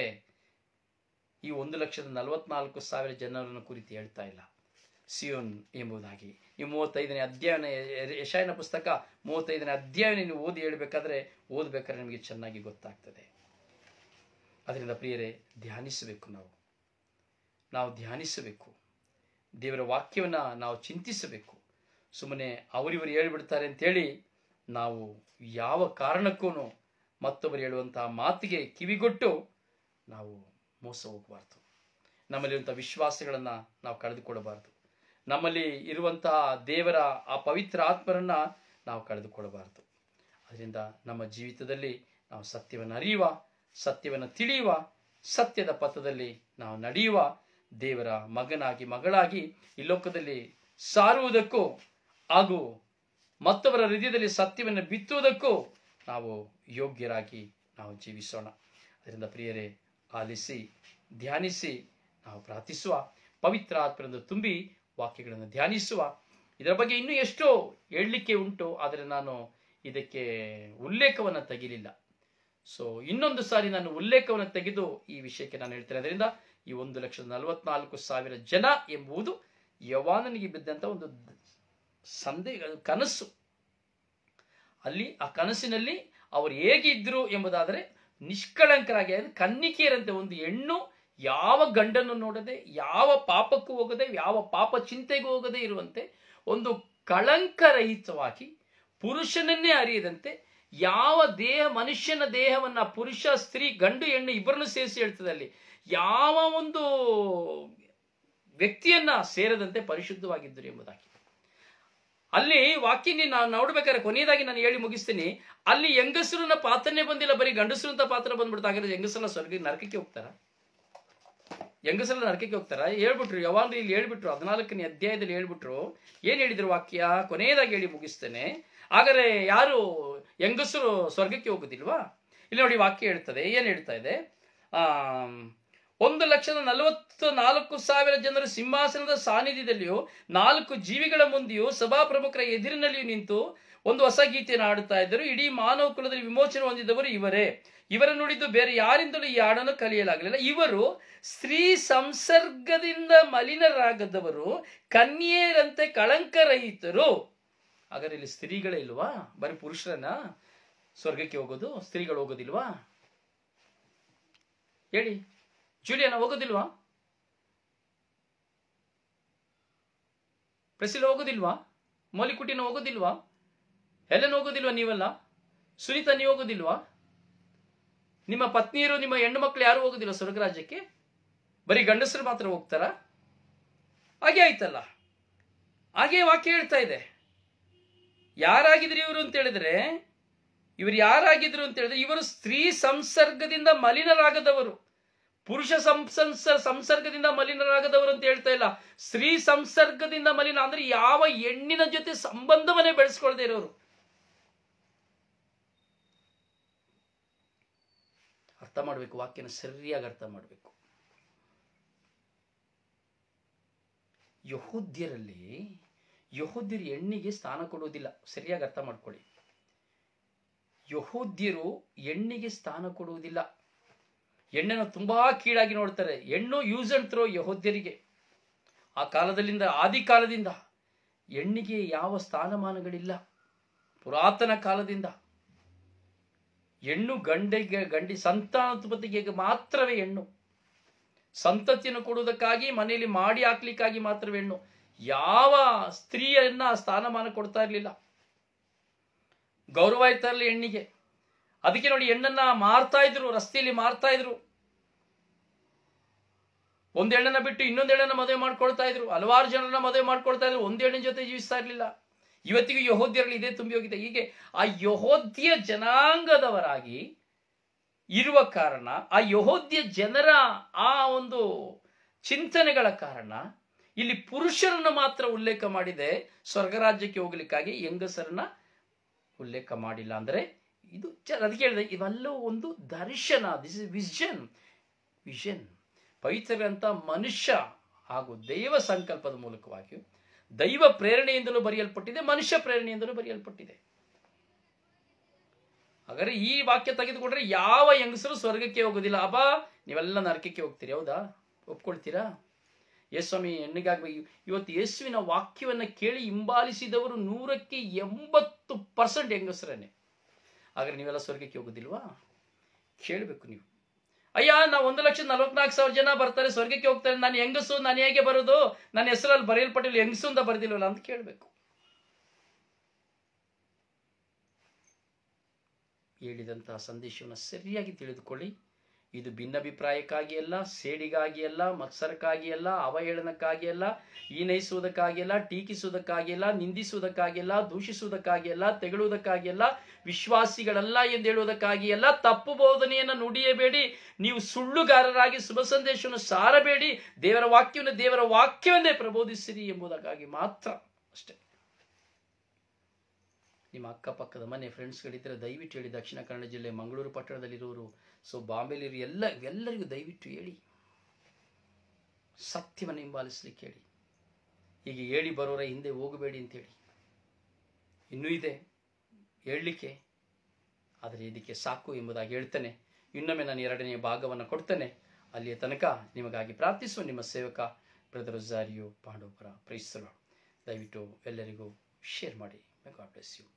ಈ ಒಂದು ಲಕ್ಷದ ನಲವತ್ನಾಲ್ಕು ಸಾವಿರ ಜನರನ್ನು ಕುರಿತು ಹೇಳ್ತಾ ಇಲ್ಲ ಸಿಯೋನ್ ಎಂಬುದಾಗಿ ನೀವು ಮೂವತ್ತೈದನೇ ಅಧ್ಯಾಯನ ಯಶಾಯನ ಪುಸ್ತಕ ಮೂವತ್ತೈದನೇ ಅಧ್ಯಾಯನ ನೀವು ಓದಿ ಹೇಳ್ಬೇಕಾದ್ರೆ ಓದ್ಬೇಕಾದ್ರೆ ನಿಮಗೆ ಚೆನ್ನಾಗಿ ಗೊತ್ತಾಗ್ತದೆ ಅದರಿಂದ ಪ್ರಿಯರೇ ಧ್ಯಾನಿಸಬೇಕು ನಾವು ನಾವು ಧ್ಯಾನಿಸಬೇಕು ದೇವರ ವಾಕ್ಯವನ್ನು ನಾವು ಚಿಂತಿಸಬೇಕು ಸುಮ್ಮನೆ ಅವರಿವರು ಹೇಳ್ಬಿಡ್ತಾರೆ ಅಂತೇಳಿ ನಾವು ಯಾವ ಕಾರಣಕ್ಕೂ ಮತ್ತೊಬ್ಬರು ಹೇಳುವಂತಹ ಮಾತಿಗೆ ಕಿವಿಗೊಟ್ಟು ನಾವು ಮೋಸ ಹೋಗಬಾರ್ದು ನಮ್ಮಲ್ಲಿರುವಂಥ ವಿಶ್ವಾಸಗಳನ್ನು ನಾವು ಕಳೆದುಕೊಳ್ಳಬಾರ್ದು ನಮ್ಮಲ್ಲಿ ಇರುವಂತಹ ದೇವರ ಆ ಪವಿತ್ರ ಆತ್ಮರನ್ನ ನಾವು ಕಳೆದುಕೊಳ್ಳಬಾರ್ದು ಅದರಿಂದ ನಮ್ಮ ಜೀವಿತದಲ್ಲಿ ನಾವು ಸತ್ಯವನ್ನು ಅರಿಯುವ ಸತ್ಯವನ್ನು ತಿಳಿಯುವ ಸತ್ಯದ ಪಥದಲ್ಲಿ ನಾವು ನಡೆಯುವ ದೇವರ ಮಗನಾಗಿ ಮಗಳಾಗಿ ಈ ಲೋಕದಲ್ಲಿ ಸಾರುವುದಕ್ಕೂ ಹಾಗೂ ಮತ್ತೊಬ್ಬರ ಹೃದಯದಲ್ಲಿ ಸತ್ಯವನ್ನು ಬಿತ್ತುವುದಕ್ಕೂ ನಾವು ಯೋಗ್ಯರಾಗಿ ನಾವು ಜೀವಿಸೋಣ ಅದರಿಂದ ಪ್ರಿಯರೇ ಆಲಿಸಿ ಧ್ಯಾನಿಸಿ ನಾವು ಪ್ರಾರ್ಥಿಸುವ ಪವಿತ್ರ ಆತ್ಮರಿಂದ ತುಂಬಿ ವಾಕ್ಯಗಳನ್ನು ಧ್ಯಾನಿಸುವ ಇದರ ಬಗ್ಗೆ ಇನ್ನೂ ಎಷ್ಟೋ ಹೇಳಲಿಕ್ಕೆ ಉಂಟು ಆದರೆ ನಾನು ಇದಕ್ಕೆ ಉಲ್ಲೇಖವನ್ನು ತೆಗಿಲಿಲ್ಲ ಸೊ ಇನ್ನೊಂದು ಸಾರಿ ನಾನು ಉಲ್ಲೇಖವನ್ನು ತೆಗೆದು ಈ ವಿಷಯಕ್ಕೆ ನಾನು ಹೇಳ್ತೇನೆ ಅದರಿಂದ ಈ ಒಂದು ಲಕ್ಷದ ನಲವತ್ನಾಲ್ಕು ಸಾವಿರ ಜನ ಎಂಬುದು ಯವಾನನಿಗೆ ಬಿದ್ದಂತ ಒಂದು ಸಂದೇಹ ಕನಸು ಅಲ್ಲಿ ಆ ಕನಸಿನಲ್ಲಿ ಅವರು ಹೇಗಿದ್ರು ಎಂಬುದಾದರೆ ನಿಷ್ಕಳಂಕರಾಗಿ ಕನ್ನಿಕೆಯರಂತೆ ಒಂದು ಹೆಣ್ಣು ಯಾವ ಗಂಡನ್ನು ನೋಡದೆ ಯಾವ ಪಾಪಕ್ಕೂ ಹೋಗದೆ ಯಾವ ಪಾಪ ಚಿಂತೆಗೂ ಹೋಗದೆ ಇರುವಂತೆ ಒಂದು ಕಳಂಕರಹಿತವಾಗಿ ಪುರುಷನನ್ನೇ ಅರಿಯದಂತೆ ಯಾವ ದೇಹ ಮನುಷ್ಯನ ದೇಹವನ್ನ ಪುರುಷ ಸ್ತ್ರೀ ಗಂಡು ಹೆಣ್ಣು ಇಬ್ಬರನ್ನು ಸೇರಿಸಿ ಹೇಳ್ತದೆ ಅಲ್ಲಿ ಯಾವ ಒಂದು ವ್ಯಕ್ತಿಯನ್ನ ಸೇರದಂತೆ ಪರಿಶುದ್ಧವಾಗಿದ್ದರು ಎಂಬುದಾಗಿ ಅಲ್ಲಿ ವಾಕ್ಯ ನಾವು ನೋಡ್ಬೇಕಾದ್ರೆ ಕೊನೆಯದಾಗಿ ನಾನು ಹೇಳಿ ಮುಗಿಸ್ತೀನಿ ಅಲ್ಲಿ ಹೆಂಗಸರನ್ನ ಪಾತ್ರನೇ ಬಂದಿಲ್ಲ ಬರೀ ಗಂಡಸರು ಅಂತ ಪಾತ್ರ ಬಂದ್ಬಿಡ್ತಾ ಹಾಗಾದ್ರೆ ಹೆಂಗಸರ ಸ್ವರ್ಗ ನರಕಕ್ಕೆ ಹೋಗ್ತಾರ ಹೆಂಗಸರ ನರಕಕ್ಕೆ ಹೋಗ್ತಾರ ಹೇಳ್ಬಿಟ್ರು ಯಾವಾಗ ಇಲ್ಲಿ ಹೇಳ್ಬಿಟ್ರು ಹದಿನಾಲ್ಕನೇ ಅಧ್ಯಾಯದಲ್ಲಿ ಹೇಳ್ಬಿಟ್ರು ಏನ್ ಹೇಳಿದ್ರು ವಾಕ್ಯ ಕೊನೆಯದಾಗಿ ಹೇಳಿ ಮುಗಿಸ್ತೇನೆ ಹಾಗಾದ್ರೆ ಯಾರು ಹೆಂಗಸರು ಸ್ವರ್ಗಕ್ಕೆ ಹೋಗುದಿಲ್ವಾ ಇಲ್ಲಿ ನೋಡಿ ವಾಕ್ಯ ಹೇಳ್ತದೆ ಏನ್ ಹೇಳ್ತಾ ಇದೆ ಆ ಒಂದು ಲಕ್ಷದ ನಲವತ್ತು ನಾಲ್ಕು ಸಾವಿರ ಜನರು ಸಿಂಹಾಸನದ ಸಾನ್ನಿಧ್ಯದಲ್ಲಿಯೂ ನಾಲ್ಕು ಜೀವಿಗಳ ಮುಂದೆಯೂ ಸಭಾಪ್ರಮುಖರ ಎದುರಿನಲ್ಲಿಯೂ ನಿಂತು ಒಂದು ಹೊಸ ಗೀತೆಯನ್ನು ಹಾಡುತ್ತಾ ಇದ್ದರು ಇಡೀ ಮಾನವ ಕುಲದಲ್ಲಿ ವಿಮೋಚನೆ ಹೊಂದಿದವರು ಇವರೇ ಇವರ ನುಡಿದು ಬೇರೆ ಯಾರಿಂದಲೂ ಈ ಹಾಡನ್ನು ಕಲಿಯಲಾಗಲಿಲ್ಲ ಇವರು ಸ್ತ್ರೀ ಸಂಸರ್ಗದಿಂದ ಮಲಿನರಾಗದವರು ಕನ್ಯೆಯರಂತೆ ಕಳಂಕರಹಿತರು ಹಾಗಾದ್ರೆ ಇಲ್ಲಿ ಸ್ತ್ರೀಗಳೇ ಇಲ್ವಾ ಬರೀ ಪುರುಷರನ್ನ ಸ್ವರ್ಗಕ್ಕೆ ಹೋಗೋದು ಸ್ತ್ರೀಗಳು ಹೋಗೋದಿಲ್ವಾ ಹೇಳಿ ಜೂಲಿಯನ ಹೋಗೋದಿಲ್ವಾ ಪ್ರಸಿಲ ಹೋಗೋದಿಲ್ವಾ ಮೋಲಿಕುಟಿನ ಹೋಗೋದಿಲ್ವಾ ಹೆಲೆನ್ ಹೋಗೋದಿಲ್ವಾ ನೀವಲ್ಲ ಸುನೀತಾ ನೀವು ಹೋಗೋದಿಲ್ವಾ ನಿಮ್ಮ ಪತ್ನಿಯರು ನಿಮ್ಮ ಹೆಣ್ಣು ಮಕ್ಕಳು ಯಾರು ಹೋಗೋದಿಲ್ಲ ಸ್ವರ್ಗರಾಜ್ಯಕ್ಕೆ ಬರೀ ಗಂಡಸರು ಮಾತ್ರ ಹೋಗ್ತಾರ ಹಾಗೆ ಆಯ್ತಲ್ಲ ಹಾಗೆ ವಾಕ್ಯ ಹೇಳ್ತಾ ಇದೆ ಯಾರಾಗಿದ್ರು ಇವರು ಅಂತ ಹೇಳಿದ್ರೆ ಇವರು ಯಾರಾಗಿದ್ರು ಅಂತ ಹೇಳಿದ್ರೆ ಇವರು ಸ್ತ್ರೀ ಸಂಸರ್ಗದಿಂದ ಮಲಿನರಾಗದವರು ಪುರುಷ ಸಂಸಂಸ ಸಂಸರ್ಗದಿಂದ ಮಲಿನರಾಗದವರು ಅಂತ ಹೇಳ್ತಾ ಇಲ್ಲ ಸ್ತ್ರೀ ಸಂಸರ್ಗದಿಂದ ಮಲಿನ ಅಂದ್ರೆ ಯಾವ ಹೆಣ್ಣಿನ ಜೊತೆ ಸಂಬಂಧವನ್ನೇ ಬೆಳೆಸ್ಕೊಳ್ದೇ ಇರೋರು ಅರ್ಥ ಅರ್ಥ ಮಾಡಬೇಕು ವಾಕ್ಯನ ಸರಿಯಾಗಿ ಅರ್ಥ ಮಾಡಬೇಕು ಯಹೂದ್ಯರಲ್ಲಿ ಯಹೂದ್ಯರು ಹೆಣ್ಣಿಗೆ ಸ್ಥಾನ ಕೊಡುವುದಿಲ್ಲ ಸರಿಯಾಗಿ ಅರ್ಥ ಮಾಡ್ಕೊಳ್ಳಿ ಯಹೂದ್ಯರು ಹೆಣ್ಣಿಗೆ ಸ್ಥಾನ ಕೊಡುವುದಿಲ್ಲ ಹೆಣ್ಣನ್ನು ತುಂಬಾ ಕೀಳಾಗಿ ನೋಡ್ತಾರೆ ಹೆಣ್ಣು ಯೂಸ್ ಅಂಡ್ ಥ್ರೋ ಯಹೋದ್ಯರಿಗೆ ಆ ಕಾಲದಲ್ಲಿಂದ ಆದಿ ಕಾಲದಿಂದ ಹೆಣ್ಣಿಗೆ ಯಾವ ಸ್ಥಾನಮಾನಗಳಿಲ್ಲ ಪುರಾತನ ಕಾಲದಿಂದ ಹೆಣ್ಣು ಗಂಡಿಗೆ ಗಂಡಿ ಸಂತಾನೋತ್ಪತ್ತಿಗೆ ಮಾತ್ರವೇ ಹೆಣ್ಣು ಸಂತತಿಯನ್ನು ಕೊಡುವುದಕ್ಕಾಗಿ ಮನೆಯಲ್ಲಿ ಮಾಡಿ ಹಾಕ್ಲಿಕ್ಕಾಗಿ ಮಾತ್ರವೇ ಹೆಣ್ಣು ಯಾವ ಸ್ತ್ರೀಯನ್ನ ಸ್ಥಾನಮಾನ ಕೊಡ್ತಾ ಇರಲಿಲ್ಲ ಗೌರವ ಇರ್ತಾ ಇರಲಿಲ್ಲ ಹೆಣ್ಣಿಗೆ ಅದಕ್ಕೆ ನೋಡಿ ಹೆಣ್ಣನ್ನ ಮಾರ್ತಾ ಇದ್ರು ರಸ್ತೆಯಲ್ಲಿ ಮಾರ್ತಾ ಇದ್ರು ಒಂದ್ ಹೆಣ್ಣನ್ನ ಬಿಟ್ಟು ಇನ್ನೊಂದ್ ಹೆಣ್ಣನ್ನ ಮದುವೆ ಮಾಡ್ಕೊಳ್ತಾ ಇದ್ರು ಹಲವಾರು ಜನರನ್ನ ಮದುವೆ ಮಾಡ್ಕೊಳ್ತಾ ಇದ್ರು ಒಂದ್ ಹೆಣ್ಣಿನ ಜೊತೆ ಜೀವಿಸ್ತಾ ಇರ್ಲಿಲ್ಲ ಇವತ್ತಿಗೂ ಯಹೋದ್ಯರಲ್ಲಿ ಇದೇ ತುಂಬಿ ಹೋಗಿದೆ ಹೀಗೆ ಆ ಯಹೋದ್ಯ ಜನಾಂಗದವರಾಗಿ ಇರುವ ಕಾರಣ ಆ ಯಹೋದ್ಯ ಜನರ ಆ ಒಂದು ಚಿಂತನೆಗಳ ಕಾರಣ ಇಲ್ಲಿ ಪುರುಷರನ್ನು ಮಾತ್ರ ಉಲ್ಲೇಖ ಮಾಡಿದೆ ಸ್ವರ್ಗರಾಜ್ಯಕ್ಕೆ ಹೋಗ್ಲಿಕ್ಕಾಗಿ ಹೆಂಗಸರನ್ನ ಉಲ್ಲೇಖ ಮಾಡಿಲ್ಲ ಅಂದ್ರೆ ಇದು ಚ- ಅದಕ್ಕೆ ಹೇಳಿದೆ ಇವೆಲ್ಲವೂ ಒಂದು ದರ್ಶನ ದಿಸ್ ಇಸ್ ವಿಷನ್ ವಿಷನ್ ಪವಿತ್ರರಂತ ಮನುಷ್ಯ ಹಾಗೂ ದೈವ ಸಂಕಲ್ಪದ ಮೂಲಕವಾಗಿ ದೈವ ಪ್ರೇರಣೆಯಿಂದಲೂ ಬರೆಯಲ್ಪಟ್ಟಿದೆ ಮನುಷ್ಯ ಪ್ರೇರಣೆಯಿಂದಲೂ ಬರೆಯಲ್ಪಟ್ಟಿದೆ ಹಾಗಾದ್ರೆ ಈ ವಾಕ್ಯ ತೆಗೆದುಕೊಂಡ್ರೆ ಯಾವ ಹೆಂಗಸರು ಸ್ವರ್ಗಕ್ಕೆ ಹೋಗೋದಿಲ್ಲ ಅಬ್ಬಾ ನೀವೆಲ್ಲ ನರಕಕ್ಕೆ ಹೋಗ್ತೀರಿ ಹೌದಾ ಒಪ್ಕೊಳ್ತೀರಾ ಯೇಸು ಸ್ವಾಮಿ ಹೆಣ್ಣಿಗಾಗ್ಬೇಕು ಇವತ್ತು ಯೇಸುವಿನ ವಾಕ್ಯವನ್ನ ಕೇಳಿ ಹಿಂಬಾಲಿಸಿದವರು ನೂರಕ್ಕೆ ಎಂಬತ್ತು ಪರ್ಸೆಂಟ್ ಹೆಂಗಸರನ್ನೇ ಹಾಗಾದ್ರೆ ನೀವೆಲ್ಲ ಸ್ವರ್ಗಕ್ಕೆ ಹೋಗೋದಿಲ್ವಾ ಕೇಳಬೇಕು ನೀವು ಅಯ್ಯ ನಾ ಒಂದು ಲಕ್ಷ ನಲವತ್ನಾಲ್ಕು ಸಾವಿರ ಜನ ಬರ್ತಾರೆ ಸ್ವರ್ಗಕ್ಕೆ ಹೋಗ್ತಾರೆ ನಾನು ಹೆಂಗಸು ನಾನು ಹೇಗೆ ಬರೋದು ನನ್ನ ಹೆಸರಲ್ಲಿ ಬರೆಯಲ್ಪಟ್ಟಿಲ್ಲ ಹೆಂಗಸು ಅಂತ ಬರ್ದಿಲ್ವಲ್ಲ ಅಂತ ಕೇಳಬೇಕು ಹೇಳಿದಂತಹ ಸಂದೇಶವನ್ನು ಸರಿಯಾಗಿ ತಿಳಿದುಕೊಳ್ಳಿ ಇದು ಭಿನ್ನಾಭಿಪ್ರಾಯಕ್ಕಾಗಿ ಅಲ್ಲ ಸೇಡಿಗಾಗಿ ಅಲ್ಲ ಮತ್ಸರಕ್ಕಾಗಿ ಅಲ್ಲ ಅವಹೇಳನಕ್ಕಾಗಿ ಅಲ್ಲ ಈನೈಸುವುದಕ್ಕಾಗಿ ಅಲ್ಲ ಟೀಕಿಸುವುದಕ್ಕಾಗಿ ಅಲ್ಲ ನಿಂದಿಸುವುದಕ್ಕಾಗಿ ಅಲ್ಲ ದೂಷಿಸುವುದಕ್ಕಾಗಿ ಅಲ್ಲ ತೆಗಳುವುದಕ್ಕಾಗಿ ಅಲ್ಲ ವಿಶ್ವಾಸಿಗಳಲ್ಲ ಎಂದು ಹೇಳುವುದಕ್ಕಾಗಿ ಅಲ್ಲ ತಪ್ಪು ಬೋಧನೆಯನ್ನು ನುಡಿಯಬೇಡಿ ನೀವು ಸುಳ್ಳುಗಾರರಾಗಿ ಶುಭ ಸಂದೇಶವನ್ನು ಸಾರಬೇಡಿ ದೇವರ ವಾಕ್ಯವನ್ನು ದೇವರ ವಾಕ್ಯವನ್ನೇ ಪ್ರಬೋಧಿಸಿರಿ ಎಂಬುದಕ್ಕಾಗಿ ಮಾತ್ರ ಅಷ್ಟೇ ನಿಮ್ಮ ಅಕ್ಕಪಕ್ಕದ ಮನೆ ಫ್ರೆಂಡ್ಸ್ಗಳಿದ್ದರೆ ದಯವಿಟ್ಟು ಹೇಳಿ ದಕ್ಷಿಣ ಕನ್ನಡ ಜಿಲ್ಲೆ ಮಂಗಳೂರು ಪಟ್ಟಣದಲ್ಲಿರೋರು ಸೊ ಬಾಂಬೆಲಿರೋ ಎಲ್ಲ ಎಲ್ಲರಿಗೂ ದಯವಿಟ್ಟು ಹೇಳಿ ಸತ್ಯವನ್ನು ಹಿಂಬಾಲಿಸ್ಲಿಕ್ಕೆ ಹೇಳಿ ಹೀಗೆ ಹೇಳಿ ಬರೋರ ಹಿಂದೆ ಹೋಗಬೇಡಿ ಅಂತೇಳಿ ಇನ್ನೂ ಇದೆ ಹೇಳಲಿಕ್ಕೆ ಆದರೆ ಇದಕ್ಕೆ ಸಾಕು ಎಂಬುದಾಗಿ ಹೇಳ್ತೇನೆ ಇನ್ನೊಮ್ಮೆ ನಾನು ಎರಡನೆಯ ಭಾಗವನ್ನು ಕೊಡ್ತೇನೆ ಅಲ್ಲಿಯ ತನಕ ನಿಮಗಾಗಿ ಪ್ರಾರ್ಥಿಸುವ ನಿಮ್ಮ ಸೇವಕ ಬ್ರದರ್ ಜಾರಿಯು ಪಾಂಡವಪುರ ಪ್ರೈಸರು ದಯವಿಟ್ಟು ಎಲ್ಲರಿಗೂ ಶೇರ್ ಮಾಡಿ ಗಾಡ್ ಬ್ಲೆಸ್ ಯು